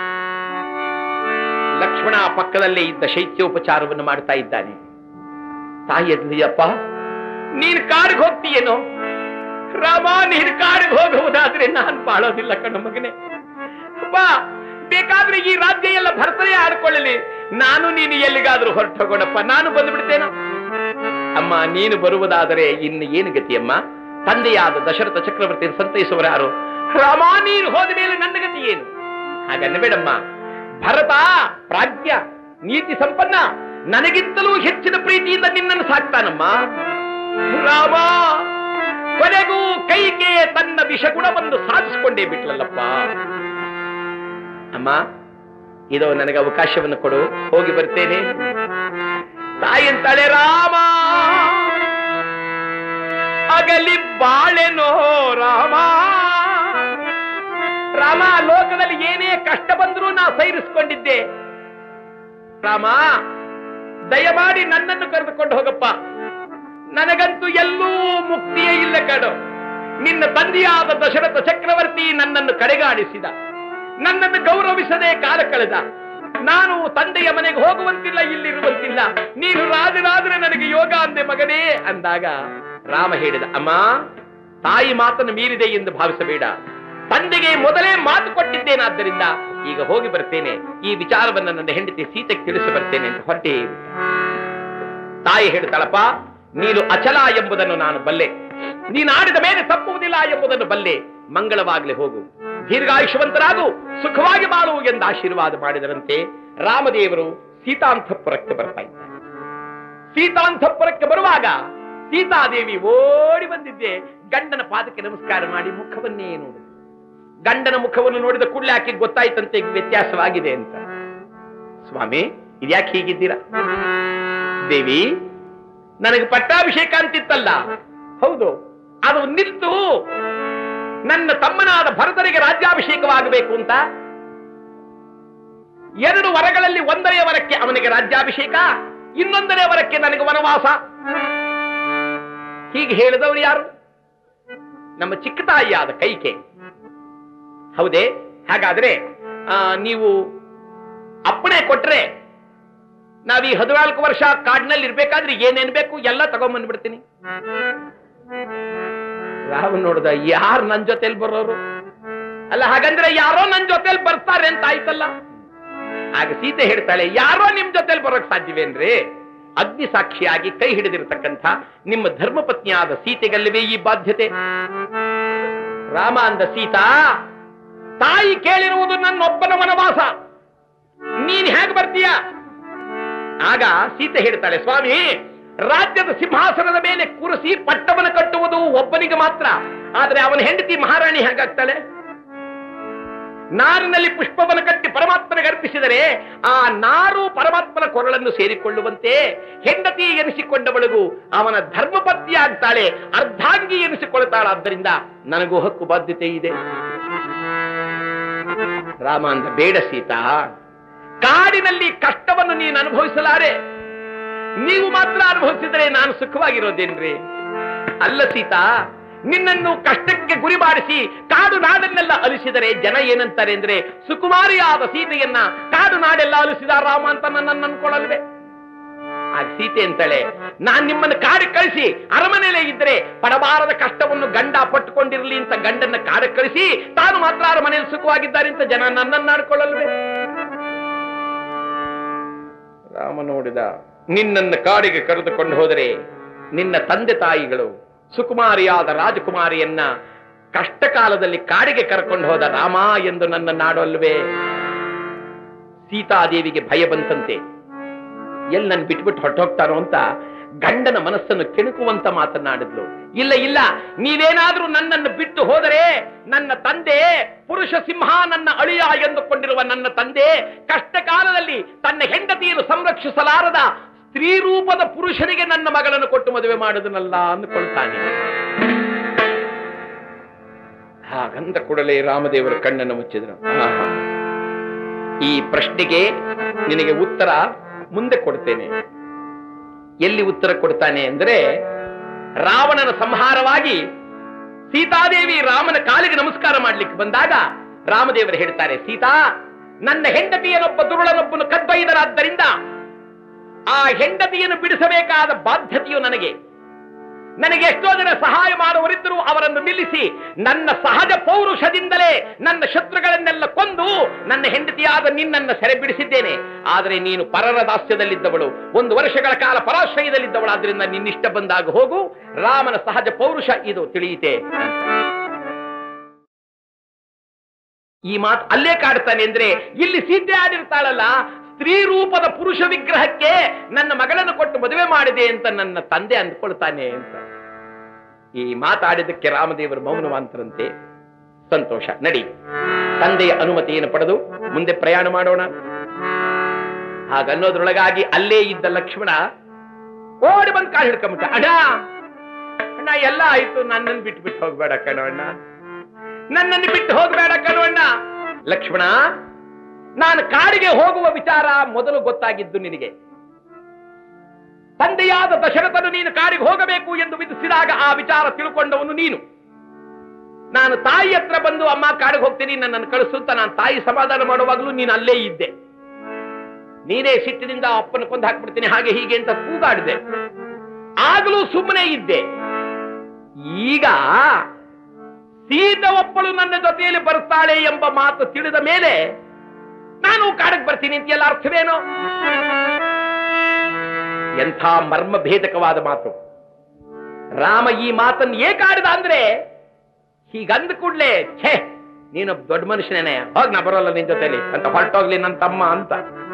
ಲಕ್ಷ್ಮಣ ಪಕ್ಕದಲ್ಲೇ ಇದ್ದ ಶೈತ್ಯೋಪಚಾರವನ್ನು ಮಾಡ್ತಾ ಇದ್ದಾನೆ ತಾಯಿ ಅಪ್ಪ ನೀನು ಕಾಡಿಗೆ ಹೋಗ್ತೀಯೇನೋ ರಾಮ ನೀನು ಕಾಡಿಗೆ ಹೋಗುವುದಾದ್ರೆ ನಾನು ಬಾಳೋದಿಲ್ಲ ಕಣ ಮಗನೇ ಬಾ ಬೇಕಾದ್ರೆ ಈ ರಾಜ್ಯ ಎಲ್ಲ ಭರ್ತನೆ ಆಡ್ಕೊಳ್ಳಲಿ ನಾನು ನೀನು ಎಲ್ಲಿಗಾದ್ರೂ ಹೊರಟು ಹೋಗೋಣಪ್ಪ ನಾನು ಬಂದ್ಬಿಡ್ತೇನೋ ಅಮ್ಮ ನೀನು ಬರುವುದಾದರೆ ಇನ್ನು ಏನು ಗತಿಯಮ್ಮ ತಂದೆಯಾದ ದಶರಥ ಚಕ್ರವರ್ತಿ ಸಂತೈಸುವರು ಯಾರು ರಾಮ ನೀನು ಹೋದ ಮೇಲೆ ನನ್ನ ಗತಿ ಏನು ಹಾಗನ್ನಬೇಡಮ್ಮ ಭರತ ಪ್ರಾಜ್ಞ ನೀತಿ ಸಂಪನ್ನ ನನಗಿಂತಲೂ ಹೆಚ್ಚಿನ ಪ್ರೀತಿಯಿಂದ ನಿನ್ನನ್ನು ಸಾಕ್ತಾನಮ್ಮ ರಾಮ ಕೊನೆಗೂ ಕೈಗೆ ತನ್ನ ವಿಷಗುಣವನ್ನು ಸಾಧಿಸಿಕೊಂಡೇ ಬಿಟ್ಲಲ್ಲಪ್ಪ ಅಮ್ಮ ಇದೋ ನನಗೆ ಅವಕಾಶವನ್ನು ಕೊಡು ಹೋಗಿ ಬರ್ತೇನೆ ತಾಯಿ ಅಂತಾಳೆ ರಾಮ ಅಗಲಿ ಬಾಳೆನೋ ರಾಮ ರಾಮ ಲೋಕದಲ್ಲಿ ಏನೇ ಕಷ್ಟ ಬಂದರೂ ನಾ ಸೈರಿಸ್ಕೊಂಡಿದ್ದೆ ರಾಮ ದಯಮಾಡಿ ನನ್ನನ್ನು ಕರೆದುಕೊಂಡು ಹೋಗಪ್ಪ ನನಗಂತೂ ಎಲ್ಲೂ ಮುಕ್ತಿಯೇ ಇಲ್ಲ ಕಡು ನಿನ್ನ ತಂದೆಯಾದ ದಶರಥ ಚಕ್ರವರ್ತಿ ನನ್ನನ್ನು ಕಡೆಗಾಣಿಸಿದ ನನ್ನನ್ನು ಗೌರವಿಸದೆ ಕಾಲ ಕಳೆದ ನಾನು ತಂದೆಯ ಮನೆಗೆ ಹೋಗುವಂತಿಲ್ಲ ಇಲ್ಲಿರುವಂತಿಲ್ಲ ನೀನು ರಾಜನಾದ್ರೆ ನನಗೆ ಯೋಗ ಅಂದೆ ಮಗನೇ ಅಂದಾಗ ರಾಮ ಹೇಳಿದ ಅಮ್ಮ ತಾಯಿ ಮಾತನ್ನು ಮೀರಿದೆ ಎಂದು ಭಾವಿಸಬೇಡ ತಂದೆಗೆ ಮೊದಲೇ ಮಾತು ಕೊಟ್ಟಿದ್ದೇನಾದ್ದರಿಂದ ಈಗ ಹೋಗಿ ಬರ್ತೇನೆ ಈ ವಿಚಾರವನ್ನು ನನ್ನ ಹೆಂಡತಿ ಸೀತೆಗೆ ತಿಳಿಸಿ ಬರ್ತೇನೆ ಅಂತ ಹೊರಟೇ ತಾಯಿ ಹೇಳ್ತಾಳಪ್ಪ ನೀನು ಅಚಲ ಎಂಬುದನ್ನು ನಾನು ಬಲ್ಲೆ ನೀನಾಡಿದ ಮೇಲೆ ತಪ್ಪುವುದಿಲ್ಲ ಎಂಬುದನ್ನು ಬಲ್ಲೆ ಮಂಗಳವಾಗಲಿ ಹೋಗು ದೀರ್ಘಾಯುಷ್ಯವಂತರಾಗು ಸುಖವಾಗಿ ಬಾಳು ಎಂದು ಆಶೀರ್ವಾದ ಮಾಡಿದರಂತೆ ರಾಮದೇವರು ಸೀತಾಂತಪುರಕ್ಕೆ ಬರ್ತಾ ಇದ್ದಾರೆ ಸೀತಾಂತಪುರಕ್ಕೆ ಬರುವಾಗ ಸೀತಾದೇವಿ ಓಡಿ ಬಂದಿದ್ದೆ ಗಂಡನ ಪಾದಕ್ಕೆ ನಮಸ್ಕಾರ ಮಾಡಿ ಮುಖವನ್ನೇ ನೋಡಿದೆ ಗಂಡನ ಮುಖವನ್ನು ನೋಡಿದ ಕೂಡಲೇ ಆಕೆ ಗೊತ್ತಾಯ್ತಂತೆ ಈಗ ವ್ಯತ್ಯಾಸವಾಗಿದೆ ಅಂತ ಸ್ವಾಮಿ ಇದ್ಯಾಕೆ ಹೀಗಿದ್ದೀರಾ ದೇವಿ ನನಗೆ ಪಟ್ಟಾಭಿಷೇಕ ಅಂತಿತ್ತಲ್ಲ ಹೌದು ಅದು ನಿಂತು ನನ್ನ ತಮ್ಮನಾದ ಭರತನಿಗೆ ರಾಜ್ಯಾಭಿಷೇಕವಾಗಬೇಕು ಅಂತ ಎರಡು ವರಗಳಲ್ಲಿ ಒಂದನೇ ವರಕ್ಕೆ ಅವನಿಗೆ ರಾಜ್ಯಾಭಿಷೇಕ ಇನ್ನೊಂದನೇ ವರಕ್ಕೆ ನನಗೆ ವನವಾಸ ಹೀಗೆ ಹೇಳಿದವರು ಯಾರು ನಮ್ಮ ಚಿಕ್ಕ ತಾಯಿಯಾದ ಕೈಕೆ ಹೌದೇ ಹಾಗಾದ್ರೆ ಆ, ನೀವು ಅಪ್ಪಣೆ ಕೊಟ್ರೆ ನಾವ್ ಈ ಹದಿನಾಲ್ಕು ವರ್ಷ ಕಾಡಿನಲ್ಲಿ ಇರ್ಬೇಕಾದ್ರೆ ಏನೇನ್ ಬೇಕು ಎಲ್ಲ ತಗೊಂಡ್ಬಂದ್ಬಿಡ್ತೀನಿ ರಾವ್ ನೋಡ್ದ ಯಾರು ನನ್ ಜೊತೆಲಿ ಬರೋರು ಅಲ್ಲ ಹಾಗಂದ್ರೆ ಯಾರೋ ನನ್ ಜೊತೆಲಿ ಬರ್ತಾರೆ ಅಂತ ಆಯ್ತಲ್ಲ ಆಗ ಸೀತೆ ಹೇಳ್ತಾಳೆ ಯಾರೋ ನಿಮ್ ಜೊತೆಲಿ ಬರೋಕ್ ಸಾಧ್ಯವೇನ್ರಿ ಅಗ್ನಿ ಸಾಕ್ಷಿಯಾಗಿ ಕೈ ಹಿಡಿದಿರತಕ್ಕಂಥ ನಿಮ್ಮ ಧರ್ಮಪತ್ನಿಯಾದ ಸೀತೆಗಲ್ಲವೇ ಈ ಬಾಧ್ಯತೆ ರಾಮ ಅಂದ ಸೀತಾ ತಾಯಿ ಕೇಳಿರುವುದು ನನ್ನೊಬ್ಬನ ವನವಾಸ ನೀನ್ ಹೇಗ್ ಬರ್ತೀಯ ಆಗ ಸೀತೆ ಹೇಳ್ತಾಳೆ ಸ್ವಾಮಿ ರಾಜ್ಯದ ಸಿಂಹಾಸನದ ಮೇಲೆ ಕುರಿಸಿ ಪಟ್ಟವನ್ನು ಕಟ್ಟುವುದು ಒಬ್ಬನಿಗೆ ಮಾತ್ರ ಆದ್ರೆ ಅವನ ಹೆಂಡತಿ ಮಹಾರಾಣಿ ಹೇಗಾಗ್ತಾಳೆ ನಾರಿನಲ್ಲಿ ಪುಷ್ಪವನ್ನು ಕಟ್ಟಿ ಪರಮಾತ್ಮನಿಗೆ ಅರ್ಪಿಸಿದರೆ ಆ ನಾರು ಪರಮಾತ್ಮನ ಕೊರಳನ್ನು ಸೇರಿಕೊಳ್ಳುವಂತೆ ಹೆಂಡತಿ ಎನಿಸಿಕೊಂಡವಳಿಗೂ ಅವನ ಧರ್ಮಪತ್ನಿ ಆಗ್ತಾಳೆ ಅರ್ಧಾಂಗಿ ಎನಿಸಿಕೊಳ್ತಾಳಾದ್ದರಿಂದ ನನಗೂ ಹಕ್ಕು ಬಾಧ್ಯತೆ ಇದೆ ರಾಮ ಅಂದ ಬೇಡ ಸೀತಾ ಕಾಡಿನಲ್ಲಿ ಕಷ್ಟವನ್ನು ನೀನು ಅನುಭವಿಸಲಾರೆ ನೀವು ಮಾತ್ರ ಅನುಭವಿಸಿದರೆ ನಾನು ಸುಖವಾಗಿರೋದೇನ್ರಿ ಅಲ್ಲ ಸೀತಾ ನಿನ್ನನ್ನು ಕಷ್ಟಕ್ಕೆ ಗುರಿ ಮಾಡಿಸಿ ಕಾಡು ನಾಡನ್ನೆಲ್ಲ ಅಲಿಸಿದರೆ ಜನ ಏನಂತಾರೆ ಅಂದ್ರೆ ಸುಕುಮಾರಿಯಾದ ಸೀತೆಯನ್ನ ಕಾಡು ನಾಡೆಲ್ಲ ಅಲಿಸಿದ ರಾಮ ಅಂತ ನನ್ನನ್ನು ಅನ್ಕೊಳ್ಳಲ್ವೇ ಆ ಸೀತೆ ಅಂತಾಳೆ ನಾನ್ ನಿಮ್ಮನ್ನು ಕಾಡಿ ಕಳಿಸಿ ಅರಮನೆಯಲ್ಲೇ ಇದ್ರೆ ಪಡಬಾರದ ಕಷ್ಟವನ್ನು ಗಂಡ ಪಟ್ಟುಕೊಂಡಿರ್ಲಿ ಅಂತ ಗಂಡನ್ನ ಕಾಡಿ ಕಳಿಸಿ ತಾನು ಮಾತ್ರ ಅರಮನೆಯಲ್ಲಿ ಸುಖವಾಗಿದ್ದಾರೆ ಅಂತ ಜನ ನನ್ನನ್ನು ಆಡ್ಕೊಳ್ಳಲ್ವೇ ರಾಮ ನೋಡಿದ ನಿನ್ನನ್ನು ಕಾಡಿಗೆ ಕರೆದುಕೊಂಡು ಹೋದರೆ ನಿನ್ನ ತಂದೆ ತಾಯಿಗಳು ಸುಕುಮಾರಿಯಾದ ರಾಜಕುಮಾರಿಯನ್ನ ಕಷ್ಟ ಕಾಲದಲ್ಲಿ ಕಾಡಿಗೆ ಕರ್ಕೊಂಡು ಹೋದ ರಾಮ ಎಂದು ನನ್ನ ನಾಡಲ್ವೇ ಸೀತಾದೇವಿಗೆ ಭಯ ಬಂತಂತೆ ಎಲ್ಲಿ ನನ್ ಬಿಟ್ಬಿಟ್ಟು ಹೊರಟೋಗ್ತಾರೋ ಅಂತ ಗಂಡನ ಮನಸ್ಸನ್ನು ಕೆಣಕುವಂತ ಮಾತನಾಡಿದ್ಲು ಇಲ್ಲ ಇಲ್ಲ ನೀವೇನಾದ್ರೂ ನನ್ನನ್ನು ಬಿಟ್ಟು ಹೋದರೆ ನನ್ನ ತಂದೆ ಪುರುಷ ಸಿಂಹ ನನ್ನ ಅಳಿಯ ಎಂದುಕೊಂಡಿರುವ ನನ್ನ ತಂದೆ ಕಷ್ಟ ಕಾಲದಲ್ಲಿ ತನ್ನ ಹೆಂಡತಿಯನ್ನು ಸಂರಕ್ಷಿಸಲಾರದ ಸ್ತ್ರೀ ರೂಪದ ಪುರುಷನಿಗೆ ನನ್ನ ಮಗಳನ್ನು ಕೊಟ್ಟು ಮದುವೆ ಮಾಡುದನಲ್ಲ ಅಂದುಕೊಳ್ತಾನೆ ಹಾಗಂದ ಕೂಡಲೇ ರಾಮದೇವರು ಕಣ್ಣನ್ನು ಮುಚ್ಚಿದರು ಆಹಾ. ಈ ಪ್ರಶ್ನೆಗೆ ನಿನಗೆ ಉತ್ತರ ಮುಂದೆ ಕೊಡ್ತೇನೆ ಎಲ್ಲಿ ಉತ್ತರ ಕೊಡ್ತಾನೆ ಅಂದ್ರೆ ರಾವಣನ ಸಂಹಾರವಾಗಿ ಸೀತಾದೇವಿ ರಾಮನ ಕಾಲಿಗೆ ನಮಸ್ಕಾರ ಮಾಡ್ಲಿಕ್ಕೆ ಬಂದಾಗ ರಾಮದೇವರು ಹೇಳ್ತಾರೆ ಸೀತಾ ನನ್ನ ಹೆಂಡತಿಯನೊಬ್ಬ ದುರುಳನೊಬ್ಬನು ಕದ್ದೊಯ್ದರಾದ್ದರಿಂದ ಆ ಹೆಂಡತಿಯನ್ನು ಬಿಡಿಸಬೇಕಾದ ಬಾಧ್ಯತೆಯು ನನಗೆ ನನಗೆ ಎಷ್ಟೋ ಜನ ಸಹಾಯ ಮಾಡುವರಿದ್ದರೂ ಅವರನ್ನು ನಿಲ್ಲಿಸಿ ನನ್ನ ಸಹಜ ಪೌರುಷದಿಂದಲೇ ನನ್ನ ಶತ್ರುಗಳನ್ನೆಲ್ಲ ಕೊಂದು ನನ್ನ ಹೆಂಡತಿಯಾದ ನಿನ್ನನ್ನು ಸೆರೆ ಬಿಡಿಸಿದ್ದೇನೆ ಆದರೆ ನೀನು ಪರರ ದಾಸ್ಯದಲ್ಲಿದ್ದವಳು ಒಂದು ವರ್ಷಗಳ ಕಾಲ ಪರಾಶ್ರಯದಲ್ಲಿದ್ದವಳು ಆದ್ರಿಂದ ನಿನ್ನಿಷ್ಟ ಬಂದಾಗ ಹೋಗು ರಾಮನ ಸಹಜ ಪೌರುಷ ಇದು ತಿಳಿಯಿತೆ ಈ ಮಾತು ಅಲ್ಲೇ ಕಾಡ್ತಾನೆ ಅಂದ್ರೆ ಇಲ್ಲಿ ಸೀತೆ ಆಡಿರ್ತಾಳಲ್ಲ ಸ್ತ್ರೀ ರೂಪದ ಪುರುಷ ವಿಗ್ರಹಕ್ಕೆ ನನ್ನ ಮಗಳನ್ನು ಕೊಟ್ಟು ಮದುವೆ ಮಾಡಿದೆ ಅಂತ ನನ್ನ ತಂದೆ ಅಂದ್ಕೊಳ್ತಾನೆ ಅಂತ ಈ ಮಾತಾಡಿದಕ್ಕೆ ರಾಮದೇವರು ಮೌನವಾಂತರಂತೆ ಸಂತೋಷ ನಡಿ ತಂದೆಯ ಅನುಮತಿಯನ್ನು ಪಡೆದು ಮುಂದೆ ಪ್ರಯಾಣ ಮಾಡೋಣ ಹಾಗನ್ನೋದ್ರೊಳಗಾಗಿ ಅಲ್ಲೇ ಇದ್ದ ಲಕ್ಷ್ಮಣ ಓಡಿ ಬಂದು ಕಾಲು ಹಿಡ್ಕೊಂಬಿಟ್ಟ ಅಣ್ಣ ಅಣ್ಣ ಎಲ್ಲ ಆಯ್ತು ನನ್ನನ್ನು ಬಿಟ್ಟು ಬಿಟ್ಟು ಹೋಗ್ಬೇಡ ಕಣೋ ಅಣ್ಣ ನನ್ನನ್ನು ಬಿಟ್ಟು ಹೋಗಬೇಡ ಕಣವಣ್ಣ ಲಕ್ಷ್ಮಣ ನಾನು ಕಾಡಿಗೆ ಹೋಗುವ ವಿಚಾರ ಮೊದಲು ಗೊತ್ತಾಗಿದ್ದು ನಿನಗೆ ತಂದೆಯಾದ ದಶರಥನು ನೀನು ಕಾಡಿಗೆ ಹೋಗಬೇಕು ಎಂದು ವಿಧಿಸಿದಾಗ ಆ ವಿಚಾರ ತಿಳ್ಕೊಂಡವನು ನೀನು ನಾನು ತಾಯಿ ಹತ್ರ ಬಂದು ಅಮ್ಮ ಕಾಡಿಗೆ ಹೋಗ್ತೀನಿ ನನ್ನನ್ನು ಕಳಿಸು ಅಂತ ನಾನು ತಾಯಿ ಸಮಾಧಾನ ಮಾಡುವಾಗಲೂ ನೀನು ಅಲ್ಲೇ ಇದ್ದೆ ನೀನೇ ಸಿಟ್ಟಿನಿಂದ ಅಪ್ಪನ ಕೊಂದು ಹಾಕ್ಬಿಡ್ತೀನಿ ಹಾಗೆ ಹೀಗೆ ಅಂತ ಕೂಗಾಡಿದೆ ಆಗಲೂ ಸುಮ್ಮನೆ ಇದ್ದೆ ಈಗ ಸೀತ ಒಪ್ಪಳು ನನ್ನ ಜೊತೆಯಲ್ಲಿ ಬರ್ತಾಳೆ ಎಂಬ ಮಾತು ತಿಳಿದ ಮೇಲೆ ನಾನು ಕಾಡಕ್ಕೆ ಬರ್ತೀನಿ ಅಂತ ಎಲ್ಲ ಅರ್ಥವೇನು ಎಂಥ ಮರ್ಮ ಭೇದಕವಾದ ಮಾತು ರಾಮ ಈ ಮಾತನ್ನು ಏಕಾಡಿದ ಅಂದ್ರೆ ಹೀಗಂದ ಕೂಡ್ಲೆ ಛೇ ನೀನು ದೊಡ್ಡ ಮನುಷ್ಯನೇನೆ ಹೋಗ್ ನಾ ಬರೋಲ್ಲ ನಿನ್ ಜೊತೆಲಿ ಅಂತ ಹೊರಟೋಗ್ಲಿ ನನ್ನ ತಮ್ಮ ಅಂತ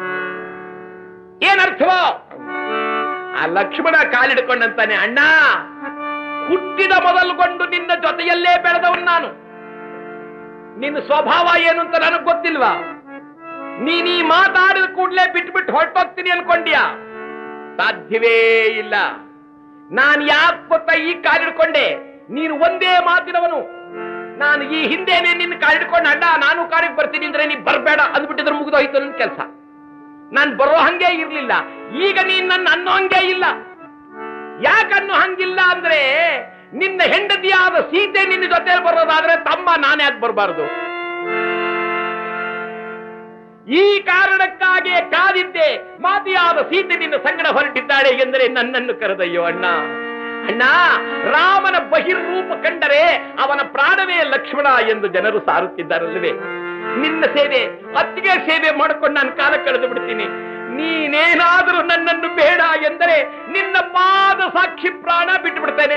ಏನರ್ಥವೋ ಆ ಲಕ್ಷ್ಮಣ ಕಾಲಿಡ್ಕೊಂಡಂತಾನೆ ಅಣ್ಣ ಹುಟ್ಟಿದ ಮೊದಲುಗೊಂಡು ನಿನ್ನ ಜೊತೆಯಲ್ಲೇ ಬೆಳೆದವನು ನಾನು ನಿನ್ನ ಸ್ವಭಾವ ಏನು ಅಂತ ನನಗೆ ಗೊತ್ತಿಲ್ವಾ ನೀನ್ ಈ ಮಾತಾಡಿದ ಕೂಡಲೇ ಬಿಟ್ಬಿಟ್ಟು ಹೊರಟೋಗ್ತೀನಿ ಅನ್ಕೊಂಡ್ಯಾ ಸಾಧ್ಯವೇ ಇಲ್ಲ ನಾನು ಯಾಕೆ ಗೊತ್ತಾ ಈ ಕಾಲಿಡ್ಕೊಂಡೆ ನೀನು ಒಂದೇ ಮಾತಿನವನು ನಾನು ಈ ಹಿಂದೆನೆ ನಿನ್ನ ಕಾಲಿಡ್ಕೊಂಡು ಅಡ್ಡ ನಾನು ಕಾಡಿಗೆ ಬರ್ತೀನಿ ಅಂದ್ರೆ ನೀ ಬರ್ಬೇಡ ಅಂದ್ಬಿಟ್ಟಿದ್ರೆ ಮುಗಿದೋಯ್ತು ನನ್ನ ಕೆಲಸ ನಾನು ಬರೋ ಹಂಗೆ ಇರ್ಲಿಲ್ಲ ಈಗ ನೀನ್ ನನ್ನ ಅನ್ನೋ ಹಂಗೆ ಇಲ್ಲ ಯಾಕನ್ನು ಹಂಗಿಲ್ಲ ಅಂದ್ರೆ ನಿನ್ನ ಹೆಂಡತಿಯಾದ ಸೀತೆ ನಿನ್ನ ಜೊತೆ ಬರೋದಾದ್ರೆ ತಮ್ಮ ನಾನು ಯಾಕೆ ಬರಬಾರದು ಈ ಕಾರಣಕ್ಕಾಗಿ ಕಾದಿದ್ದೆ ಮಾತಿಯಾದ ಸೀತೆ ನಿನ್ನ ಸಂಗಡ ಹೊರಟಿದ್ದಾಳೆ ಎಂದರೆ ನನ್ನನ್ನು ಕರೆದಯ್ಯೋ ಅಣ್ಣ ಅಣ್ಣ ರಾಮನ ಬಹಿರ್ರೂಪ ಕಂಡರೆ ಅವನ ಪ್ರಾಣವೇ ಲಕ್ಷ್ಮಣ ಎಂದು ಜನರು ಸಾರುತ್ತಿದ್ದಾರಲ್ವೇ ನಿನ್ನ ಸೇವೆ ಅತ್ತಿಗೆ ಸೇವೆ ಮಾಡಿಕೊಂಡು ನಾನು ಕಾಲ ಕಳೆದು ಬಿಡ್ತೀನಿ ನೀನೇನಾದರೂ ನನ್ನನ್ನು ಬೇಡ ಎಂದರೆ ನಿನ್ನ ಪಾದ ಸಾಕ್ಷಿ ಪ್ರಾಣ ಬಿಟ್ಟು ಬಿಡ್ತೇನೆ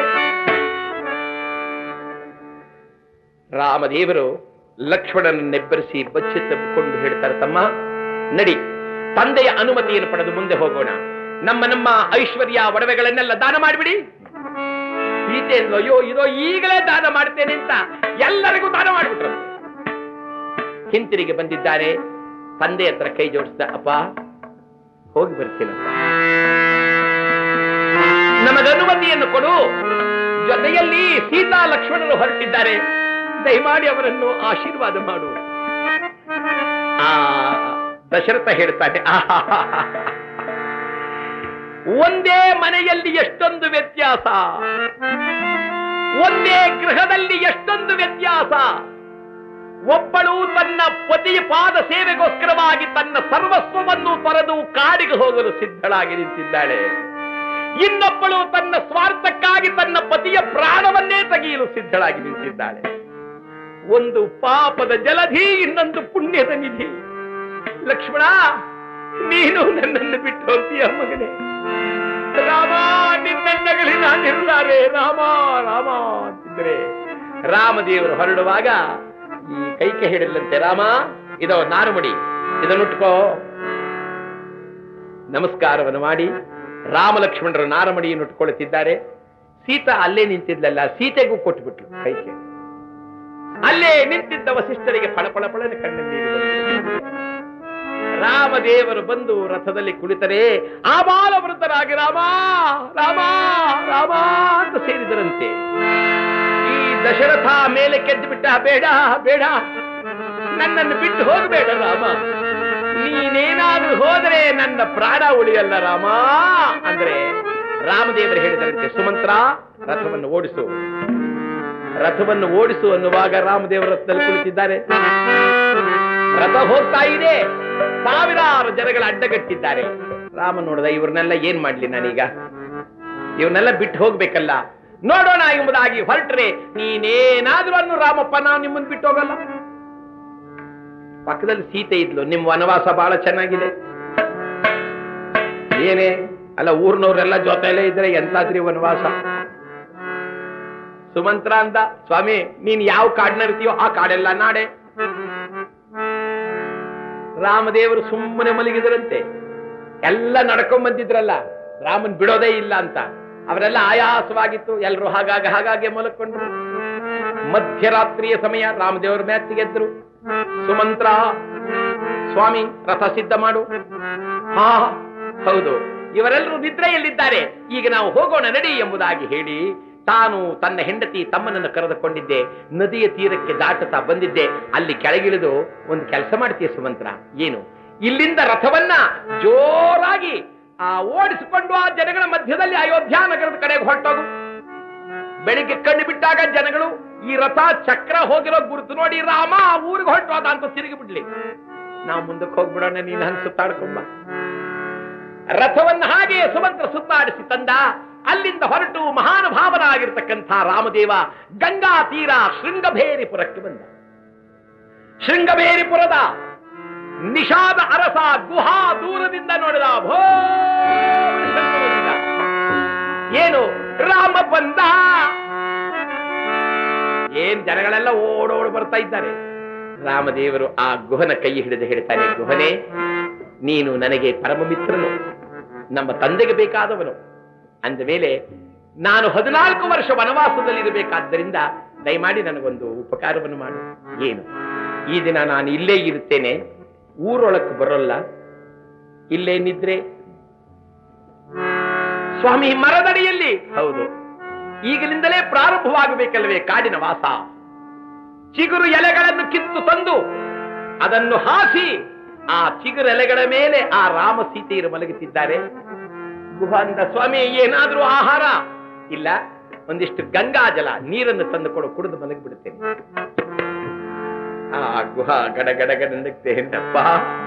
ರಾಮದೇವರು ಲಕ್ಷ್ಮಣನನ್ನೆಬ್ಬರಿಸಿ ಬಚ್ಚಿ ತಬ್ಬಿಕೊಂಡು ಹೇಳ್ತಾರೆ ತಮ್ಮ ನಡಿ ತಂದೆಯ ಅನುಮತಿಯನ್ನು ಪಡೆದು ಮುಂದೆ ಹೋಗೋಣ ನಮ್ಮ ನಮ್ಮ ಐಶ್ವರ್ಯ ಒಡವೆಗಳನ್ನೆಲ್ಲ ದಾನ ಮಾಡಿಬಿಡಿ ಸೀತೆ ಅಂದ್ಲು, ಅಯ್ಯೋ ಇದೋ ಈಗಲೇ ದಾನ ಮಾಡ್ತೇನೆ ಅಂತ ಎಲ್ಲರಿಗೂ ದಾನ ಮಾಡಿಬಿಟ್ರು ಹಿಂತಿರುಗಿ ಬಂದಿದ್ದಾರೆ ತಂದೆ ಹತ್ರ ಕೈ ಜೋಡಿಸಿದ ಅಪ್ಪ ಹೋಗಿ ಬರ್ತೀನಪ್ಪ ನಮಗೆ ಅನುಮತಿಯನ್ನು ಕೊಡು ಜೊತೆಯಲ್ಲಿ ಸೀತಾ ಲಕ್ಷ್ಮಣರು ಹೊರಟಿದ್ದಾರೆ ದಯಮಾಡಿ ಅವರನ್ನು ಆಶೀರ್ವಾದ ಮಾಡು ಆ ದಶರಥ ಹೇಳ್ತಾನೆ ಆಹಾಹಾಹಾ. ಒಂದೇ ಮನೆಯಲ್ಲಿ ಎಷ್ಟೊಂದು ವ್ಯತ್ಯಾಸ ಒಂದೇ ಗೃಹದಲ್ಲಿ ಎಷ್ಟೊಂದು ವ್ಯತ್ಯಾಸ ಒಬ್ಬಳು ತನ್ನ ಪತಿಯ ಪಾದ ಸೇವೆಗೋಸ್ಕರವಾಗಿ ತನ್ನ ಸರ್ವಸ್ವವನ್ನು ತೊರೆದು ಕಾಡಿಗೆ ಹೋಗಲು ಸಿದ್ಧಳಾಗಿ ನಿಂತಿದ್ದಾಳೆ ಇನ್ನೊಬ್ಬಳು ತನ್ನ ಸ್ವಾರ್ಥಕ್ಕಾಗಿ ತನ್ನ ಪತಿಯ ಪ್ರಾಣವನ್ನೇ ತೆಗೆಯಲು ಸಿದ್ಧಳಾಗಿ ನಿಂತಿದ್ದಾಳೆ ಒಂದು ಪಾಪದ ಜಲಧಿ ಇನ್ನೊಂದು ಪುಣ್ಯದ ನಿಧಿ ಲಕ್ಷ್ಮಣ ನೀನು ನನ್ನನ್ನು ಬಿಟ್ಟು ಹೋಗ್ತೀಯ ಮಗನೇ ರಾಮ ನಿನ್ನನ್ನಗಲಿ ನಾನಿರುತ್ತಾರೆ ರಾಮ ರಾಮ ಅಂತಿದ್ರೆ ರಾಮದೇವರು ಹೊರಡುವಾಗ ಈ ಕೈಕೆ ಹಿಡಿದಂತೆ ರಾಮ ಇದೋ ನಾರುಮಡಿ ಇದನ್ನುಟ್ಕೋ ನಮಸ್ಕಾರವನ್ನು ಮಾಡಿ ರಾಮ ಲಕ್ಷ್ಮಣರು ನಾರಮಡಿಯನ್ನು ಉಟ್ಕೊಳ್ಳುತ್ತಿದ್ದಾರೆ ಸೀತಾ ಅಲ್ಲೇ ನಿಂತಿದ್ಲಲ್ಲ ಸೀತೆಗೂ ಕೊಟ್ಟುಬಿಟ್ರು ಕೈಕೆ ಅಲ್ಲೇ ನಿಂತಿದ್ದ ವಸಿಷ್ಠರಿಗೆ ಫಳ ಫಳ ಫಳನೆ ಕಣ್ಣಲ್ಲಿ ರಾಮದೇವರು ಬಂದು ರಥದಲ್ಲಿ ಕುಳಿತರೆ ಆಬಾಲ ವೃದ್ಧರಾಗಿ ರಾಮ ರಾಮ ರಾಮ ಅಂತ ಸೇರಿದರಂತೆ ಈ ದಶರಥ ಮೇಲೆ ಕೆದ್ದು ಬಿಟ್ಟ ಬೇಡ ಬೇಡ ನನ್ನನ್ನು ಬಿಟ್ಟು ಹೋಗಬೇಡ ರಾಮ ನೀನೇನಾದ್ರೂ ಹೋದರೆ ನನ್ನ ಪ್ರಾಣ ಉಳಿಯಲ್ಲ ರಾಮ ಅಂದ್ರೆ ರಾಮದೇವರು ಹೇಳಿದರಂತೆ ಸುಮಂತ್ರ ರಥವನ್ನು ಓಡಿಸು ರಥವನ್ನು ಓಡಿಸು ಅನ್ನುವಾಗ ರಾಮದೇವರ ರಥದಲ್ಲಿ ಕುಳಿತಿದ್ದಾರೆ ರಥ ಹೋಗ್ತಾ ಇದೆ ಸಾವಿರಾರು ಜನಗಳ ಅಡ್ಡಗಟ್ಟಿದ್ದಾರೆ ರಾಮ ನೋಡಿದ ಇವ್ರನ್ನೆಲ್ಲ ಏನ್ ಮಾಡ್ಲಿ ನಾನೀಗ ಇವ್ರನ್ನೆಲ್ಲ ಬಿಟ್ಟು ಹೋಗ್ಬೇಕಲ್ಲ ನೋಡೋಣ ಎಂಬುದಾಗಿ ಹೊರಟ್ರೆ ನೀನೇನಾದ್ರೂ ಅನ್ನು ರಾಮಪ್ಪ ನಾವು ನಿಮ್ಮನ್ನು ಬಿಟ್ಟು ಹೋಗಲ್ಲ ಪಕ್ಕದಲ್ಲಿ ಸೀತೆ ಇದ್ಲು ನಿಮ್ ವನವಾಸ ಬಹಳ ಚೆನ್ನಾಗಿದೆ ಏನೇ ಅಲ್ಲ ಊರ್ನವ್ರೆಲ್ಲ ಜೊತೆಲೇ ಇದ್ರೆ ಎಂತಾದ್ರಿ ವನವಾಸ ಸುಮಂತ್ರ ಅಂದ ಸ್ವಾಮಿ ನೀನ್ ಯಾವ ಕಾಡ್ನರ್ತೀಯೋ ಆ ಕಾಡೆಲ್ಲ ನಾಡೆ ರಾಮದೇವರು ಸುಮ್ಮನೆ ಮಲಗಿದ್ರಂತೆ ಎಲ್ಲ ನಡ್ಕೊಂಡ್ ಬಂದಿದ್ರಲ್ಲ ರಾಮನ್ ಬಿಡೋದೇ ಇಲ್ಲ ಅಂತ ಅವರೆಲ್ಲ ಆಯಾಸವಾಗಿತ್ತು ಎಲ್ರು ಹಾಗಾಗಿ ಹಾಗಾಗಿ ಮಲಕೊಂಡ್ರು ಮಧ್ಯರಾತ್ರಿಯ ಸಮಯ ರಾಮದೇವರ ಮ್ಯಾಚಿಗೆದ್ರು ಸುಮಂತ್ರ ಸ್ವಾಮಿ ರಥ ಸಿದ್ಧ ಮಾಡು ಹಾ ಹೌದು ಇವರೆಲ್ಲರೂ ನಿದ್ರೆಯಲ್ಲಿದ್ದಾರೆ ಈಗ ನಾವು ಹೋಗೋಣ ನಡಿ ಎಂಬುದಾಗಿ ಹೇಳಿ ತಾನು ತನ್ನ ಹೆಂಡತಿ ತಮ್ಮನನ್ನು ಕರೆದುಕೊಂಡಿದ್ದೆ ನದಿಯ ತೀರಕ್ಕೆ ದಾಟುತ್ತಾ ಬಂದಿದ್ದೆ ಅಲ್ಲಿ ಕೆಳಗಿಳಿದು ಒಂದು ಕೆಲಸ ಮಾಡ್ತೀಯ ಸುಮಂತ್ರ ಏನು ಇಲ್ಲಿಂದ ರಥವನ್ನ ಜೋರಾಗಿ ಆ ಓಡಿಸಿಕೊಂಡು ಆ ಜನಗಳ ಮಧ್ಯದಲ್ಲಿ ಅಯೋಧ್ಯ ನಗರದ ಕಡೆಗೆ ಹೊರಟೋಗು ಬೆಳಿಗ್ಗೆ ಕಣ್ಣು ಬಿಟ್ಟಾಗ ಜನಗಳು ಈ ರಥ ಚಕ್ರ ಹೋಗಿರೋ ಗುರುತು ನೋಡಿ ರಾಮ ಆ ಊರಿಗೆ ಹೊರಟೋದ ಅಂತ ತಿರುಗಿ ಬಿಡ್ಲಿ ನಾವು ಮುಂದಕ್ಕೆ ಹೋಗ್ಬಿಡೋಣ ನೀನ್ ಹಂಗೆ ಸುತ್ತಾಡ್ಕೊಂಬ ರಥವನ್ನ ಹಾಗೆ ಸುಮಂತ್ರ ಸುತ್ತಾಡಿಸಿ ತಂದ ಅಲ್ಲಿಂದ ಹೊರಟು ಮಹಾನುಭಾವನಾಗಿರ್ತಕ್ಕಂಥ ರಾಮದೇವ ಗಂಗಾ ತೀರ ಶೃಂಗಭೇರಿಪುರಕ್ಕೆ ಬಂದ ಶೃಂಗಭೇರಿಪುರದ ನಿಷಾದ ಅರಸ ಗುಹಾ ದೂರದಿಂದ ನೋಡಿದ ಭೋ ಶಂಕರನಿಂದ. ಏನು ರಾಮ ಬಂದ ಏನ್ ಜನಗಳೆಲ್ಲ ಓಡೋಡ್ ಬರ್ತಾ ಇದ್ದಾರೆ ರಾಮದೇವರು ಆ ಗುಹನ ಕೈ ಹಿಡಿದು ಹೇಳ್ತಾನೆ ಗುಹನೆ ನೀನು ನನಗೆ ಪರಮ ಮಿತ್ರನು ನಮ್ಮ ತಂದೆಗೆ ಬೇಕಾದವನು ಅಂದ ಮೇಲೆ ನಾನು ಹದಿನಾಲ್ಕು ವರ್ಷ ವನವಾಸದಲ್ಲಿರಬೇಕಾದ್ದರಿಂದ ದಯಮಾಡಿ ನನಗೊಂದು ಉಪಕಾರವನ್ನು ಮಾಡು ಏನು ಈ ದಿನ ನಾನು ಇಲ್ಲೇ ಇರುತ್ತೇನೆ ಊರೊಳಕ್ಕೆ ಬರೋಲ್ಲ ಇಲ್ಲೇ ನಿದ್ರೆ ಸ್ವಾಮಿ ಮರದಡಿಯಲ್ಲಿ ಹೌದು ಈಗಲಿಂದಲೇ ಪ್ರಾರಂಭವಾಗಬೇಕಲ್ವೇ ಕಾಡಿನ ವಾಸ ಚಿಗುರು ಎಲೆಗಳನ್ನು ಕಿತ್ತು ತಂದು ಅದನ್ನು ಹಾಸಿ ಆ ಚಿಗುರು ಎಲೆಗಳ ಮೇಲೆ ಆ ರಾಮ ಸೀತೆಯರು ಮಲಗುತ್ತಿದ್ದಾರೆ ಗುಹಾಂದ ಸ್ವಾಮಿ ಏನಾದ್ರೂ ಆಹಾರ ಇಲ್ಲ ಒಂದಿಷ್ಟು ಗಂಗಾ ಜಲ ನೀರನ್ನು ತಂದುಕೊಡು ಕುಡಿದು ಮಲಗಿಬಿಡುತ್ತೇನೆ ಆ ಗುಹ ಗಡ ಗಡ ಗಡ ನಗ್ತೇನಪ್ಪ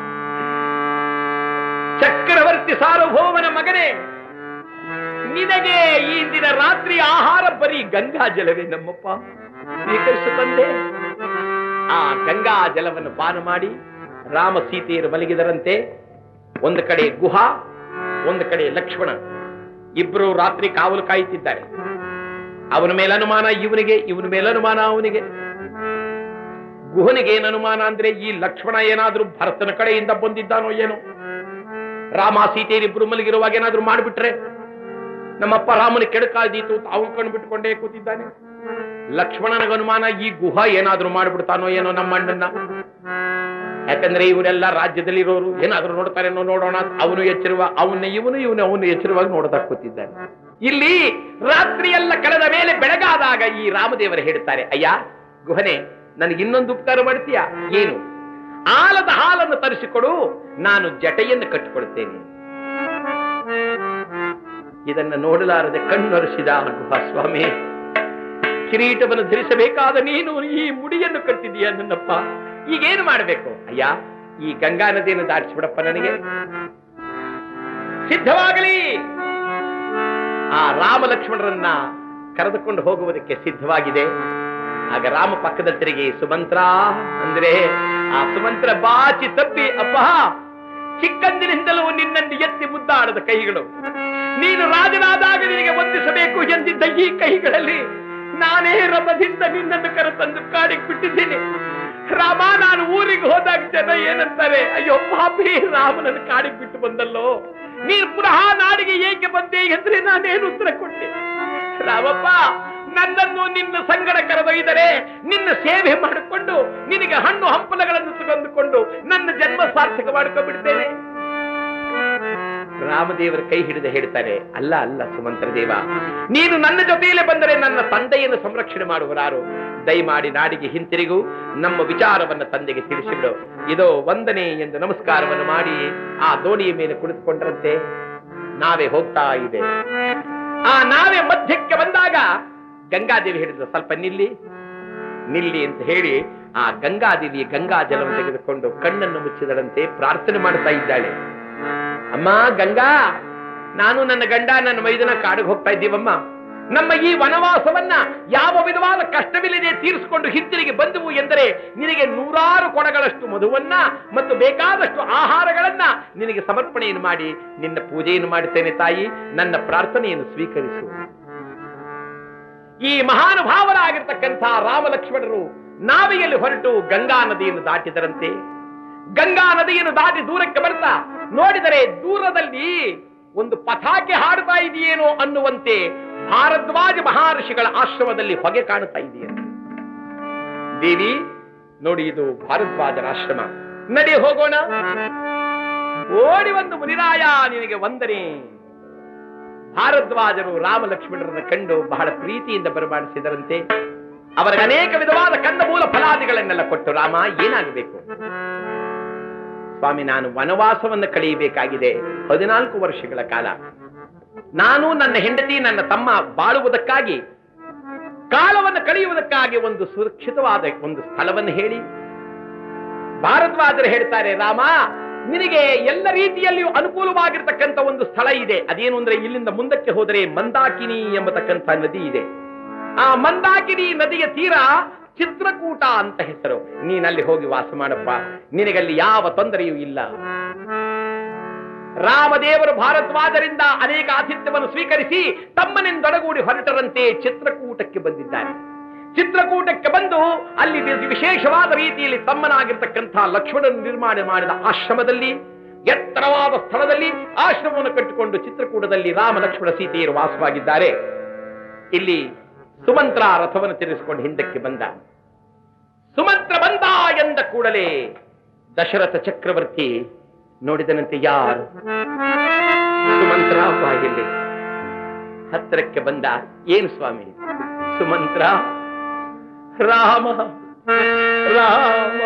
ಚಕ್ರವರ್ತಿ ಸಾರ್ವಭೌಮನ ಮಗನೇ ನಿನಗೆ ಈ ದಿನ ರಾತ್ರಿ ಆಹಾರ ಬರೀ ಗಂಗಾ ಜಲವೇ ನಮ್ಮಪ್ಪ ಸ್ವೀಕರಿಸು ತಂದೆ ಆ ಗಂಗಾ ಜಲವನ್ನು ಪಾನ ಮಾಡಿ ರಾಮ ಸೀತೆಯರು ಮಲಗಿದರಂತೆ ಒಂದು ಕಡೆ ಗುಹಾ ಒಂದು ಕಡೆ ಲಕ್ಷ್ಮಣ ಇಬ್ರು ರಾತ್ರಿ ಕಾವಲು ಕಾಯುತ್ತಿದ್ದಾರೆ ಅವನ ಮೇಲೆ ಅನುಮಾನ ಇವನಿಗೆ ಇವನ ಮೇಲೆ ಅನುಮಾನ ಅವನಿಗೆ ಗುಹನಿಗೆ ಏನು ಅನುಮಾನ ಅಂದ್ರೆ ಈ ಲಕ್ಷ್ಮಣ ಏನಾದ್ರೂ ಭರತನ ಕಡೆಯಿಂದ ಬಂದಿದ್ದಾನೋ ಏನೋ ರಾಮ ಸೀತೆಯರಿಬ್ರು ಮಲಗಿರುವಾಗ ಏನಾದ್ರೂ ಮಾಡಿಬಿಟ್ರೆ ನಮ್ಮಪ್ಪ ರಾಮನ ಕೆಡಕಾದೀತು ತಾವು ಕಣ್ಣು ಬಿಟ್ಕೊಂಡೇ ಕೂತಿದ್ದಾನೆ ಲಕ್ಷ್ಮಣನಿಗೆ ಅನುಮಾನ ಈ ಗುಹ ಏನಾದ್ರೂ ಮಾಡ್ಬಿಡ್ತಾನೋ ಏನೋ ನಮ್ಮ ಅಣ್ಣನ್ನ ಯಾಕಂದ್ರೆ ಇವರೆಲ್ಲ ರಾಜ್ಯದಲ್ಲಿರೋರು ಏನಾದ್ರೂ ನೋಡ್ತಾರೇನೋ ನೋಡೋಣ ಅವನು ಎಚ್ಚರುವ ಅವನ್ನ ಇವನು ಇವನು ಅವನು ಎಚ್ಚರವಾಗಿ ನೋಡ್ತಾ ಕೂತಿದ್ದಾನೆ ಇಲ್ಲಿ ರಾತ್ರಿ ಎಲ್ಲ ಕಳೆದ ಮೇಲೆ ಬೆಳಗಾದಾಗ ಈ ರಾಮದೇವರು ಹೇಳ್ತಾರೆ ಅಯ್ಯ ಗುಹನೆ ನನಗೆ ಇನ್ನೊಂದು ಉಪಕಾರ ಮಾಡ್ತೀಯಾ ಏನು ಆಲದ ಹಾಲನ್ನು ತರಿಸಿಕೊಡು ನಾನು ಜಟೆಯನ್ನು ಕಟ್ಟಿಕೊಡ್ತೇನೆ ಇದನ್ನ ನೋಡಲಾರದೆ ಕಣ್ಣೊರೆಸಿದ ಗುಹಾ ಸ್ವಾಮಿ ಕಿರೀಟವನ್ನು ಧರಿಸಬೇಕಾದ ನೀನು ಈ ಮುಡಿಯನ್ನು ಕಟ್ಟಿದೀಯ ನನ್ನಪ್ಪ ಈಗೇನು ಮಾಡಬೇಕು ಅಯ್ಯ ಈ ಗಂಗಾ ನದಿಯನ್ನು ದಾಟಿಸ್ಬಿಡಪ್ಪ ನನಗೆ ಸಿದ್ಧವಾಗಲಿ ಆ ರಾಮ ಲಕ್ಷ್ಮಣರನ್ನ ಕರೆದುಕೊಂಡು ಹೋಗುವುದಕ್ಕೆ ಸಿದ್ಧವಾಗಿದೆ ಆಗ ರಾಮ ಪಕ್ಕದಲ್ಲಿ ತಿರುಗಿ ಸುಮಂತ್ರ ಅಂದ್ರೆ ಆ ಸುಮಂತ್ರ ಬಾಚಿ ತಪ್ಪಿ ಅಪ್ಪ ಚಿಕ್ಕಂದಿನಿಂದಲೂ ನಿನ್ನನ್ನು ಎತ್ತಿ ಮುದ್ದಾಡದ ಕೈಗಳು ನೀನು ರಾಜನಾದಾಗ ನಿನಗೆ ವಂದಿಸಬೇಕು ಎಂದಿದ್ದ ಈ ಕೈಗಳಲ್ಲಿ ನಾನೇ ರಮದಿಂದ ನಿನ್ನನ್ನು ಕರೆತಂದು ಕಾಡಿಗೆ ಬಿಟ್ಟಿದ್ದೀನಿ ರಾಮ ನಾನು ಊರಿಗೆ ಹೋದಾಗ ಜನ ಏನಂತಾರೆ ಅಯ್ಯೋ ಪಾಪಿ ರಾಮನನ್ನು ಕಾಡಿಗೆ ಬಿಟ್ಟು ಬಂದಲ್ಲೋ ನೀನು ಪುನಃ ನಾಡಿಗೆ ಏಕೆ ಬಂದೆ ಎಂದ್ರೆ ನಾನೇನು ಉತ್ತರ ಕೊಟ್ಟೆ ರಾಮಪ್ಪ ನನ್ನನ್ನು ನಿನ್ನ ಸಂಗಡ ಕರೆದೊಯ್ದರೆ ನಿನ್ನ ಸೇವೆ ಮಾಡಿಕೊಂಡು ನಿನಗೆ ಹಣ್ಣು ಹಂಪಲಗಳನ್ನು ತೆಗೆದುಕೊಂಡು ನನ್ನ ಜನ್ಮ ಸಾರ್ಥಕ ಮಾಡ್ಕೊಂಡ್ಬಿಡ್ತೇನೆ ರಾಮದೇವರ ಕೈ ಹಿಡಿದು ಹೇಳ್ತಾರೆ ಅಲ್ಲ ಅಲ್ಲ ಸುಮಂತ್ರ ದೇವ ನೀನು ನನ್ನ ಜೊತೆಯಲ್ಲೇ ಬಂದರೆ ನನ್ನ ತಂದೆಯನ್ನು ಸಂರಕ್ಷಣೆ ಮಾಡುವರಾರು ದಯಮಾಡಿ ನಾಡಿಗೆ ಹಿಂತಿರುಗು ನಮ್ಮ ವಿಚಾರವನ್ನ ತಂದೆಗೆ ತಿಳಿಸಿಬಿಡು ಇದೋ ವಂದನೆ ಎಂದು ನಮಸ್ಕಾರವನ್ನು ಮಾಡಿ ಆ ದೋಣಿಯ ಮೇಲೆ ಕುಳಿತುಕೊಂಡ್ರಂತೆ ನಾವೇ ಹೋಗ್ತಾ ಇದೆ ಆ ನಾವೇ ಮಧ್ಯಕ್ಕೆ ಬಂದಾಗ ಗಂಗಾದೇವಿ ಹೇಳಿದ್ರು ಸ್ವಲ್ಪ ನಿಲ್ಲಿ ನಿಲ್ಲಿ ಅಂತ ಹೇಳಿ ಆ ಗಂಗಾದೇವಿ ಗಂಗಾ ಜಲವನ್ನು ತೆಗೆದುಕೊಂಡು ಕಣ್ಣನ್ನು ಮುಚ್ಚಿದಳಂತೆ ಪ್ರಾರ್ಥನೆ ಮಾಡ್ತಾ ಇದ್ದಾಳೆ ಅಮ್ಮ ಗಂಗಾ ನಾನು ನನ್ನ ಗಂಡ ನನ್ನ ಮೈದನ ಕಾಡಿಗೆ ಹೋಗ್ತಾ ಇದ್ದೀವಮ್ಮ ನಮ್ಮ ಈ ವನವಾಸವನ್ನ ಯಾವ ವಿಧವಾದ ಕಷ್ಟವಿಲ್ಲದೆ ತೀರಿಸಿಕೊಂಡು ಹಿಂತಿರುಗಿ ಬಂದವು ಎಂದರೆ ನಿನಗೆ ನೂರಾರು ಕೊಡಗಳಷ್ಟು ಮಧುವನ್ನ ಮತ್ತು ಬೇಕಾದಷ್ಟು ಆಹಾರಗಳನ್ನ ನಿನಗೆ ಸಮರ್ಪಣೆಯನ್ನು ಮಾಡಿ ನಿನ್ನ ಪೂಜೆಯನ್ನು ಮಾಡುತ್ತೇನೆ ತಾಯಿ ನನ್ನ ಪ್ರಾರ್ಥನೆಯನ್ನು ಸ್ವೀಕರಿಸು ಈ ಮಹಾನುಭಾವರಾಗಿರ್ತಕ್ಕಂಥ ರಾಮ ಲಕ್ಷ್ಮಣರು ನಾವೆಯಲ್ಲಿ ಹೊರಟು ಗಂಗಾ ನದಿಯನ್ನು ದಾಟಿದರಂತೆ ಗಂಗಾ ನದಿಯನ್ನು ದಾಟಿ ದೂರಕ್ಕೆ ಬರ್ತಾ ನೋಡಿದರೆ ದೂರದಲ್ಲಿ ಒಂದು ಪತಾಕೆ ಹಾಡುತ್ತಾ ಇದೆಯೇನೋ ಅನ್ನುವಂತೆ ಭಾರದ್ವಾಜ ಮಹರ್ಷಿಗಳ ಆಶ್ರಮದಲ್ಲಿ ಹೊಗೆ ಕಾಣುತ್ತಾ ಇದೆಯಂತೆ ದೇವಿ ನೋಡಿ ಇದು ಭಾರದ್ವಾಜರ ಆಶ್ರಮ ನಡಿ ಹೋಗೋಣ ಓಡಿ ಒಂದು ಮುನಿರಾಯ ನಿನಗೆ ವಂದನೆ ಭಾರದ್ವಾಜರು ರಾಮ ಲಕ್ಷ್ಮಣರನ್ನು ಕಂಡು ಬಹಳ ಪ್ರೀತಿಯಿಂದ ಬರಮಾಡಿಸಿದರಂತೆ ಅವರಿಗೆ ಅನೇಕ ವಿಧವಾದ ಕಂದಮೂಲ ಫಲಾದಿಗಳನ್ನೆಲ್ಲ ಕೊಟ್ಟು ರಾಮ ಏನಾಗಬೇಕು ಸ್ವಾಮಿ ನಾನು ವನವಾಸವನ್ನು ಕಳೆಯಬೇಕಾಗಿದೆ ಹದಿನಾಲ್ಕು ವರ್ಷಗಳ ಕಾಲ ನಾನು ನನ್ನ ಹೆಂಡತಿ ನನ್ನ ತಮ್ಮ ಬಾಳುವುದಕ್ಕಾಗಿ ಕಾಲವನ್ನು ಕಳೆಯುವುದಕ್ಕಾಗಿ ಒಂದು ಸುರಕ್ಷಿತವಾದ ಒಂದು ಸ್ಥಳವನ್ನು ಹೇಳಿ ಭಾರದ್ವಾಜರು ಹೇಳ್ತಾರೆ ರಾಮ ನಿನಗೆ ಎಲ್ಲ ರೀತಿಯಲ್ಲಿಯೂ ಅನುಕೂಲವಾಗಿರ್ತಕ್ಕಂಥ ಒಂದು ಸ್ಥಳ ಇದೆ ಅದೇನು ಅಂದ್ರೆ ಇಲ್ಲಿಂದ ಮುಂದಕ್ಕೆ ಹೋದರೆ ಮಂದಾಕಿನಿ ಎಂಬತಕ್ಕಂಥ ನದಿ ಇದೆ ಆ ಮಂದಾಕಿನಿ ನದಿಯ ತೀರ ಚಿತ್ರಕೂಟ ಅಂತ ಹೆಸರು ನೀನಲ್ಲಿ ಹೋಗಿ ವಾಸ ಮಾಡಪ್ಪ ನಿನಗಲ್ಲಿ ಯಾವ ತೊಂದರೆಯೂ ಇಲ್ಲ ರಾಮದೇವರು ಭಾರದ್ವಾಜರಿಂದ ಅನೇಕ ಆತಿಥ್ಯವನ್ನು ಸ್ವೀಕರಿಸಿ ತಮ್ಮನಿಂದೊಡಗೂಡಿ ಹೊರಟರಂತೆ ಚಿತ್ರಕೂಟಕ್ಕೆ ಬಂದಿದ್ದಾರೆ ಚಿತ್ರಕೂಟಕ್ಕೆ ಬಂದು ಅಲ್ಲಿ ವಿ- ವಿಶೇಷವಾದ ರೀತಿಯಲ್ಲಿ ತಮ್ಮನಾಗಿರ್ತಕ್ಕಂಥ ಲಕ್ಷ್ಮಣನ ನಿರ್ಮಾಣ ಮಾಡಿದ ಆಶ್ರಮದಲ್ಲಿ ಎತ್ತರವಾದ ಸ್ಥಳದಲ್ಲಿ ಆಶ್ರಮವನ್ನು ಕಟ್ಟಿಕೊಂಡು ಚಿತ್ರಕೂಟದಲ್ಲಿ ರಾಮ ಲಕ್ಷ್ಮಣ ಸೀತೆಯರು ವಾಸವಾಗಿದ್ದಾರೆ ಇಲ್ಲಿ ಸುಮಂತ್ರ ರಥವನ್ನು ತಿರುಗಿಸಿಕೊಂಡು ಹಿಂದಕ್ಕೆ ಬಂದ ಸುಮಂತ್ರ ಬಂದ ಎಂದ ಕೂಡಲೇ ದಶರಥ ಚಕ್ರವರ್ತಿ ನೋಡಿದನಂತೆ ಯಾರು ಸುಮಂತ್ರ ಬಾಯಲ್ಲಿ ಹತ್ತಿರಕ್ಕೆ ಬಂದ ಏನು ಸ್ವಾಮಿ ಸುಮಂತ್ರ ರಾಮ ರಾಮ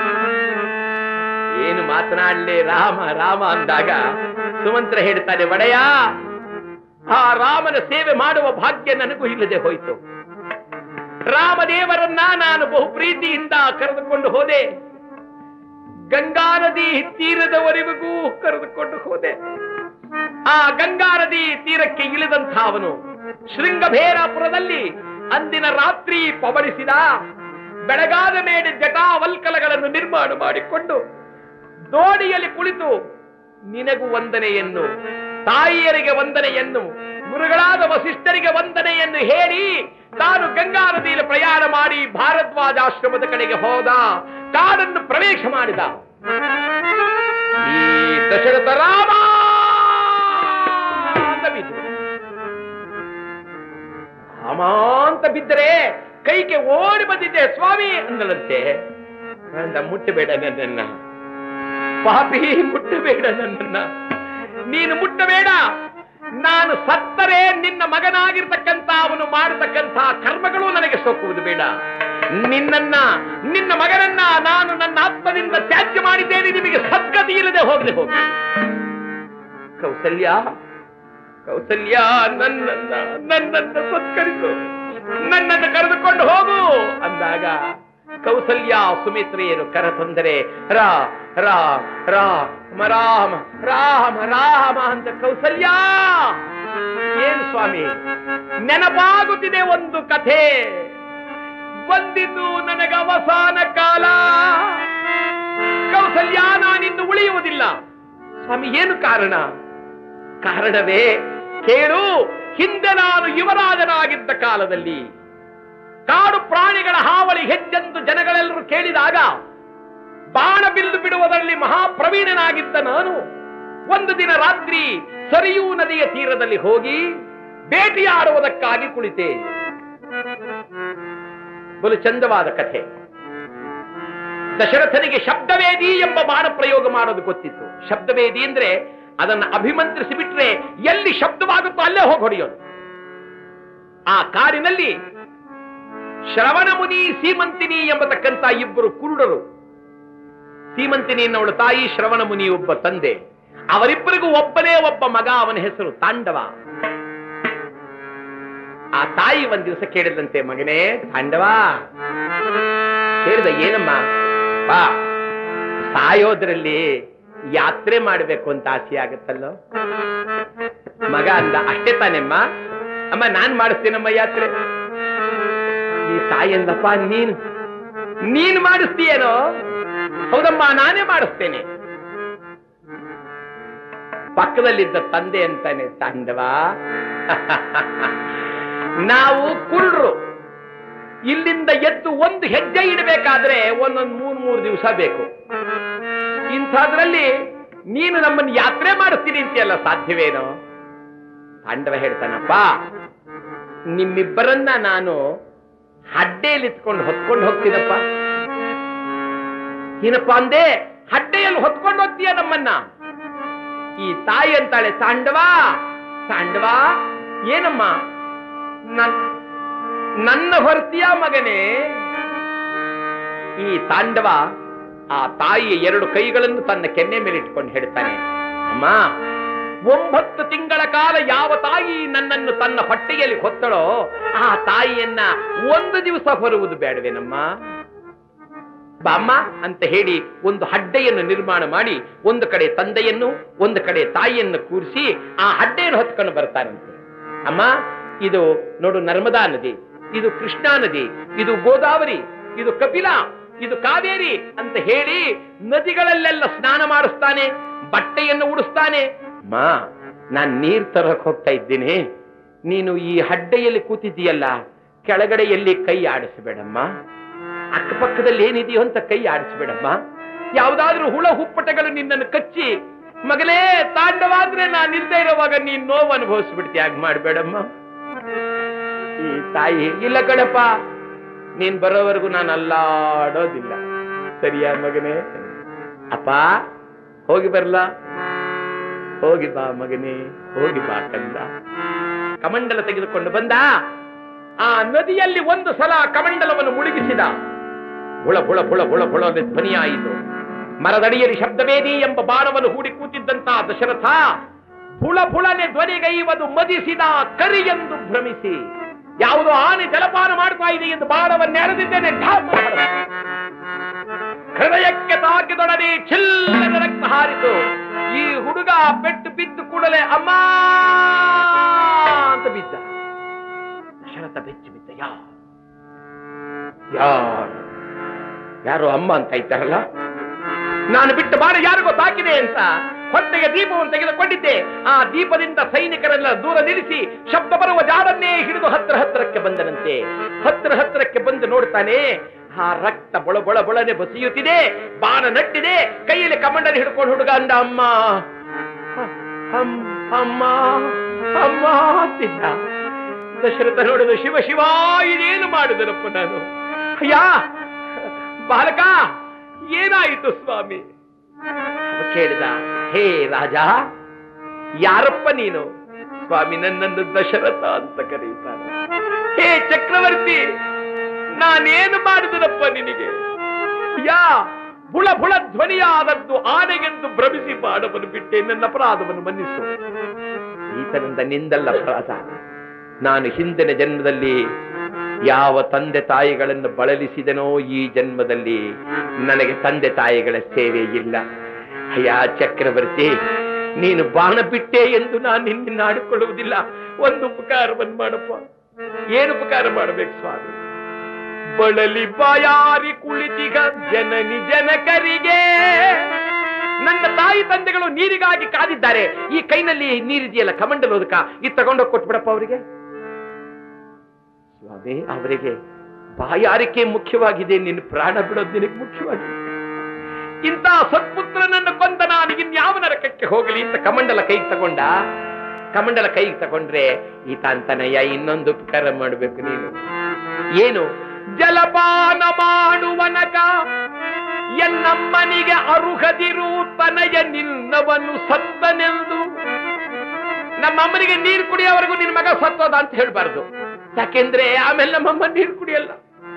ಏನು ಮಾತನಾಡಲಿ ರಾಮ ರಾಮ ಅಂದಾಗ ಸುಮಂತ್ರ ಹೇಳ್ತಾನೆ ಒಡೆಯ ಆ ರಾಮನ ಸೇವೆ ಮಾಡುವ ಭಾಗ್ಯ ನನಗೂ ಇಲ್ಲದೆ ಹೋಯಿತು ರಾಮದೇವರನ್ನ ನಾನು ಬಹು ಪ್ರೀತಿಯಿಂದ ಕರೆದುಕೊಂಡು ಹೋದೆ ಗಂಗಾ ನದಿ ತೀರದವರೆಗೂ ಕರೆದುಕೊಂಡು ಹೋದೆ ಆ ಗಂಗಾ ನದಿ ತೀರಕ್ಕೆ ಇಳಿದಂಥ ಅವನು ಶೃಂಗಭೇರಾಪುರದಲ್ಲಿ ಅಂದಿನ ರಾತ್ರಿ ಪವಡಿಸಿದ ಬೆಳಗಾದ ಮೇಲೆ ಜಟಾವಲ್ಕಲಗಳನ್ನು ನಿರ್ಮಾಣ ಮಾಡಿಕೊಂಡು ದೋಣಿಯಲ್ಲಿ ಕುಳಿತು ನಿನಗೂ ವಂದನೆಯನ್ನು ತಾಯಿಯರಿಗೆ ವಂದನೆಯನ್ನು ಗುರುಗಳಾದ ವಸಿಷ್ಠರಿಗೆ ವಂದನೆಯನ್ನು ಹೇಳಿ ತಾನು ಗಂಗಾ ನದಿಯಲ್ಲಿ ಪ್ರಯಾಣ ಮಾಡಿ ಭಾರದ್ವಾಜ ಆಶ್ರಮದ ಕಡೆಗೆ ಹೋದ ಕಾಡನ್ನು ಪ್ರವೇಶ ಮಾಡಿದ ಈ ದಶರಥ ರಾಮ ಅಂತ ಬಿದ್ದು ರಾಮ ಅಂತ ಬಿದ್ದರೆ ಕೈಗೆ ಓಡಿ ಬಂದಿದ್ದೆ ಸ್ವಾಮಿ ಅಂದಳಂತೆ ಅಂದ ಮುಟ್ಟಬೇಡ ನನ್ನನ್ನ ಪಾಪಿ ಮುಟ್ಟಬೇಡ ನನ್ನನ್ನ ನೀನು ಮುಟ್ಟಬೇಡ ನಾನು ಸತ್ತರೆ ನಿನ್ನ ಮಗನಾಗಿರ್ತಕ್ಕಂಥ ಅವನು ಮಾಡತಕ್ಕಂಥ ಕರ್ಮಗಳು ನನಗೆ ಸೋಕುವುದು ಬೇಡ ನಿನ್ನನ್ನ ನಿನ್ನ ಮಗನನ್ನ ನಾನು ನನ್ನ ಆತ್ಮದಿಂದ ತ್ಯಾಜ್ಯ ಮಾಡಿದ್ದೇನೆ ನಿಮಗೆ ಸದ್ಗತಿ ಇಲ್ಲದೆ ಹೋಗದೆ ಹೋಗಿ ಕೌಸಲ್ಯ ಕೌಸಲ್ಯ ನನ್ನನ್ನ ನನ್ನನ್ನ ಸತ್ಕರಿಸು ನನ್ನನ್ನು ಕರೆದುಕೊಂಡು ಹೋಗು ಅಂದಾಗ ಕೌಸಲ್ಯ ಸುಮಿತ್ರೆಯರು ಕರ ತಂದರೆ ರಾ ರಾ ರಾಮ ರಾಮ ರಾಮ ರಾಮ ಅಂತ ಕೌಸಲ್ಯ ಏನು ಸ್ವಾಮಿ ನೆನಪಾಗುತ್ತಿದೆ ಒಂದು ಕಥೆ ಬಂದಿದ್ದು ನನಗೆ ಅವಸಾನ ಕಾಲ ಕೌಸಲ್ಯ ನಾನಿನ್ನು ಉಳಿಯುವುದಿಲ್ಲ ಸ್ವಾಮಿ ಏನು ಕಾರಣ ಕಾರಣವೇ ಕೇಳು ಹಿಂದೆ ನಾನು ಯುವರಾಜನಾಗಿದ್ದ ಕಾಲದಲ್ಲಿ ಕಾಡು ಪ್ರಾಣಿಗಳ ಹಾವಳಿ ಹೆಚ್ಚೆಂದು ಜನಗಳೆಲ್ಲರೂ ಕೇಳಿದಾಗ ಬಾಣ ಬಿಲ್ಲು ಬಿಡುವುದರಲ್ಲಿ ಮಹಾಪ್ರವೀಣನಾಗಿದ್ದ ನಾನು ಒಂದು ದಿನ ರಾತ್ರಿ ಸರಿಯೂ ನದಿಯ ತೀರದಲ್ಲಿ ಹೋಗಿ ಬೇಟೆಯಾಡುವುದಕ್ಕಾಗಿ ಕುಳಿತೆ ಬಲು ಚಂದವಾದ ಕಥೆ ದಶರಥನಿಗೆ ಶಬ್ದವೇದಿ ಎಂಬ ಬಾಣ ಪ್ರಯೋಗ ಮಾಡೋದು ಗೊತ್ತಿತ್ತು ಶಬ್ದವೇದಿ ಅಂದ್ರೆ ಅದನ್ನು ಅಭಿಮಂತ್ರಿಸಿ ಬಿಟ್ರೆ ಎಲ್ಲಿ ಶಬ್ದವಾಗುತ್ತೋ ಅಲ್ಲೇ ಹೋಗಿ ಹೊಡೆಯೋದು ಆ ಕಾರಿನಲ್ಲಿ ಶ್ರವಣ ಮುನಿ ಸೀಮಂತಿನಿ ಎಂಬತಕ್ಕಂತ ಇಬ್ಬರು ಕುರುಡರು ಸೀಮಂತಿನಿ ಎನ್ನುವಳ ತಾಯಿ ಶ್ರವಣ ಮುನಿ ಒಬ್ಬ ತಂದೆ ಅವರಿಬ್ಬರಿಗೂ ಒಬ್ಬನೇ ಒಬ್ಬ ಮಗ ಅವನ ಹೆಸರು ತಾಂಡವ ಆ ತಾಯಿ ಒಂದ್ ದಿವಸ ಕೇಳಿದಂತೆ ಮಗನೇ ತಾಂಡವ ಕೇಳಿದ ಏನಮ್ಮ ಬಾ ಸಾಯೋದ್ರಲ್ಲಿ ಯಾತ್ರೆ ಮಾಡಬೇಕು ಅಂತ ಆಸೆ ಆಗುತ್ತಲ್ಲೋ ಮಗ ಅಂದ ಅಷ್ಟೇ ತಾನೆಮ್ಮ ಅಮ್ಮ ನಾನ್ ಮಾಡಿಸ್ತೇನಮ್ಮ ಯಾತ್ರೆ ಈ ತಾಯಿಯಂದಪ್ಪ ನೀನು ನೀನು ಮಾಡಿಸ್ತೀಯೇನೋ ಹೌದಮ್ಮ ನಾನೇ ಮಾಡಿಸ್ತೇನೆ ಪಕ್ಕದಲ್ಲಿದ್ದ ತಂದೆ ಅಂತಾನೆ ತಾಂಡವ ನಾವು ಕುಳ್ರು ಇಲ್ಲಿಂದ ಎದ್ದು ಒಂದು ಹೆಜ್ಜೆ ಇಡಬೇಕಾದ್ರೆ ಒಂದೊಂದು ಮೂರ್ ಮೂರು ದಿವಸ ಬೇಕು ಇಂಥದ್ರಲ್ಲಿ ನೀನು ನಮ್ಮನ್ನು ಯಾತ್ರೆ ಮಾಡಿಸ್ತೀನಿ ಅಂತೀಯಲ್ಲ ಸಾಧ್ಯವೇನೋ ತಾಂಡವ ಹೇಳ್ತಾನಪ್ಪ ನಿಮ್ಮಿಬ್ಬರನ್ನ ನಾನು ಹಡ್ಡೆಯಲ್ಲಿ ಇತ್ಕೊಂಡು ಹೊತ್ಕೊಂಡು ಹೋಗ್ತೀನಪ್ಪ ಏನಪ್ಪ ಅಂದೆ ಹಡ್ಡೆಯಲ್ಲಿ ಹೊತ್ಕೊಂಡು ಹೋಗ್ತೀಯ ನಮ್ಮನ್ನ ಈ ತಾಯಿ ಅಂತಾಳೆ ತಾಂಡವ ತಾಂಡವ ಏನಮ್ಮ ನನ್- ನನ್ನ ಹೊರ್ತಿಯ ಮಗನೇ ಈ ತಾಂಡವ ಆ ತಾಯಿಯ ಎರಡು ಕೈಗಳನ್ನು ತನ್ನ ಕೆನ್ನೆ ಮೇಲೆ ಇಟ್ಕೊಂಡು ಹೇಳ್ತಾನೆ ಅಮ್ಮ ಒಂಬತ್ತು ತಿಂಗಳ ಕಾಲ ಯಾವ ತಾಯಿ ನನ್ನನ್ನು ತನ್ನ ಹೊಟ್ಟೆಯಲ್ಲಿ ಹೊತ್ತಳೋ ಆ ತಾಯಿಯನ್ನ ಒಂದು ದಿವಸ ಹೊರುವುದು ಬೇಡವೇನಮ್ಮ ಬಾಮ್ಮ ಅಂತ ಹೇಳಿ ಒಂದು ಹಡ್ಡೆಯನ್ನು ನಿರ್ಮಾಣ ಮಾಡಿ ಒಂದು ಕಡೆ ತಂದೆಯನ್ನು ಒಂದು ಕಡೆ ತಾಯಿಯನ್ನು ಕೂರಿಸಿ ಆ ಹಡ್ಡೆಯನ್ನು ಹೊತ್ಕೊಂಡು ಬರ್ತಾರಂತೆ ಅಮ್ಮ ಇದು ನೋಡು ನರ್ಮದಾ ನದಿ ಇದು ಕೃಷ್ಣಾ ನದಿ ಇದು ಗೋದಾವರಿ ಇದು ಕಪಿಲಾ ಇದು ಕಾವೇರಿ ಅಂತ ಹೇಳಿ ನದಿಗಳಲ್ಲೆಲ್ಲ ಸ್ನಾನ ಮಾಡಿಸ್ತಾನೆ ಬಟ್ಟೆಯನ್ನು ಉಡಿಸ್ತಾನೆ ಮಾ ನಾನ್ ನೀರ್ ತರಕ್ ಹೋಗ್ತಾ ಇದ್ದೀನಿ ನೀನು ಈ ಹಡ್ಡೆಯಲ್ಲಿ ಕೂತಿದ್ದೀಯಲ್ಲ ಕೆಳಗಡೆ ಎಲ್ಲಿ ಕೈ ಆಡಿಸಬೇಡಮ್ಮ ಅಕ್ಕಪಕ್ಕದಲ್ಲಿ ಏನಿದೆಯೋ ಅಂತ ಕೈ ಆಡಿಸ್ಬೇಡಮ್ಮ ಯಾವ್ದಾದ್ರೂ ಹುಳ ಹುಪ್ಪಟಗಳು ನಿನ್ನನ್ನು ಕಚ್ಚಿ ಮಗಲೇ ತಾಂಡವಾದ್ರೆ ನಾನ್ ಇಲ್ದೇ ಇರೋವಾಗ ನೀನ್ ನೋವು ಅನುಭವಿಸ್ಬಿಡ್ತೀಯ ಹಾಗೆ ಮಾಡ್ಬೇಡಮ್ಮ ಈ ತಾಯಿ ಇಲ್ಲ ಕಣಪ್ಪ ನೀನ್ ಬರೋವರೆಗೂ ನಾನು ಅಲ್ಲಾಡೋದಿಲ್ಲ ಸರಿಯಾ ಮಗನೇ ಅಪ್ಪ ಹೋಗಿ ಬರ್ಲಾ ಹೋಗಿ ಬಾ ಮಗನೇ ಹೋಗಿ ಬಾ ಕಂದ ಕಮಂಡಲ ತೆಗೆದುಕೊಂಡು ಬಂದ ಆ ನದಿಯಲ್ಲಿ ಒಂದು ಸಲ ಕಮಂಡಲವನ್ನು ಮುಳುಗಿಸಿದ ಬುಳ ಬುಳ ಬುಳ ಬುಳ ಬುಳ ಅಂತ ಧ್ವನಿಯಾಯಿತು ಮರದಡಿಯಲ್ಲಿ ಶಬ್ದವೇದಿ ಎಂಬ ಬಾಣವನ್ನು ಹೂಡಿ ಕೂತಿದ್ದಂತ ದಶರಥ ಬುಳ ಬುಳನೆ ಧ್ವನಿಗೈವದು ಮದಿಸಿದ ಕರಿ ಎಂದು ಭ್ರಮಿಸಿ ಯಾವುದೋ ಆನೆ ಜಲಪಾನ ಮಾಡ್ತಾ ಇದೆ ಎಂದು ಬಾಣವನ್ನೆಳೆದಿದ್ದೇನೆ ಢಾಮ್ ಅಂತ ಹೊಡೆದ. ಹೃದಯಕ್ಕೆ ತಾಕಿದೊಡನೆ ಚಿಲ್ಲದ ರಕ್ತ ಹಾರಿತು ಈ ಹುಡುಗ ಪೆಟ್ಟು ಬಿದ್ದು ಕೂಡಲೇ ಅಮ್ಮ ಅಂತ ಬಿದ್ದ ದಶರಥ ಬೆಚ್ಚಿ ಬಿದ್ದ ಯಾ ಯಾರು ಯಾರು ಅಮ್ಮ ಅಂತ ಇದ್ದಾರಲ್ಲ ನಾನು ಬಿಟ್ಟು ಬಾಣ ಯಾರಿಗೋ ತಾಕಿದೆ ಅಂತ ಹೊಟ್ಟೆಗೆ ದೀಪವನ್ನು ತೆಗೆದುಕೊಂಡಿದ್ದೆ ಆ ದೀಪದಿಂದ ಸೈನಿಕರೆಲ್ಲ ದೂರ ನಿಲ್ಲಿಸಿ ಶಬ್ದ ಬರುವ ಜಾಡನ್ನೇ ಹಿಡಿದು ಹತ್ರ ಹತ್ತಿರಕ್ಕೆ ಬಂದನಂತೆ ಹತ್ರ ಹತ್ತಿರಕ್ಕೆ ಬಂದು ನೋಡ್ತಾನೆ ಆ ರಕ್ತ ಬೊಳ ಬೊಳ ಬೊಳನೆ ಬಸಿಯುತ್ತಿದೆ ಬಾಣ ನಟ್ಟಿದೆ ಕೈಯಲ್ಲಿ ಕಮಂಡನ ಹಿಡ್ಕೊಂಡು ಹುಡುಗ ಅಂದ ಅಮ್ಮ ಅಮ್- ಅಮ್ಮ ಅಮ್ಮ ಅಂತಿದ್ದ ದಶರಥ ನೋಡಿದ ಶಿವ ಶಿವ ಇದೇನು ಮಾಡಿದನಪ್ಪ ನಾನು ಅಯ್ಯ ಬಾಲಕ ಏನಾಯಿತು ಸ್ವಾಮಿ ಅವ ಕೇಳಿದ ಹೇ ರಾಜ ಯಾರಪ್ಪ ನೀನು ಸ್ವಾಮಿ ನನ್ನನ್ನು ದಶರಥ ಅಂತ ಕರೆಯುತ್ತಾನೆ ಹೇ ಚಕ್ರವರ್ತಿ ನಾನೇನು ಮಾಡಿದನಪ್ಪ ನಿನಗೆ ಯಾ ಬುಳ ಬುಳ ಧ್ವನಿಯಾದದ್ದು ಆನೆಗೆಂದು ಭ್ರಮಿಸಿ ಬಾಣವನ್ನು ಬಿಟ್ಟೆ ನನ್ನ ಅಪರಾಧವನ್ನು ಮನ್ನಿಸು ಈತನಿಂದ ನಿಂದಲ್ಲ ಅಪರಾಧ ನಾನು ಹಿಂದಿನ ಜನ್ಮದಲ್ಲಿ ಯಾವ ತಂದೆ ತಾಯಿಗಳನ್ನು ಬಳಲಿಸಿದನೋ ಈ ಜನ್ಮದಲ್ಲಿ ನನಗೆ ತಂದೆ ತಾಯಿಗಳ ಸೇವೆ ಇಲ್ಲ ಅಯ್ಯ ಚಕ್ರವರ್ತಿ ನೀನು ಬಾಣ ಬಿಟ್ಟೆ ಎಂದು ನಾನು ನಿನ್ನ ಆಡಿಕೊಳ್ಳುವುದಿಲ್ಲ ಒಂದು ಉಪಕಾರವನ್ನು ಮಾಡಪ್ಪ ಏನು ಉಪಕಾರ ಮಾಡಬೇಕು ಸ್ವಾಮಿ ಬಳಲಿ ಬಾಯಾರಿ ಕುಳಿತಿಗ ಜನನಿ ಜನಕರಿಗೆ ನನ್ನ ತಾಯಿ ತಂದೆಗಳು ನೀರಿಗಾಗಿ ಕಾದಿದ್ದಾರೆ ಈ ಕೈನಲ್ಲಿ ನೀರಿದೆಯಲ್ಲ ಕಮಂಡಲೋದಕ ಇದು ತಗೊಂಡೋಗಿ ಕೊಟ್ಬಿಡಪ್ಪ ಅವರಿಗೆ ಸ್ವಾಮಿ ಅವರಿಗೆ ಬಾಯಾರಿಕೆ ಮುಖ್ಯವಾಗಿದೆ ನಿನ್ನ ಪ್ರಾಣ ಬಿಡೋದು ನಿನಗೆ ಮುಖ್ಯವಾಗಿದೆ ಇಂಥ ಸತ್ಪುತ್ರನನ್ನು ಕೊಂದ ನಾನು ಇನ್ಯಾವ ನರಕಕ್ಕೆ ಹೋಗಲಿ ಅಂತ ಕಮಂಡಲ ಕೈಗೆ ತಗೊಂಡ ಕಮಂಡಲ ಕೈಗೆ ತಗೊಂಡ್ರೆ ಈತ ಅಂತನಯ್ಯ ಇನ್ನೊಂದು ಉಪಕಾರ ಮಾಡಬೇಕು ನೀನು ಏನು ಜಲಪಾನ ಮಾಡುವನಕ ಎನ್ನಮ್ಮನಿಗೆ ಅರುಹದಿರು ತನಯ ನಿನ್ನವನು ಸತ್ತನೆಂದು ನಮ್ಮಮ್ಮನಿಗೆ ನೀರು ಕುಡಿಯೋವರೆಗೂ ನಿನ್ನ ಮಗ ಸತ್ತೋದ ಅಂತ ಹೇಳ್ಬಾರ್ದು ಯಾಕೆಂದ್ರೆ ಆಮೇಲೆ ನಮ್ಮಮ್ಮ ನೀರು ಕುಡಿಯಲ್ಲ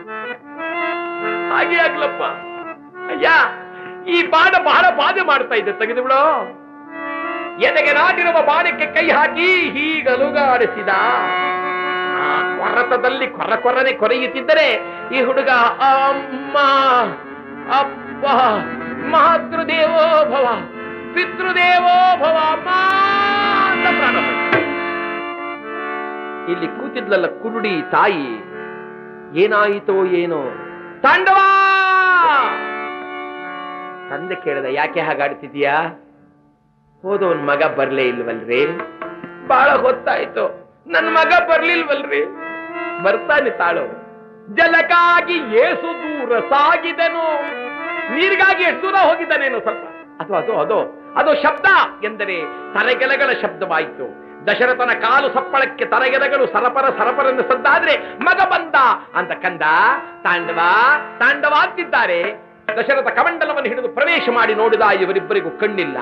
ಹಾಗೆ ಆಗ್ಲಪ್ಪ ಅಯ್ಯ ಈ ಬಾಣ ಬಹಳ ಬಾಧೆ ಮಾಡ್ತಾ ಇದೆ ತೆಗೆದು ಬಿಡೋ ಎದೆಗೆ ನಾಟಿರುವ ಬಾಣಕ್ಕೆ ಕೈ ಹಾಕಿ ಹೀಗಲುಗಾಡಿಸಿದ ಆ ಕೊರತದಲ್ಲಿ ಕೊರ ಕೊರನೆ ಕೊರೆಯುತ್ತಿದ್ದರೆ ಈ ಹುಡುಗ ಅಮ್ಮ ಅಪ್ಪ ಮಾತೃದೇವೋ ಭವ ಪಿತೃದೇವೋ ಭವ ಅಮ್ಮ ಅಂತ ಪ್ರಾಣ ಬಿಟ್ಟ. ಇಲ್ಲಿ ಕೂತಿದ್ಲಲ್ಲ ಕುರುಡಿ ತಾಯಿ ಏನಾಯಿತೋ ಏನೋ ತಾಂಡವ ತಂದೆ ಕೇಳಿದ ಯಾಕೆ ಹಾಗಾಡ್ತಿದ್ಯಾ ಹೋದವನ್ ಮಗ ಬರ್ಲೇ ಇಲ್ವಲ್ರಿ ಬಹಳ ಹೊತ್ತಾಯ್ತು ನನ್ ಮಗ ಬರ್ಲಿಲ್ವಲ್ರಿ ಬರ್ತಾನೆ ತಾಳು ಜಲಕ್ಕಾಗಿ ಏಸು ದೂರ ಸಾಗಿದನು ನೀರಿಗಾಗಿ ಎಷ್ಟು ದೂರ ಹೋಗಿದ್ದಾನೇನೋ ಸ್ವಲ್ಪ ಅದು ಅದು ಅದು ಅದು ಶಬ್ದ ಎಂದರೆ ತರಗೆಲೆಗಳ ಶಬ್ದವಾಯಿತು ದಶರಥನ ಕಾಲು ಸಪ್ಪಳಕ್ಕೆ ತರಗೆಲೆಗಳು ಸರಪರ ಸರಪರನ್ನು ಸದ್ದಾದ್ರೆ ಮಗ ಬಂದ ಅಂತ ಕಂದ ತಾಂಡವ ತಾಂಡವ ಅಂತಿದ್ದಾರೆ ದಶರಥ ಕಮಂಡಲವನ್ನು ಹಿಡಿದು ಪ್ರವೇಶ ಮಾಡಿ ನೋಡಿದ ಇವರಿಬ್ಬರಿಗೂ ಕಣ್ಣಿಲ್ಲ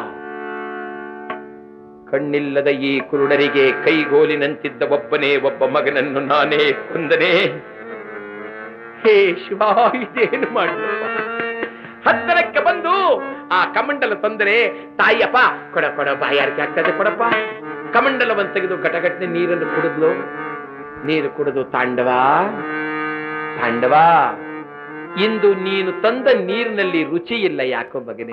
ಕಣ್ಣಿಲ್ಲದ ಈ ಕುರುಡರಿಗೆ ಕೈಗೋಲಿನಂತಿದ್ದ ಒಬ್ಬನೇ ಒಬ್ಬ ಮಗನನ್ನು ನಾನೇ ಕೊಂದನೆ ಹೇ ಶಿವ ಇದೇನು ಮಾಡಿದಪ್ಪ ಹತ್ತಿರಕ್ಕೆ ಬಂದು ಆ ಕಮಂಡಲ ತಂದರೆ ತಾಯಿಯಪ್ಪ ಕೊಡ ಕೊಡ ಬಾಯಾರಿಕೆ ಆಗ್ತದೆ ಕೊಡಪ್ಪ ಕಮಂಡಲವನ್ನು ತೆಗೆದು ಘಟಘಟನೆ ನೀರನ್ನು ಕುಡಿದ್ಲು ನೀರು ಕುಡಿದು ತಾಂಡವ ತಾಂಡವ ಇಂದು ನೀನು ತಂದ ನೀರಿನಲ್ಲಿ ರುಚಿ ಇಲ್ಲ ಯಾಕೋ ಮಗನೇ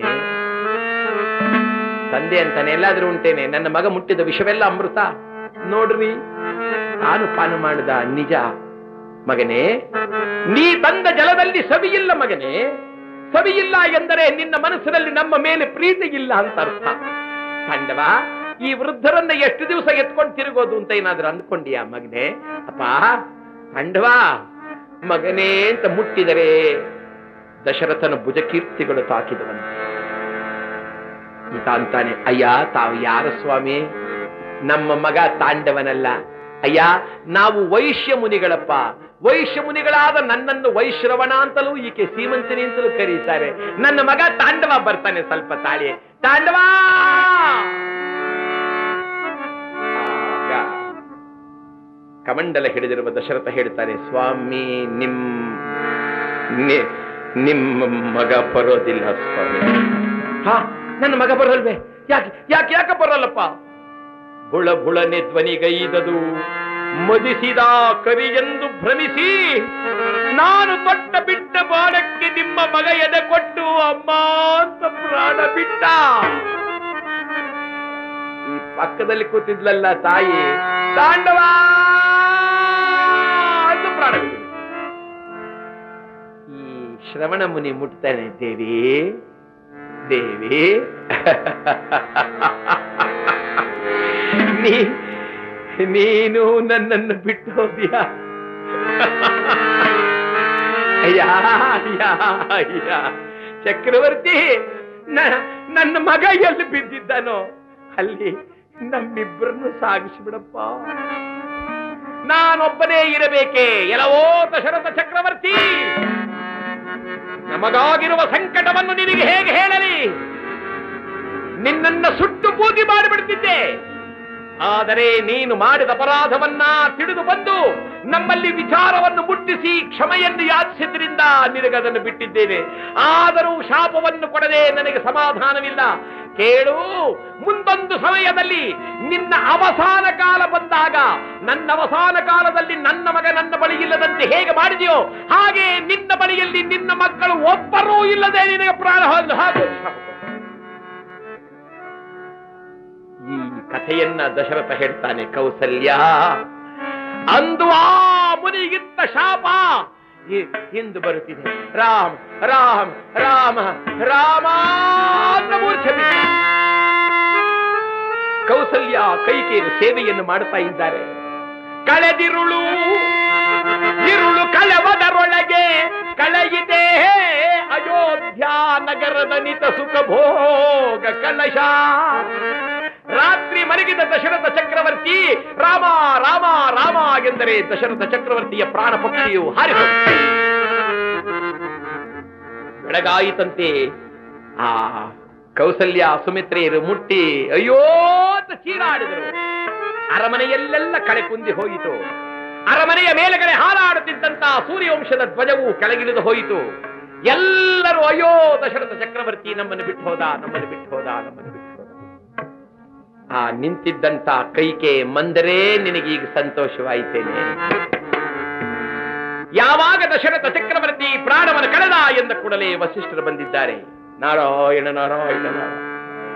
ತಂದೆ ಅಂತಾನೆ ಎಲ್ಲಾದ್ರೂ ಉಂಟೇನೆ ನನ್ನ ಮಗ ಮುಟ್ಟಿದ ವಿಷವೆಲ್ಲ ಅಮೃತ ನೋಡ್ರಿ ನಾನು ಪಾನ ಮಾಡಿದ ನಿಜ ಮಗನೇ ನೀ ತಂದ ಜಲದಲ್ಲಿ ಸವಿಯಿಲ್ಲ ಮಗನೇ ಸವಿಯಿಲ್ಲ ಎಂದರೆ ನಿನ್ನ ಮನಸ್ಸಿನಲ್ಲಿ ನಮ್ಮ ಮೇಲೆ ಪ್ರೀತಿ ಇಲ್ಲ ಅಂತ ಅರ್ಥ ಪಾಂಡವ ಈ ವೃದ್ಧರನ್ನ ಎಷ್ಟು ದಿವಸ ಎತ್ಕೊಂಡು ತಿರುಗೋದು ಅಂತ ಏನಾದ್ರೂ ಅಂದ್ಕೊಂಡಿಯಾ ಮಗನೇ ಅಪ್ಪ ಪಾಂಡವ ಮಗನೇ ಅಂತ ಮುಟ್ಟಿದರೆ ದಶರಥನ ಭುಜ ಕೀರ್ತಿಗಳು ತಾಕಿದವಂತೆ ಈತ ಅಂತಾನೆ ಅಯ್ಯ ತಾವು ಯಾರ ಸ್ವಾಮಿ ನಮ್ಮ ಮಗ ತಾಂಡವನಲ್ಲ ಅಯ್ಯ ನಾವು ವೈಶ್ಯ ಮುನಿಗಳಪ್ಪ ವೈಶ್ಯ ಮುನಿಗಳಾದ ನನ್ನನ್ನು ವೈಶ್ರವಣ ಅಂತಲೂ ಈಕೆ ಸೀಮಂತಿನಿ ಅಂತಲೂ ಕರೀತಾರೆ ನನ್ನ ಮಗ ತಾಂಡವ ಬರ್ತಾನೆ ಸ್ವಲ್ಪ ತಾಳಿ ತಾಂಡವ ಆಗ ಕಮಂಡಲ ಹಿಡಿದಿರುವ ದಶರಥ ಹೇಳ್ತಾನೆ ಸ್ವಾಮಿ ನಿಮ್ ನಿ- ನಿಮ್ಮ ಮಗ ಬರೋದಿಲ್ಲ ಸ್ವಾಮಿ ಹಾ ನನ್ನ ಮಗ ಬರಲ್ವೇ ಯಾಕೆ ಯಾಕೆ ಯಾಕೆ ಬರಲ್ಲಪ್ಪ ಬುಳ ಬುಳನೆ ಧ್ವನಿಗೈದದು ಮದಿಸಿದ ಕರಿಯೆಂದು ಭ್ರಮಿಸಿ ನಾನು ತೊಟ್ಟ ಬಿಟ್ಟ ಬಾಣಕ್ಕೆ ನಿಮ್ಮ ಮಗ ಎದೆ ಕೊಟ್ಟು ಅಮ್ಮ ಅಂತ ಪ್ರಾಣ ಬಿಟ್ಟ ಈ ಪಕ್ಕದಲ್ಲಿ ಕೂತಿದ್ಲಲ್ಲ ತಾಯಿ ತಾಂಡವ ಅಂತ ಪ್ರಾಣ ಬಿಟ್ಟು ಈ ಶ್ರವಣ ಮುನಿ ಮುಟ್ತಾನೆ ದೇವಿ ದೇವಿ ನೀ ನೀನು ನನ್ನನ್ನು ಬಿಟ್ಟು ಹೋದ್ಯಾ ಅಯ್ಯ ಅಯ್ಯ ಅಯ್ಯ ಚಕ್ರವರ್ತಿ ನ- ನನ್ನ ಮಗ ಎಲ್ಲಿ ಬಿದ್ದಿದ್ದಾನೋ ಅಲ್ಲಿ ನಮ್ಮಿಬ್ಬರನ್ನು ಸಾಗಿಸಿಬಿಡಪ್ಪ ನಾನೊಬ್ಬನೇ ಇರಬೇಕೆ ಎಲ್ಲವೋ ದಶರಥ ಚಕ್ರವರ್ತಿ ನಮಗಾಗಿರುವ ಸಂಕಟವನ್ನು ನಿನಗೆ ಹೇಗೆ ಹೇಳಲಿ ನಿನ್ನನ್ನ ಸುಟ್ಟು ಬೂದಿ ಮಾಡಿಬಿಡ್ತಿದ್ದೆ ಆದರೆ ನೀನು ಮಾಡಿದ ಅಪರಾಧವನ್ನ ತಿಳಿದು ಬಂದು ನಮ್ಮಲ್ಲಿ ವಿಚಾರವನ್ನು ಮುಟ್ಟಿಸಿ ಕ್ಷಮೆಯನ್ನು ಯಾಚಿಸಿದ್ರಿಂದ ನಿನಗದನ್ನು ಬಿಟ್ಟಿದ್ದೇನೆ ಆದರೂ ಶಾಪವನ್ನು ಕೊಡದೆ ನನಗೆ ಸಮಾಧಾನವಿಲ್ಲ ಕೇಳು ಮುಂದೊಂದು ಸಮಯದಲ್ಲಿ ನಿನ್ನ ಅವಸಾನ ಕಾಲ ಬಂದಾಗ ನನ್ನ ಅವಸಾನ ಕಾಲದಲ್ಲಿ ನನ್ನ ಮಗ ನನ್ನ ಬಳಿ ಇಲ್ಲದಂತೆ ಹೇಗೆ ಮಾಡಿದೆಯೋ ಹಾಗೆ ನಿನ್ನ ಬಳಿಯಲ್ಲಿ ನಿನ್ನ ಮಕ್ಕಳು ಒಬ್ಬರೂ ಇಲ್ಲದೆ ನಿನಗೆ ಪ್ರಾಣ ಹೋದ ಹಾಗೂ ಶಾಪ ಕೊಡು. ಈ ಕಥೆಯನ್ನ ದಶರಥ ಹೇಳ್ತಾನೆ ಕೌಸಲ್ಯ ಅಂದು ಆ ಮುನಿಗಿತ್ತ ಶಾಪ ಇ- ಇಂದು ಬರುತ್ತಿದೆ ರಾಮ್ ರಾಮ್ ರಾಮ ರಾಮ ಅಂತ ಮೂರ್ಛೆ ಬಿದ್ದ. ಕೌಸಲ್ಯ ಕೈಕೇರು ಸೇವೆಯನ್ನು ಮಾಡ್ತಾ ಇದ್ದಾರೆ ಕಳೆದಿರುಳು ಇರುಳು ಕಳೆವದರೊಳಗೆ ಕಳೆಯಿದೆ ಅಯೋಧ್ಯ ನಗರದ ನಿತ ಸುಖ ಭೋಗ ಕಲಶ ರಾತ್ರಿ ಮಲಗಿದ ದಶರಥ ಚಕ್ರವರ್ತಿ ರಾಮ ರಾಮ ರಾಮ ಎಂದರೆ ದಶರಥ ಚಕ್ರವರ್ತಿಯ ಪ್ರಾಣ ಪಕ್ಷಿಯು ಹಾರಿತು ಬೆಳಗಾಯಿತಂತೆ ಆ ಕೌಸಲ್ಯ ಸುಮಿತ್ರೆಯರು ಮುಟ್ಟಿ ಅಯ್ಯೋ ಅಂತ ಚೀರಾಡಿದರು ಅರಮನೆಯಲ್ಲೆಲ್ಲ ಕಳೆ ಕುಂದಿ ಹೋಯಿತು ಅರಮನೆಯ ಮೇಲುಗಡೆ ಹಾರಾಡುತ್ತಿದ್ದಂತ ಸೂರ್ಯವಂಶದ ಧ್ವಜವು ಕೆಳಗಿಳಿದು ಹೋಯಿತು ಎಲ್ಲರೂ ಅಯ್ಯೋ ದಶರಥ ಚಕ್ರವರ್ತಿ ನಮ್ಮನ್ನು ಬಿಟ್ಟು ಹೋದ ನಮ್ಮನ್ನು ಬಿಟ್ಟು ಹೋದ ನಮ್ಮನ್ನು ಬಿಟ್ಟು ಹೋದ ಆ ನಿಂತಿದ್ದಂತ ಕೈಕೆ ಮಂದರೇ ನಿನಗೀಗ ಸಂತೋಷವಾಯಿತೇನೆ ಯಾವಾಗ ದಶರಥ ಚಕ್ರವರ್ತಿ ಪ್ರಾಣವನ್ನು ಕಳೆದ ಎಂದ ಕೂಡಲೇ ವಸಿಷ್ಠರು ಬಂದಿದ್ದಾರೆ ನಾರಾಯಣ ನಾರಾಯಣ ನಾರಾಯಣ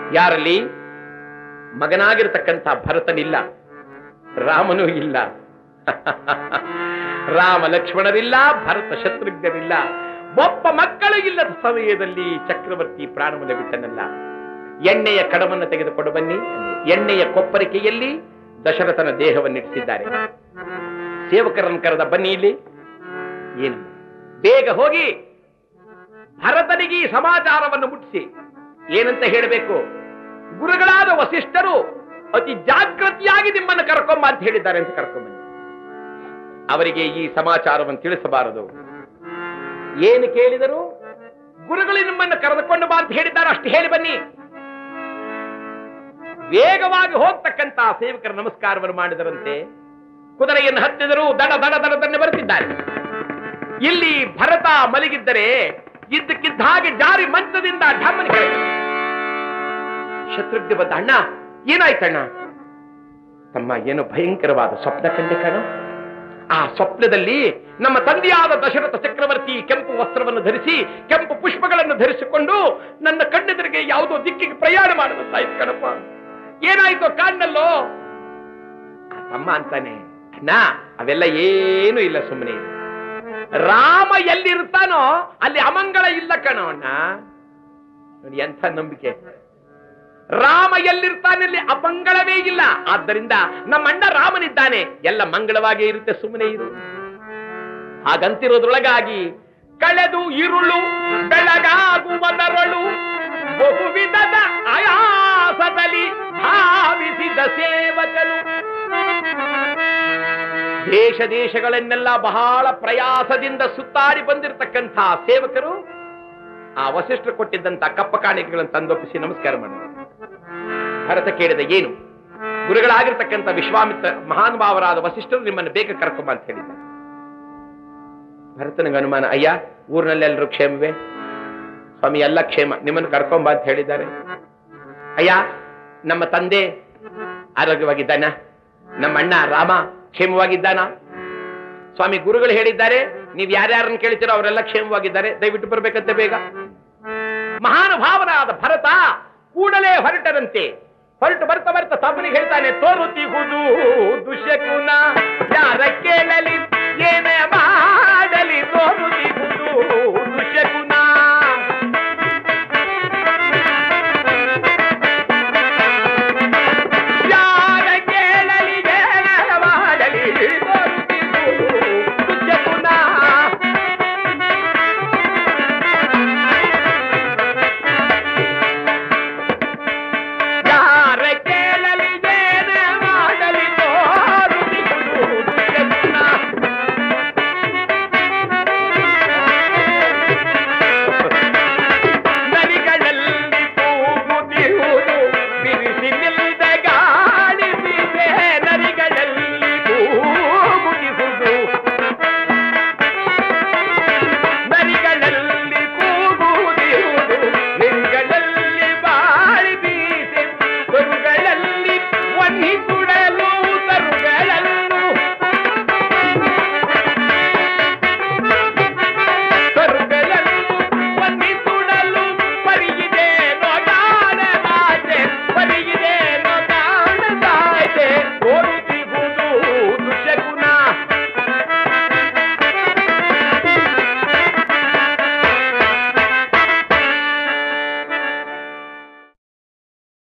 ಯಾರಲ್ಲಿ ಮಗನಾಗಿರತಕ್ಕಂಥ ಭರತನಿಲ್ಲ ರಾಮನೂ ಇಲ್ಲ ರಾಮ ಲಕ್ಷ್ಮಣರಿಲ್ಲ ಭರತ ಶತ್ರುಘ್ನರಿಲ್ಲ ಒಬ್ಬ ಮಕ್ಕಳು ಇಲ್ಲದ ಸಮಯದಲ್ಲಿ ಚಕ್ರವರ್ತಿ ಪ್ರಾಣವನ್ನು ಬಿಟ್ಟನಲ್ಲ ಎಣ್ಣೆಯ ಕಡವನ್ನು ತೆಗೆದುಕೊಂಡು ಬನ್ನಿ ಎಣ್ಣೆಯ ಕೊಪ್ಪರಿಕೆಯಲ್ಲಿ ದಶರಥನ ದೇಹವನ್ನಿಟ್ಟಿದ್ದಾರೆ ಸೇವಕರನ್ನು ಕರೆದ ಬನ್ನಿ ಇಲ್ಲಿ ಏನು ಬೇಗ ಹೋಗಿ ಭರತನಿಗೆ ಈ ಸಮಾಚಾರವನ್ನು ಮುಟ್ಟಿಸಿ ಏನಂತ ಹೇಳಬೇಕು ಗುರುಗಳಾದ ವಸಿಷ್ಠರು ಅತಿ ಜಾಗೃತಿಯಾಗಿ ನಿಮ್ಮನ್ನು ಕರ್ಕೊಂಬ ಅಂತ ಹೇಳಿದ್ದಾರೆ ಅಂತ ಕರ್ಕೊಂಬನ್ನಿ ಅವರಿಗೆ ಈ ಸಮಾಚಾರವನ್ನು ತಿಳಿಸಬಾರದು ಏನು ಕೇಳಿದರು ಗುರುಗಳು ನಿಮ್ಮನ್ನು ಕರೆದುಕೊಂಡು ಬಾ ಅಂತ ಹೇಳಿದ್ದಾರೆ ಅಷ್ಟು ಹೇಳಿ ಬನ್ನಿ ವೇಗವಾಗಿ ಹೋಗ್ತಕ್ಕಂತ ಸೇವಕರ ನಮಸ್ಕಾರವನ್ನು ಮಾಡಿದರಂತೆ ಕುದುರೆಯನ್ನು ಹತ್ತಿದರು ದಡ ದಡ ದಡ ದಡ ಬರುತ್ತಿದ್ದಾರೆ ಇಲ್ಲಿ ಭರತ ಮಲಗಿದ್ದರೆ ಇದ್ದಕ್ಕಿದ್ದ ಹಾಗೆ ಜಾರಿ ಮಂಚದಿಂದ ಢಮ್ಮನ ಕೆಳಗೆ ಶತ್ರುಘ್ನ ಬಂದ ಅಣ್ಣ ಏನಾಯ್ತಣ್ಣ ತಮ್ಮ ಏನು ಭಯಂಕರವಾದ ಸ್ವಪ್ನ ಕಂಡೆ ಕಣ ಆ ಸ್ವಪ್ನದಲ್ಲಿ ನಮ್ಮ ತಂದೆಯಾದ ದಶರಥ ಚಕ್ರವರ್ತಿ ಕೆಂಪು ವಸ್ತ್ರವನ್ನು ಧರಿಸಿ ಕೆಂಪು ಪುಷ್ಪಗಳನ್ನು ಧರಿಸಿಕೊಂಡು ನನ್ನ ಕಣ್ಣೆದುರಿಗೆ ಯಾವುದೋ ದಿಕ್ಕಿಗೆ ಪ್ರಯಾಣ ಮಾಡುವಂತಾಯ್ತು ಕಣಪ್ಪ ಏನಾಯ್ತು ಕಾಣ್ಣಲ್ಲೋ ಆ ತಮ್ಮ ಅಂತಾನೆ ಅಣ್ಣ ಅವೆಲ್ಲ ಏನೂ ಇಲ್ಲ ಸುಮ್ಮನೆ ರಾಮ ಎಲ್ಲಿರ್ತಾನೋ ಅಲ್ಲಿ ಅಮಂಗಳ ಇಲ್ಲ ಕಣೋ ಅಣ್ಣ ನೋಡಿ ಎಂಥ ನಂಬಿಕೆ ರಾಮ ಎಲ್ಲಿರ್ತಾನೆ ಅಲ್ಲಿ ಅಮಂಗಳವೇ ಇಲ್ಲ ಆದ್ದರಿಂದ ನಮ್ಮ ಅಣ್ಣ ರಾಮನಿದ್ದಾನೆ ಎಲ್ಲ ಮಂಗಳವಾಗೇ ಇರುತ್ತೆ ಸುಮ್ಮನೆ ಇರು ಹಾಗಂತಿರೋದ್ರೊಳಗಾಗಿ ಕಳೆದು ಇರುಳು ಬೆಳಗಾಗುವದರಳು ಬಹುವಿಧದ ಆಯಾಸದಲ್ಲಿ ಭಾವಿಸಿದ ಸೇವಕನು ದೇಶ ದೇಶಗಳನ್ನೆಲ್ಲ ಬಹಳ ಪ್ರಯಾಸದಿಂದ ಸುತ್ತಾಡಿ ಬಂದಿರತಕ್ಕಂಥ ಸೇವಕರು ಆ ವಸಿಷ್ಠರು ಕೊಟ್ಟಿದ್ದಂತ ಕಪ್ಪ ಕಾಣಿಕೆಗಳನ್ನು ತಂದೊಪ್ಪಿಸಿ ನಮಸ್ಕಾರ ಮಾಡಿದರು ಭರತ ಕೇಳಿದ ಏನು ಗುರುಗಳಾಗಿರ್ತಕ್ಕಂಥ ವಿಶ್ವಾಮಿತ್ರ ಮಹಾನುಭಾವರಾದ ವಸಿಷ್ಠರು ನಿಮ್ಮನ್ನು ಬೇಗ ಕರ್ಕೊಂಬ ಅಂತ ಹೇಳಿದ್ದಾರೆ ಭರತನಿಗೆ ಅನುಮಾನ ಅಯ್ಯ ಊರಿನಲ್ಲೆಲ್ಲರೂ ಕ್ಷೇಮವೇ ಸ್ವಾಮಿ ಎಲ್ಲ ಕ್ಷೇಮ ನಿಮ್ಮನ್ನು ಕರ್ಕೊಂಬ ಅಂತ ಹೇಳಿದ್ದಾರೆ ಅಯ್ಯ ನಮ್ಮ ತಂದೆ ಆರೋಗ್ಯವಾಗಿದ್ದಾನ ನಮ್ಮ ಅಣ್ಣ ರಾಮ ಕ್ಷೇಮವಾಗಿದ್ದಾನ ಸ್ವಾಮಿ ಗುರುಗಳು ಹೇಳಿದ್ದಾರೆ ನೀವು ಯಾರ್ಯಾರನ್ನು ಕೇಳ್ತೀರೋ ಅವರೆಲ್ಲ ಕ್ಷೇಮವಾಗಿದ್ದಾರೆ ದಯವಿಟ್ಟು ಬರ್ಬೇಕಂತೆ ಬೇಗ ಮಹಾನುಭಾವನಾದ ಭರತ ಕೂಡಲೇ ಹೊರಟರಂತೆ ಹೊರಟು ಬರ್ತಾ ಬರ್ತಾ ತಮ್ಮನಿಗೆ ಹೇಳ್ತಾನೆ ತೋರುತ್ತಿಗುದು ದುಷ್ಯ